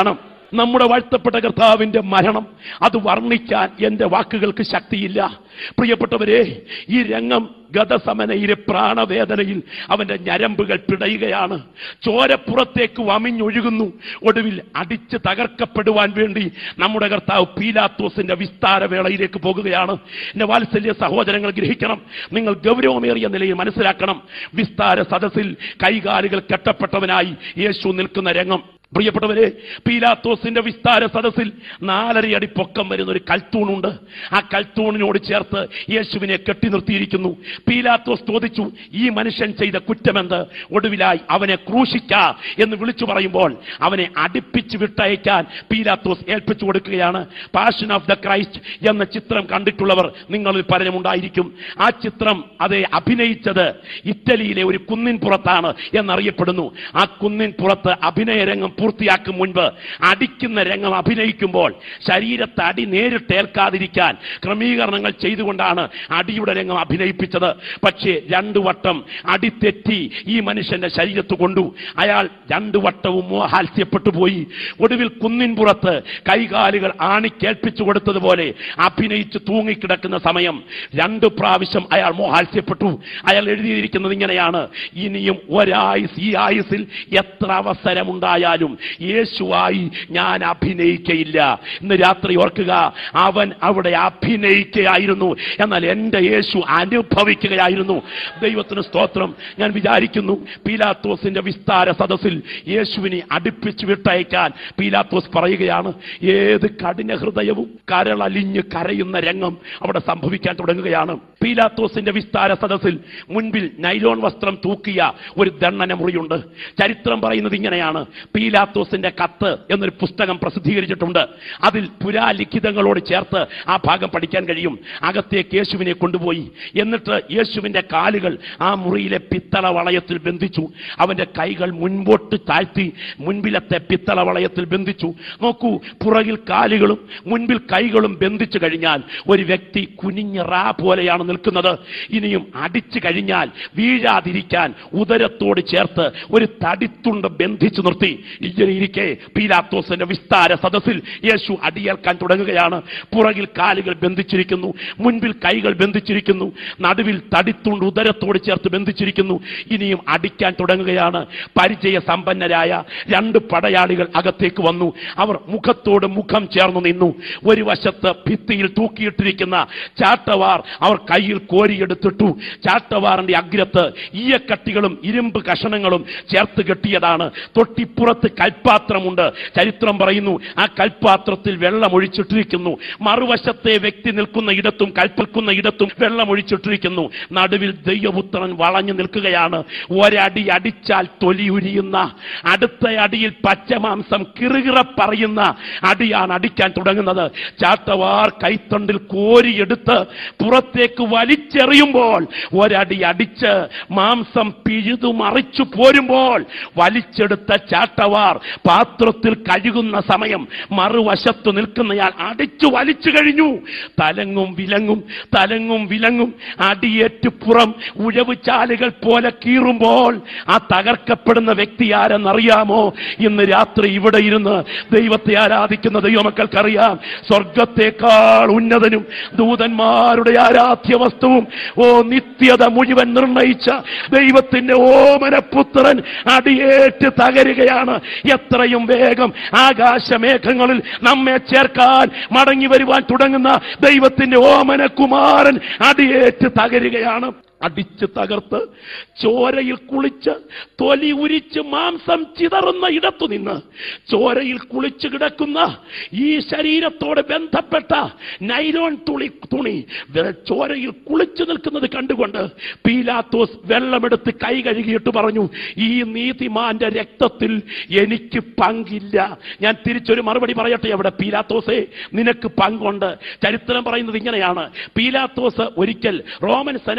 നമ്മുടെ വാഴ്ത്തപ്പെട്ട കർത്താവിന്റെ മരണം അത് വർണ്ണിക്കാൻ എന്റെ വാക്കുകൾക്ക് ശക്തിയില്ല പ്രിയപ്പെട്ടവരെ ഈ രംഗം ഗതസമനയിലെ പ്രാണവേദനയിൽ അവന്റെ ഞരമ്പുകൾ പിടയുകയാണ് ചോരപ്പുറത്തേക്ക് വമിഞ്ഞൊഴുകുന്നു ഒടുവിൽ അടിച്ച് തകർക്കപ്പെടുവാൻ വേണ്ടി നമ്മുടെ കർത്താവ് പീലാത്തോസിന്റെ വിസ്താരവേളയിലേക്ക് പോകുകയാണ് എന്റെ വാത്സല്യ സഹോദരങ്ങൾ ഗ്രഹിക്കണം നിങ്ങൾ ഗൗരവമേറിയ നിലയിൽ മനസ്സിലാക്കണം വിസ്താര സദസ്സിൽ കൈകാലുകൾ കെട്ടപ്പെട്ടവനായി യേശു നിൽക്കുന്ന രംഗം പ്രിയപ്പെട്ടവരെ പീലാത്തോസിന്റെ വിസ്താര സദസ്സിൽ നാലരയടി പൊക്കം വരുന്ന ഒരു കൽത്തൂണുണ്ട് ആ കൽത്തൂണിനോട് ചേർത്ത് യേശുവിനെ കെട്ടി നിർത്തിയിരിക്കുന്നു പീലാത്തോസ് ചോദിച്ചു ഈ മനുഷ്യൻ ചെയ്ത കുറ്റമെന്ത് ഒടുവിലായി അവനെ ക്രൂശിക്ക എന്ന് വിളിച്ചു പറയുമ്പോൾ അവനെ അടുപ്പിച്ച് വിട്ടയക്കാൻ പീലാത്തോസ് ഏൽപ്പിച്ചു കൊടുക്കുകയാണ് പാഷൻ ഓഫ് ദ ക്രൈസ്റ്റ് എന്ന ചിത്രം കണ്ടിട്ടുള്ളവർ നിങ്ങളിൽ പലരുമുണ്ടായിരിക്കും ആ ചിത്രം അതെ അഭിനയിച്ചത് ഇറ്റലിയിലെ ഒരു കുന്നിൻ പുറത്താണ് എന്നറിയപ്പെടുന്നു ആ കുന്നിൻ പുറത്ത് അഭിനയ രംഗം പൂർത്തിയാക്കും മുൻപ് അടിക്കുന്ന രംഗം അഭിനയിക്കുമ്പോൾ ശരീരത്തെ അടി നേരിട്ട് ഏൽക്കാതിരിക്കാൻ ക്രമീകരണങ്ങൾ ചെയ്തുകൊണ്ടാണ് അടിയുടെ രംഗം അഭിനയിപ്പിച്ചത് പക്ഷേ രണ്ടു വട്ടം അടി തെറ്റി ഈ മനുഷ്യന്റെ ശരീരത്ത് കൊണ്ടു അയാൾ രണ്ടു വട്ടവും മോഹാത്സ്യപ്പെട്ടു പോയി ഒടുവിൽ കുന്നിൻ പുറത്ത് കൈകാലുകൾ ആണിക്കേൽപ്പിച്ചു കൊടുത്തതുപോലെ അഭിനയിച്ച് തൂങ്ങിക്കിടക്കുന്ന സമയം രണ്ടു പ്രാവശ്യം അയാൾ മോഹാത്സ്യപ്പെട്ടു അയാൾ എഴുതിയിരിക്കുന്നത് ഇങ്ങനെയാണ് ഇനിയും ഒരായുസ് ഈ ആയുസിൽ എത്ര അവസരമുണ്ടായാലും യേശുവായി ഞാൻ അഭിനയിക്കയില്ല ഇന്ന് രാത്രി ഓർക്കുക അവൻ അവിടെ അഭിനയിക്കുകയായിരുന്നു എന്നാൽ എന്റെ യേശു അനുഭവിക്കുകയായിരുന്നു ദൈവത്തിന് സ്തോത്രം ഞാൻ വിചാരിക്കുന്നു പീലാത്തോസിന്റെ വിസ്താര സദസ്സിൽ യേശുവിനെ അടുപ്പിച്ച് വിട്ടയക്കാൻ പീലാത്തോസ് പറയുകയാണ് ഏത് കഠിന ഹൃദയവും കരളലിഞ്ഞ് കരയുന്ന രംഗം അവിടെ സംഭവിക്കാൻ തുടങ്ങുകയാണ് പീലാത്തോസിന്റെ വിസ്താര സദസ്സിൽ മുൻപിൽ നൈലോൺ വസ്ത്രം തൂക്കിയ ഒരു ദണ്ണന മുറിയുണ്ട് ചരിത്രം പറയുന്നത് ഇങ്ങനെയാണ് പീലാത്തോസിന്റെ കത്ത് എന്നൊരു പുസ്തകം പ്രസിദ്ധീകരിച്ചിട്ടുണ്ട് അതിൽ പുരാലിഖിതങ്ങളോട് ചേർത്ത് ആ ഭാഗം പഠിക്കാൻ കഴിയും അകത്തേക്ക് യേശുവിനെ കൊണ്ടുപോയി എന്നിട്ട് യേശുവിന്റെ കാലുകൾ ആ മുറിയിലെ പിത്തള വളയത്തിൽ ബന്ധിച്ചു അവന്റെ കൈകൾ മുൻപോട്ട് താഴ്ത്തി മുൻപിലത്തെ പിത്തള വളയത്തിൽ ബന്ധിച്ചു നോക്കൂ പുറകിൽ കാലുകളും മുൻപിൽ കൈകളും ബന്ധിച്ചു കഴിഞ്ഞാൽ ഒരു വ്യക്തി കുനിഞ്ഞ റാ പോലെയാണ് നിൽക്കുന്നത് ഇനിയും അടിച്ചു കഴിഞ്ഞാൽ വീഴാതിരിക്കാൻ ഉദരത്തോട് ചേർത്ത് ഒരു തടിത്തുണ്ട് ബന്ധിച്ചു നിർത്തി ഇങ്ങനെ ഇരിക്കെ പീലാത്തോസിന്റെ വിസ്താര സദസ്സിൽ യേശു അടിയേൽക്കാൻ തുടങ്ങുകയാണ് പുറകിൽ കാലുകൾ ബന്ധിച്ചിരിക്കുന്നു മുൻപിൽ കൈകൾ ബന്ധിച്ചിരിക്കുന്നു നടുവിൽ തടിത്തുണ്ട് ഉദരത്തോട് ചേർത്ത് ബന്ധിച്ചിരിക്കുന്നു ഇനിയും അടിക്കാൻ തുടങ്ങുകയാണ് പരിചയ സമ്പന്നരായ രണ്ട് പടയാളികൾ അകത്തേക്ക് വന്നു അവർ മുഖത്തോട് മുഖം ചേർന്ന് നിന്നു ഒരു വശത്ത് ഭിത്തിയിൽ തൂക്കിയിട്ടിരിക്കുന്ന ചാട്ടവാർ അവർ കയ്യിൽ കോരിയെടുത്തിട്ടു ചാട്ടവാറിന്റെ അഗ്രത്ത് ഈയക്കട്ടികളും ഇരുമ്പ് കഷണങ്ങളും ചേർത്ത് കെട്ടിയതാണ് തൊട്ടിപ്പുറത്ത് കൽപ്പാത്രമുണ്ട് ചരിത്രം പറയുന്നു ആ കൽപ്പാത്രത്തിൽ വെള്ളം ഒഴിച്ചിട്ടിരിക്കുന്നു മറുവശത്തെ വ്യക്തി നിൽക്കുന്ന ഇടത്തും കൽപ്പിക്കുന്ന ഇടത്തും വെള്ളം ഒഴിച്ചിട്ടിരിക്കുന്നു നടുവിൽ ദൈവപുത്രൻ വളഞ്ഞു നിൽക്കുകയാണ് ഒരടി അടിച്ചാൽ തൊലി ഉരിയുന്ന അടുത്ത അടിയിൽ പച്ചമാംസം കിറുകിറ പറയുന്ന അടിയാണ് അടിക്കാൻ തുടങ്ങുന്നത് ചാട്ടവാർ കൈത്തണ്ടിൽ കോരിയെടുത്ത് പുറത്തേക്ക് വലിച്ചെറിയുമ്പോൾ ഒരടി അടിച്ച് മാംസം പിഴുതു മറിച്ചു പോരുമ്പോൾ വലിച്ചെടുത്ത ചാട്ടവാർ പാത്രത്തിൽ കഴുകുന്ന സമയം മറുവശത്ത് നിൽക്കുന്നയാൾ അടിച്ചു വലിച്ചു കഴിഞ്ഞു തലങ്ങും വിലങ്ങും തലങ്ങും വിലങ്ങും അടിയേറ്റ് പുറം ഉഴവ് ചാലുകൾ പോലെ കീറുമ്പോൾ ആ തകർക്കപ്പെടുന്ന വ്യക്തി ആരെന്നറിയാമോ ഇന്ന് രാത്രി ഇവിടെ ഇരുന്ന് ദൈവത്തെ ആരാധിക്കുന്ന ദൈവമക്കൾക്കറിയാം സ്വർഗത്തെക്കാൾ ഉന്നതനും ദൂതന്മാരുടെ ആരാധ്യ വസ്തുവും ഓ നിത്യത മുഴുവൻ നിർണയിച്ച ദൈവത്തിന്റെ ഓമനപുത്രൻ അടിയേറ്റ് തകരുകയാണ് എത്രയും വേഗം ആകാശമേഘങ്ങളിൽ നമ്മെ ചേർക്കാൻ മടങ്ങി വരുവാൻ തുടങ്ങുന്ന ദൈവത്തിന്റെ ഓമന കുമാരൻ അടിയേറ്റ് തകരുകയാണ് അടിച്ച് തകർത്ത് ചോരയിൽ കുളിച്ച് തൊലി ഉരിച്ച് മാംസം ചിതറുന്ന ഇടത്തു നിന്ന് ചോരയിൽ കുളിച്ച് കിടക്കുന്ന ഈ ശരീരത്തോട് ബന്ധപ്പെട്ട നൈലോൺ തുളി തുണി വെ- ചോരയിൽ കുളിച്ചു നിൽക്കുന്നത് കണ്ടുകൊണ്ട് പീലാത്തോസ് വെള്ളമെടുത്ത് കൈ കഴുകിയിട്ട് പറഞ്ഞു ഈ നീതിമാന്റെ രക്തത്തിൽ എനിക്ക് പങ്കില്ല ഞാൻ തിരിച്ചൊരു മറുപടി പറയട്ടെ അവിടെ പീലാത്തോസേ നിനക്ക് പങ്കുണ്ട് ചരിത്രം പറയുന്നത് ഇങ്ങനെയാണ് പീലാത്തോസ് ഒരിക്കൽ റോമൻ സെനറ്റിന് നിർദ്ദേശം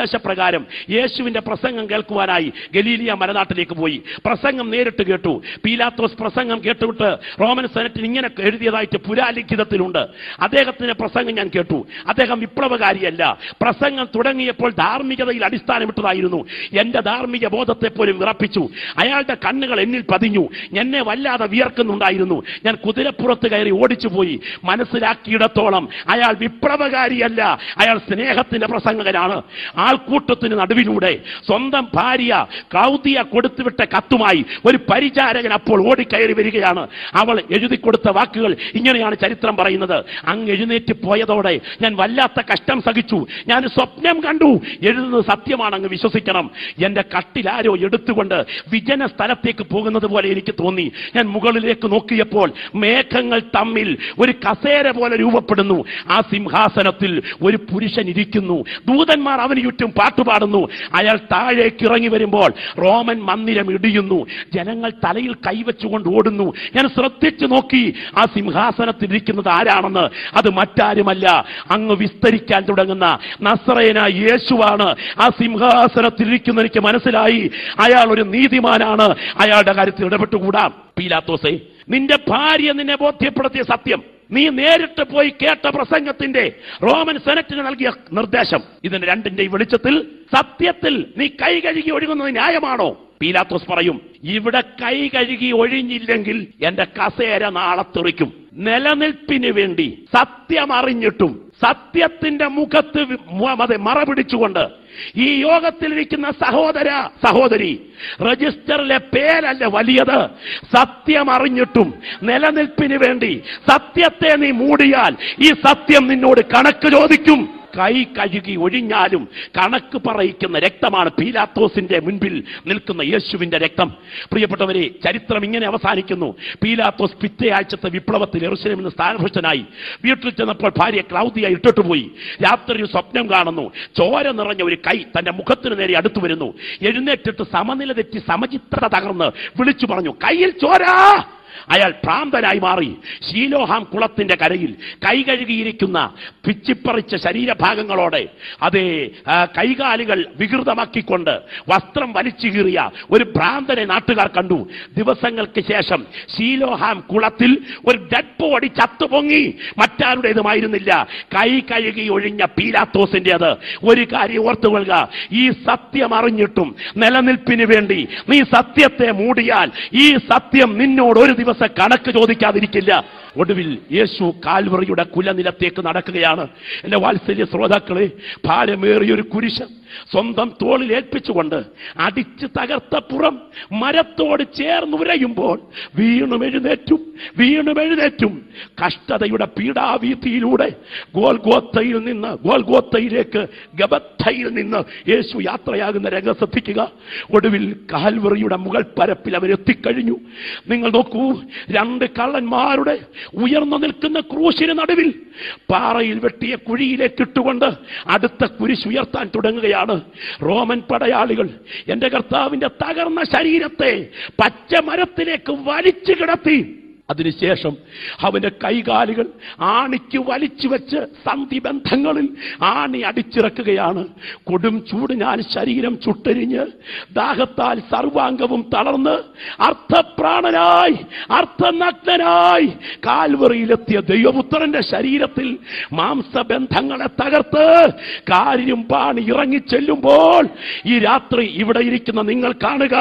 നിർദ്ദേശപ്രകാരം യേശുവിന്റെ പ്രസംഗം കേൾക്കുവാനായി ഗലീലിയ മലനാട്ടിലേക്ക് പോയി പ്രസംഗം നേരിട്ട് കേട്ടു പീലാത്തോസ് പ്രസംഗം കേട്ടുവിട്ട് റോമൻ സെനറ്റിന് ഇങ്ങനെ എഴുതിയതായിട്ട് പുരാലിഖിതത്തിലുണ്ട് അദ്ദേഹത്തിന്റെ പ്രസംഗം ഞാൻ കേട്ടു അദ്ദേഹം വിപ്ലവകാരിയല്ല പ്രസംഗം തുടങ്ങിയപ്പോൾ ധാർമ്മികതയിൽ അടിസ്ഥാനമിട്ടതായിരുന്നു എന്റെ ധാർമ്മിക ബോധത്തെ പോലും വിറപ്പിച്ചു അയാളുടെ കണ്ണുകൾ എന്നിൽ പതിഞ്ഞു എന്നെ വല്ലാതെ വിയർക്കുന്നുണ്ടായിരുന്നു ഞാൻ കുതിരപ്പുറത്ത് കയറി ഓടിച്ചു പോയി മനസ്സിലാക്കിയിടത്തോളം അയാൾ വിപ്ലവകാരിയല്ല അയാൾ സ്നേഹത്തിന്റെ പ്രസംഗകനാണ് ആൾക്കൂട്ടത്തിന് നടുവിലൂടെ സ്വന്തം ഭാര്യ ക്ലൗദിയ കൊടുത്തുവിട്ട കത്തുമായി ഒരു പരിചാരകൻ അപ്പോൾ ഓടിക്കയറി വരികയാണ് അവൾ എഴുതി കൊടുത്ത വാക്കുകൾ ഇങ്ങനെയാണ് ചരിത്രം പറയുന്നത് അങ്ങ് എഴുന്നേറ്റ് പോയതോടെ ഞാൻ വല്ലാത്ത കഷ്ടം സഹിച്ചു ഞാൻ സ്വപ്നം കണ്ടു എഴുതുന്നത് സത്യമാണ് അങ്ങ് വിശ്വസിക്കണം എന്റെ കട്ടിലാരോ എടുത്തുകൊണ്ട് വിജന സ്ഥലത്തേക്ക് പോകുന്നത് പോലെ എനിക്ക് തോന്നി ഞാൻ മുകളിലേക്ക് നോക്കിയപ്പോൾ മേഘങ്ങൾ തമ്മിൽ ഒരു കസേര പോലെ രൂപപ്പെടുന്നു ആ സിംഹാസനത്തിൽ ഒരു പുരുഷൻ ഇരിക്കുന്നു ദൂതന്മാർ അവന് ചുറ്റും പാട്ടുപാടുന്നു അയാൾ താഴേക്ക് ഇറങ്ങി വരുമ്പോൾ റോമൻ മന്ദിരം ഇടിയുന്നു ജനങ്ങൾ തലയിൽ കൈവച്ചുകൊണ്ട് ഓടുന്നു ഞാൻ ശ്രദ്ധിച്ചു നോക്കി ആ സിംഹാസനത്തിൽ ഇരിക്കുന്നത് ആരാണെന്ന് അത് മറ്റാരുമല്ല അങ്ങ് വിസ്തരിക്കാൻ തുടങ്ങുന്ന നസ്രയന യേശുവാണ് ആ സിംഹാസനത്തിൽ ഇരിക്കുന്ന എനിക്ക് മനസ്സിലായി അയാൾ ഒരു നീതിമാനാണ് അയാളുടെ കാര്യത്തിൽ ഇടപെട്ടുകൂടാം പീലാത്തോസേ നിന്റെ ഭാര്യ നിന്നെ ബോധ്യപ്പെടുത്തിയ സത്യം നീ നേരിട്ട് പോയി കേട്ട പ്രസംഗത്തിന്റെ റോമൻ സെനറ്റിന് നൽകിയ നിർദ്ദേശം ഇതിന്റെ രണ്ടിന്റെ വെളിച്ചത്തിൽ സത്യത്തിൽ നീ കൈ കഴുകി ഒഴുകുന്നത് ന്യായമാണോ പീലാത്തോസ് പറയും ഇവിടെ കൈ കഴുകി ഒഴിഞ്ഞില്ലെങ്കിൽ എന്റെ കസേര നാളെ തെറിക്കും നിലനിൽപ്പിന് വേണ്ടി സത്യം അറിഞ്ഞിട്ടും സത്യത്തിന്റെ മുഖത്ത് വി- മു- അതെ മറ പിടിച്ചുകൊണ്ട് ഈ യോഗത്തിലിരിക്കുന്ന സഹോദര സഹോദരി രജിസ്റ്ററിലെ പേരല്ല വലിയത് സത്യം അറിഞ്ഞിട്ടും നിലനിൽപ്പിന് വേണ്ടി സത്യത്തെ നീ മൂടിയാൽ ഈ സത്യം നിന്നോട് കണക്ക് ചോദിക്കും കൈ കഴുകി ഒഴിഞ്ഞാലും കണക്ക് പറയിക്കുന്ന രക്തമാണ് പീലാത്തോസിന്റെ മുൻപിൽ നിൽക്കുന്ന യേശുവിന്റെ രക്തം പ്രിയപ്പെട്ടവരെ ചരിത്രം ഇങ്ങനെ അവസാനിക്കുന്നു പീലാത്തോസ് പിറ്റേയാഴ്ചത്തെ വിപ്ലവത്തിൽ എറുസലേമിൽ നിന്ന് സ്ഥാനഭ്രഷ്ടനായി വീട്ടിൽ ചെന്നപ്പോൾ ഭാര്യ ക്ലൗദിയ ഇട്ടിട്ട് പോയി രാത്രി ഒരു സ്വപ്നം കാണുന്നു ചോര നിറഞ്ഞ ഒരു കൈ തന്റെ മുഖത്തിന് നേരെ അടുത്തു വരുന്നു എഴുന്നേറ്റിട്ട് സമനില തെറ്റി സമചിത്രത തകർന്ന് വിളിച്ചു പറഞ്ഞു കയ്യിൽ ചോരാ അയാൾ ഭ്രാന്തനായി മാറി ശീലോഹാം കുളത്തിന്റെ കരയിൽ കൈ കഴുകിയിരിക്കുന്ന പിച്ചിപ്പറിച്ച ശരീരഭാഗങ്ങളോടെ അതേ ആ, കൈകാലുകൾ വികൃതമാക്കിക്കൊണ്ട് വസ്ത്രം വലിച്ചു കീറിയ ഒരു ഭ്രാന്തനെ നാട്ടുകാർ കണ്ടു ദിവസങ്ങൾക്ക് ശേഷം ശീലോഹാം കുളത്തിൽ ഒരു ഡെഡ് ബോഡി ചത്തുപൊങ്ങി മറ്റാരുടേതുമായിരുന്നില്ല കൈ കഴുകി ഒഴിഞ്ഞ പീലാത്തോസിന്റെ അത് ഒരു കാര്യം ഓർത്തുകൊള്ളുക ഈ സത്യം അറിഞ്ഞിട്ടും നിലനിൽപ്പിന് വേണ്ടി നീ സത്യത്തെ മൂടിയാൽ ഈ സത്യം നിന്നോട് ഒരു ദിവസം കണക്ക് ചോദിക്കാതിരിക്കില്ല ഒടുവിൽ യേശു കാൽവറിയുടെ കുലനിലത്തേക്ക് നടക്കുകയാണ് എന്റെ വാത്സല്യ ശ്രോതാക്കളെ ഭാരമേറിയൊരു കുരിശ് സ്വന്തം തോളിൽ ഏൽപ്പിച്ചുകൊണ്ട് അടിച്ച് തകർത്ത പുറം മരത്തോട് ചേർന്നുരയുമ്പോൾ വീണും എഴുന്നേറ്റും വീണും എഴുന്നേറ്റും കഷ്ടതയുടെ പീഡാവീതിയിലൂടെ ഗോൽഗോത്തയിൽ നിന്ന് ഗോൽഗോത്തയിലേക്ക് ഗബത്തയിൽ നിന്ന് യേശു യാത്രയാകുന്ന രംഗം ശ്രദ്ധിക്കുക ഒടുവിൽ കാൽവറിയുടെ മുകൾ പരപ്പിൽ അവരെത്തിക്കഴിഞ്ഞു നിങ്ങൾ നോക്കൂ രണ്ട് കള്ളന്മാരുടെ ഉയർന്നു നിൽക്കുന്ന ക്രൂശിന് നടുവിൽ പാറയിൽ വെട്ടിയ കുഴിയിലേക്ക് ഇട്ടുകൊണ്ട് അടുത്ത കുരിശ് ഉയർത്താൻ തുടങ്ങുകയാണ് റോമൻ പടയാളികൾ എന്റെ കർത്താവിന്റെ തകർന്ന ശരീരത്തെ പച്ച മരത്തിലേക്ക് വലിച്ചു കിടത്തി അതിനുശേഷം അവന്റെ കൈകാലുകൾ ആണിക്ക് വലിച്ചു വെച്ച് സന്ധി ബന്ധങ്ങളിൽ ആണി അടിച്ചിറക്കുകയാണ് കൊടും ചൂടിനാൽ ശരീരം ചുട്ടരിഞ്ഞ് ദാഹത്താൽ സർവാംഗവും തളർന്ന് അർത്ഥപ്രാണനായി അർത്ഥനഗ്നനായി കാൽവറിയിലെത്തിയ ദൈവപുത്രന്റെ ശരീരത്തിൽ മാംസബന്ധങ്ങളെ തകർത്ത് കാര്യം പാണി ഇറങ്ങിച്ചെല്ലുമ്പോൾ ഈ രാത്രി ഇവിടെ ഇരിക്കുന്ന നിങ്ങൾ കാണുക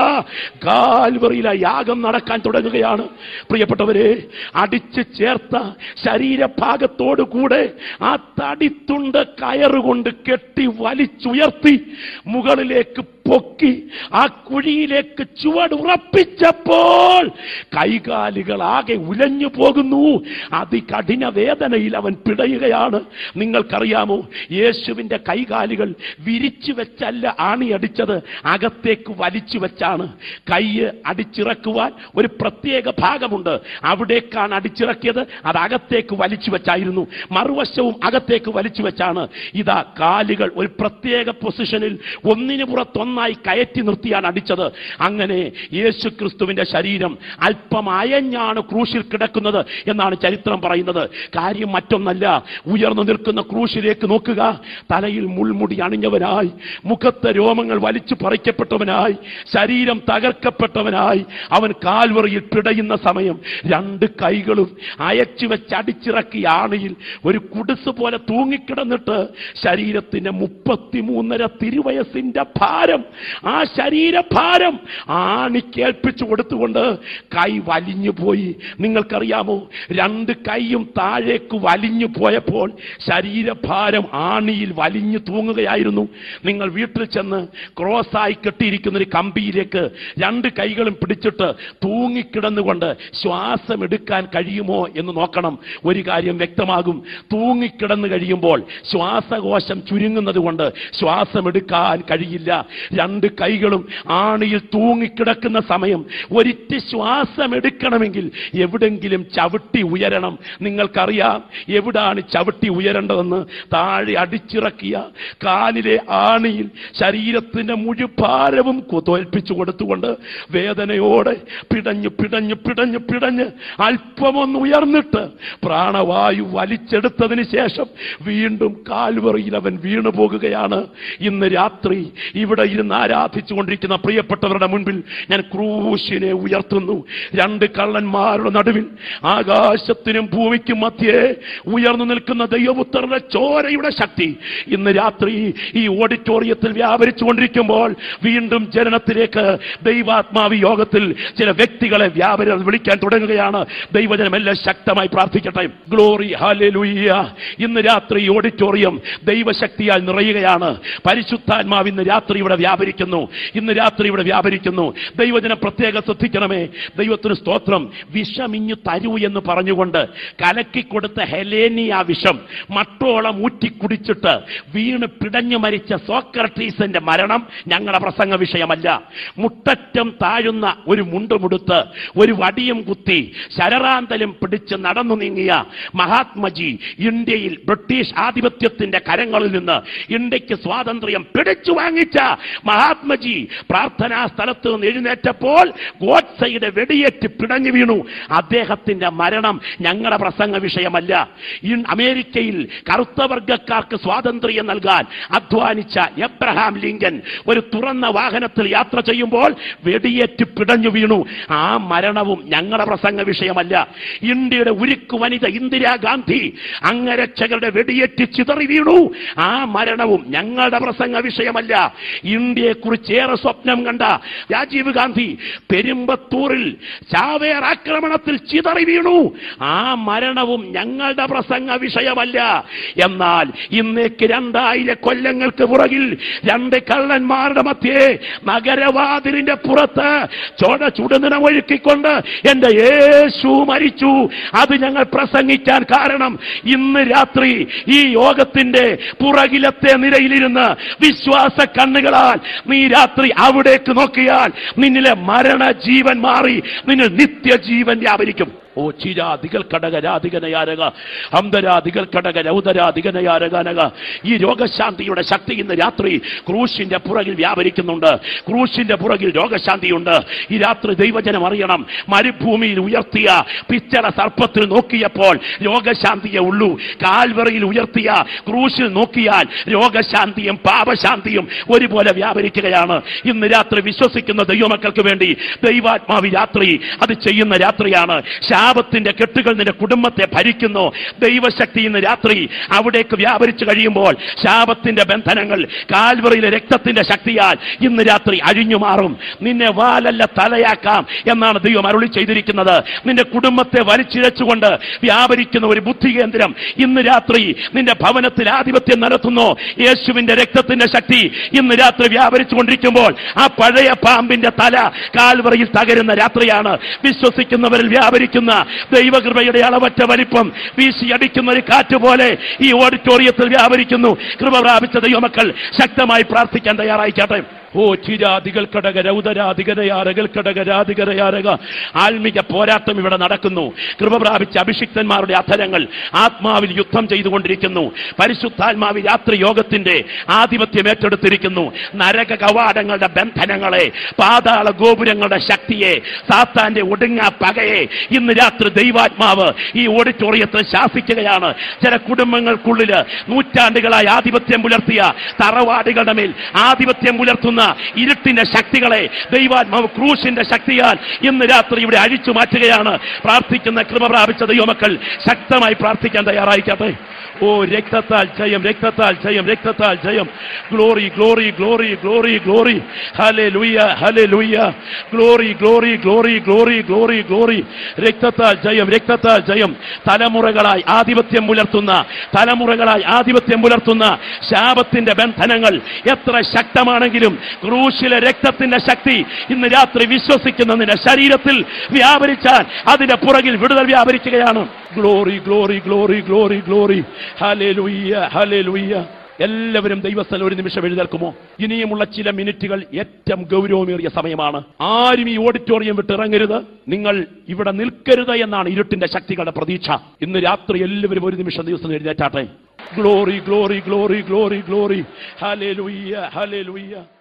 കാൽവറിയിലെ യാഗം നടക്കാൻ തുടങ്ങുകയാണ് പ്രിയപ്പെട്ടവരെ അടിച്ചു ചേർത്ത ശരീരഭാഗത്തോടു കൂടെ ആ തടിത്തുണ്ട് കയറുകൊണ്ട് കെട്ടി വലിച്ചുയർത്തി മുകളിലേക്ക് പൊക്കി ആ കുഴിയിലേക്ക് ചുവടുറപ്പിച്ചപ്പോൾ കൈകാലുകൾ ആകെ ഉലഞ്ഞു പോകുന്നു അതികഠിന വേദനയിൽ അവൻ പിടയുകയാണ് നിങ്ങൾക്കറിയാമോ യേശുവിന്റെ കൈകാലുകൾ വിരിച്ചു വെച്ചല്ല ആണിയടിച്ചത് അകത്തേക്ക് വലിച്ചു വെച്ചാണ് കൈ അടിച്ചിറക്കുവാൻ ഒരു പ്രത്യേക ഭാഗമുണ്ട് അവിടേക്കാണ് അടിച്ചിറക്കിയത് അത് അകത്തേക്ക് വലിച്ചു വെച്ചായിരുന്നു മറുവശവും അകത്തേക്ക് വലിച്ചു വെച്ചാണ് ഇതാ കാലുകൾ ഒരു പ്രത്യേക പൊസിഷനിൽ ഒന്നിനു പുറത്തൊന്ന് നന്നായി കയറ്റി നിർത്തിയാണ് അടിച്ചത് അങ്ങനെ യേശു ക്രിസ്തുവിന്റെ ശരീരം അല്പം അയഞ്ഞാണ് ക്രൂശിൽ കിടക്കുന്നത് എന്നാണ് ചരിത്രം പറയുന്നത് കാര്യം മറ്റൊന്നല്ല ഉയർന്നു നിൽക്കുന്ന ക്രൂശിലേക്ക് നോക്കുക തലയിൽ മുൾമുടി അണിഞ്ഞവനായി മുഖത്തെ രോമങ്ങൾ വലിച്ചു പറിക്കപ്പെട്ടവനായി ശരീരം തകർക്കപ്പെട്ടവനായി അവൻ കാൽവറിയിൽ പിടയുന്ന സമയം രണ്ട് കൈകളും അയച്ചു വെച്ച് അടിച്ചിറക്കിയ ആണിയിൽ ഒരു കുടിസ് പോലെ തൂങ്ങിക്കിടന്നിട്ട് ശരീരത്തിന്റെ മുപ്പത്തിമൂന്നര തിരുവയസിന്റെ ഭാരം ആ ശരീരഭാരം ആണി കേൾപ്പിച്ചു കൊടുത്തുകൊണ്ട് കൈ വലിഞ്ഞു പോയി നിങ്ങൾക്കറിയാമോ രണ്ട് കൈയും താഴേക്ക് വലിഞ്ഞു പോയപ്പോൾ ശരീരഭാരം ആണിയിൽ വലിഞ്ഞു തൂങ്ങുകയായിരുന്നു നിങ്ങൾ വീട്ടിൽ ചെന്ന് ക്രോസായി കെട്ടിയിരിക്കുന്ന ഒരു കമ്പിയിലേക്ക് രണ്ട് കൈകളും പിടിച്ചിട്ട് തൂങ്ങിക്കിടന്നുകൊണ്ട് ശ്വാസം എടുക്കാൻ കഴിയുമോ എന്ന് നോക്കണം ഒരു കാര്യം വ്യക്തമാകും തൂങ്ങിക്കിടന്നു കഴിയുമ്പോൾ ശ്വാസകോശം ചുരുങ്ങുന്നത് കൊണ്ട് ശ്വാസം എടുക്കാൻ കഴിയില്ല രണ്ട് കൈകളും ആണിയിൽ തൂങ്ങിക്കിടക്കുന്ന സമയം ഒരിറ്റ് ശ്വാസം എടുക്കണമെങ്കിൽ എവിടെങ്കിലും ചവിട്ടി ഉയരണം നിങ്ങൾക്കറിയാം എവിടാണ് ചവിട്ടി ഉയരേണ്ടതെന്ന് താഴെ അടിച്ചിറക്കിയ കാലിലെ ആണിയിൽ ശരീരത്തിന്റെ മുഴുഭാരവും തോൽപ്പിച്ചു കൊടുത്തുകൊണ്ട് വേദനയോടെ പിടഞ്ഞു പിടഞ്ഞു പിടഞ്ഞു പിടഞ്ഞ് അല്പമൊന്ന് ഉയർന്നിട്ട് പ്രാണവായു വലിച്ചെടുത്തതിന് ശേഷം വീണ്ടും കാൽവറിയിൽ അവൻ വീണു പോകുകയാണ് ഇന്ന് രാത്രി ഇവിടെ ഇരുന്ന് ആരാധിച്ചു കൊണ്ടിരിക്കുന്ന പ്രിയപ്പെട്ടവരുടെ മുൻപിൽ ഞാൻ ക്രൂശിനെ ഉയർത്തുന്നു രണ്ട് കള്ളന്മാരുടെ നടുവിൽ ആകാശത്തിനും ഭൂമിക്കും മധ്യേ ഉയർന്നു നിൽക്കുന്ന ദൈവപുത്രന്റെ ചോരയുടെ ശക്തി ഇന്ന് രാത്രി ഈ ഓഡിറ്റോറിയത്തിൽ വ്യാപരിച്ചു കൊണ്ടിരിക്കുമ്പോൾ വീണ്ടും ജനനത്തിലേക്ക് ദൈവാത്മാവി യോഗത്തിൽ ചില വ്യക്തികളെ വ്യാപര വിളിക്കാൻ തുടങ്ങുകയാണ് ദൈവജനം എല്ലാം ശക്തമായി പ്രാർത്ഥിക്കട്ടെ ഗ്ലോറി ഹാലൂയ്യ ഇന്ന് രാത്രി ഈ ഓഡിറ്റോറിയം ദൈവശക്തിയാൽ നിറയുകയാണ് പരിശുദ്ധാത്മാവ് ഇന്ന് രാത്രി ഇവിടെ വ്യാപരിക്കുന്നു ഇന്ന് രാത്രി ഇവിടെ വ്യാപരിക്കുന്നു ദൈവജനം പ്രത്യേകം ശ്രദ്ധിക്കണമേ ദൈവത്തിന് സ്തോത്രം വിഷമിഞ്ഞു തരൂ എന്ന് പറഞ്ഞുകൊണ്ട് കലക്കി കൊടുത്ത ഹെലേനിയ വിഷം മട്ടോളം ഊറ്റി കുടിച്ചിട്ട് വീണ് പിടഞ്ഞു മരിച്ച സോക്രട്ടീസിന്റെ മരണം ഞങ്ങളുടെ പ്രസംഗ വിഷയമല്ല മുട്ടറ്റം താഴുന്ന ഒരു മുണ്ടുമുടുത്ത് ഒരു വടിയും കുത്തി ശരറാന്തലും പിടിച്ച് നടന്നു നീങ്ങിയ മഹാത്മജി ഇന്ത്യയിൽ ബ്രിട്ടീഷ് ആധിപത്യത്തിന്റെ കരങ്ങളിൽ നിന്ന് ഇന്ത്യക്ക് സ്വാതന്ത്ര്യം പിടിച്ചു വാങ്ങിച്ച മഹാത്മജി പ്രാർത്ഥനാ സ്ഥലത്ത് നിന്ന് എഴുന്നേറ്റപ്പോൾ ഗോഡ്സയുടെ വെടിയേറ്റ് പിടഞ്ഞു വീണു അദ്ദേഹത്തിന്റെ മരണം ഞങ്ങളുടെ പ്രസംഗ വിഷയമല്ല ഇൻ അമേരിക്കയിൽ കറുത്ത വർഗക്കാർക്ക് സ്വാതന്ത്ര്യം നൽകാൻ അധ്വാനിച്ച എബ്രഹാം ലിങ്കൻ ഒരു തുറന്ന വാഹനത്തിൽ യാത്ര ചെയ്യുമ്പോൾ വെടിയേറ്റ് പിടഞ്ഞു വീണു ആ മരണവും ഞങ്ങളുടെ പ്രസംഗ വിഷയമല്ല ഇന്ത്യയുടെ ഉരുക്കു വനിത ഇന്ദിരാഗാന്ധി അംഗരക്ഷകരുടെ വെടിയേറ്റ് ചിതറി വീണു ആ മരണവും ഞങ്ങളുടെ പ്രസംഗ വിഷയമല്ല ഇന്ത്യയെ കുറിച്ച് ഏറെ സ്വപ്നം കണ്ട രാജീവ് ഗാന്ധി പെരുമ്പത്തൂരിൽ ചാവേർ ആക്രമണത്തിൽ ചിതറി വീണു ആ മരണവും ഞങ്ങളുടെ പ്രസംഗ വിഷയമല്ല എന്നാൽ ഇന്നേക്ക് രണ്ടായിരം കൊല്ലങ്ങൾക്ക് പുറകിൽ രണ്ട് കള്ളന്മാരുടെ മധ്യേ നഗരവാതിലിന്റെ പുറത്ത് ചോട ചുടുനിണം ഒഴുക്കിക്കൊണ്ട് എന്റെ യേശു മരിച്ചു അത് ഞങ്ങൾ പ്രസംഗിക്കാൻ കാരണം ഇന്ന് രാത്രി ഈ യോഗത്തിന്റെ പുറകിലത്തെ നിരയിലിരുന്ന് വിശ്വാസ കണ്ണുകളാൽ നീ രാത്രി അവിടേക്ക് നോക്കിയാൽ നിന്നിലെ മരണ ജീവൻ മാറി നിന്നിൽ നിത്യജീവൻ വ്യാപരിക്കും ഓ ചിരാതികൾ കടകരാധികനയാരക അന്തരാധികൾ കടക രൗദരാധികനയാരകാനക ഈ രോഗശാന്തിയുടെ ശക്തി ഇന്ന് രാത്രി ക്രൂശിന്റെ പുറകിൽ വ്യാപരിക്കുന്നുണ്ട് ക്രൂശിന്റെ പുറകിൽ രോഗശാന്തിയുണ്ട് ഈ രാത്രി ദൈവജനം അറിയണം മരുഭൂമിയിൽ ഉയർത്തിയ പിച്ചള സർപ്പത്തിൽ നോക്കിയപ്പോൾ രോഗശാന്തിയെ ഉള്ളൂ കാൽവറിയിൽ ഉയർത്തിയ ക്രൂശിൽ നോക്കിയാൽ രോഗശാന്തിയും പാപശാന്തിയും ഒരുപോലെ വ്യാപരിക്കുകയാണ് ഇന്ന് രാത്രി വിശ്വസിക്കുന്ന ദൈവമക്കൾക്ക് വേണ്ടി ദൈവാത്മാവി രാത്രി അത് ചെയ്യുന്ന രാത്രിയാണ് ശാപത്തിന്റെ കെട്ടുകൾ നിന്റെ കുടുംബത്തെ ഭരിക്കുന്നു ദൈവശക്തി ഇന്ന് രാത്രി അവിടേക്ക് വ്യാപരിച്ചു കഴിയുമ്പോൾ ശാപത്തിന്റെ ബന്ധനങ്ങൾ കാൽവറിയിലെ രക്തത്തിന്റെ ശക്തിയാൽ ഇന്ന് രാത്രി അഴിഞ്ഞു മാറും നിന്നെ വാലല്ല തലയാക്കാം എന്നാണ് ദൈവം അരുളി ചെയ്തിരിക്കുന്നത് നിന്റെ കുടുംബത്തെ വലിച്ചിഴച്ചുകൊണ്ട് വ്യാപരിക്കുന്ന ഒരു ബുദ്ധി കേന്ദ്രം ഇന്ന് രാത്രി നിന്റെ ഭവനത്തിൽ ആധിപത്യം നടത്തുന്നു യേശുവിന്റെ രക്തത്തിന്റെ ശക്തി ഇന്ന് രാത്രി വ്യാപരിച്ചു കൊണ്ടിരിക്കുമ്പോൾ ആ പഴയ പാമ്പിന്റെ തല കാൽവറയിൽ തകരുന്ന രാത്രിയാണ് വിശ്വസിക്കുന്നവരിൽ വ്യാപരിക്കുന്ന ദൈവകൃപയുടെ അളവറ്റ വലിപ്പം വീശിയടിക്കുന്ന ഒരു കാറ്റ് പോലെ ഈ ഓഡിറ്റോറിയത്തിൽ വ്യാപരിക്കുന്നു കൃപ പ്രാപിച്ച ദൈവമക്കൾ ശക്തമായി പ്രാർത്ഥിക്കാൻ തയ്യാറായിക്കാട്ടെ ഓ ചിരാതികൾ കടക രൗദരാധികരയാരകൾ കടക രാധികരയാരക ആത്മിക പോരാട്ടം ഇവിടെ നടക്കുന്നു കൃപ പ്രാപിച്ച അഭിഷിക്തന്മാരുടെ അധരങ്ങൾ ആത്മാവിൽ യുദ്ധം ചെയ്തുകൊണ്ടിരിക്കുന്നു പരിശുദ്ധാത്മാവിൽ രാത്രി യോഗത്തിന്റെ ആധിപത്യം ഏറ്റെടുത്തിരിക്കുന്നു നരക കവാടങ്ങളുടെ ബന്ധനങ്ങളെ പാതാള ഗോപുരങ്ങളുടെ ശക്തിയെ സാത്താന്റെ ഒടുങ്ങ പകയെ ഇന്ന് രാത്രി ദൈവാത്മാവ് ഈ ഓഡിറ്റോറിയത്തിൽ ശാസിക്കുകയാണ് ചില കുടുംബങ്ങൾക്കുള്ളിൽ നൂറ്റാണ്ടുകളായി ആധിപത്യം പുലർത്തിയ തറവാടുകളുടെ മേൽ ആധിപത്യം പുലർത്തുന്ന ഇരുട്ടിന്റെ ശക്തികളെ ദൈവാത്മാവ് ക്രൂശിന്റെ ശക്തിയാൽ ഇന്ന് രാത്രി ഇവിടെ അഴിച്ചു മാറ്റുകയാണ് പ്രാർത്ഥിക്കുന്ന കൃപ പ്രാപിച്ച ദൈവമക്കൾ ശക്തമായി പ്രാർത്ഥിക്കാൻ തയ്യാറായിക്കട്ടെ ഓ രക്തത്താൽ ജയം രക്തത്താൽ ജയം രക്തത്താൽ ജയം glory glory glory glory glory hallelujah hallelujah glory glory glory glory glory glory രക്തത്താൽ ജയം രക്തത്താൽ ജയം തലമുറകളായി ആധിപത്യം പുലർത്തുന്ന തലമുറകളായി ആധിപത്യം പുലർത്തുന്ന ശാപത്തിന്റെ ബന്ധനങ്ങൾ എത്ര ശക്തമാണെങ്കിലും ക്രൂശിലെ രക്തത്തിന്റെ ശക്തി ഇന്ന് രാത്രി വിശ്വസിക്കുന്ന നിന്റെ ശരീരത്തിൽ വ്യാപരിച്ചാൽ അതിന്റെ പുറകിൽ വിടുതൽ വ്യാപരിക്കുകയാണ് glory glory glory glory glory hallelujah ഹലേ ലുയ്യ എല്ലാവരും ദൈവസ്ഥലം ഒരു നിമിഷം എഴുന്നേൽക്കുമോ ഇനിയുമുള്ള ചില മിനിറ്റുകൾ ഏറ്റവും ഗൗരവമേറിയ സമയമാണ് ആരും ഈ ഓഡിറ്റോറിയം വിട്ട് ഇറങ്ങരുത് നിങ്ങൾ ഇവിടെ നിൽക്കരുത് എന്നാണ് ഇരുട്ടിന്റെ ശക്തികളുടെ പ്രതീക്ഷ ഇന്ന് രാത്രി എല്ലാവരും ഒരു നിമിഷം ദിവസം എഴുന്നേറ്റാട്ടെ glory glory glory glory glory hallelujah ഹലേ ലുയ്യ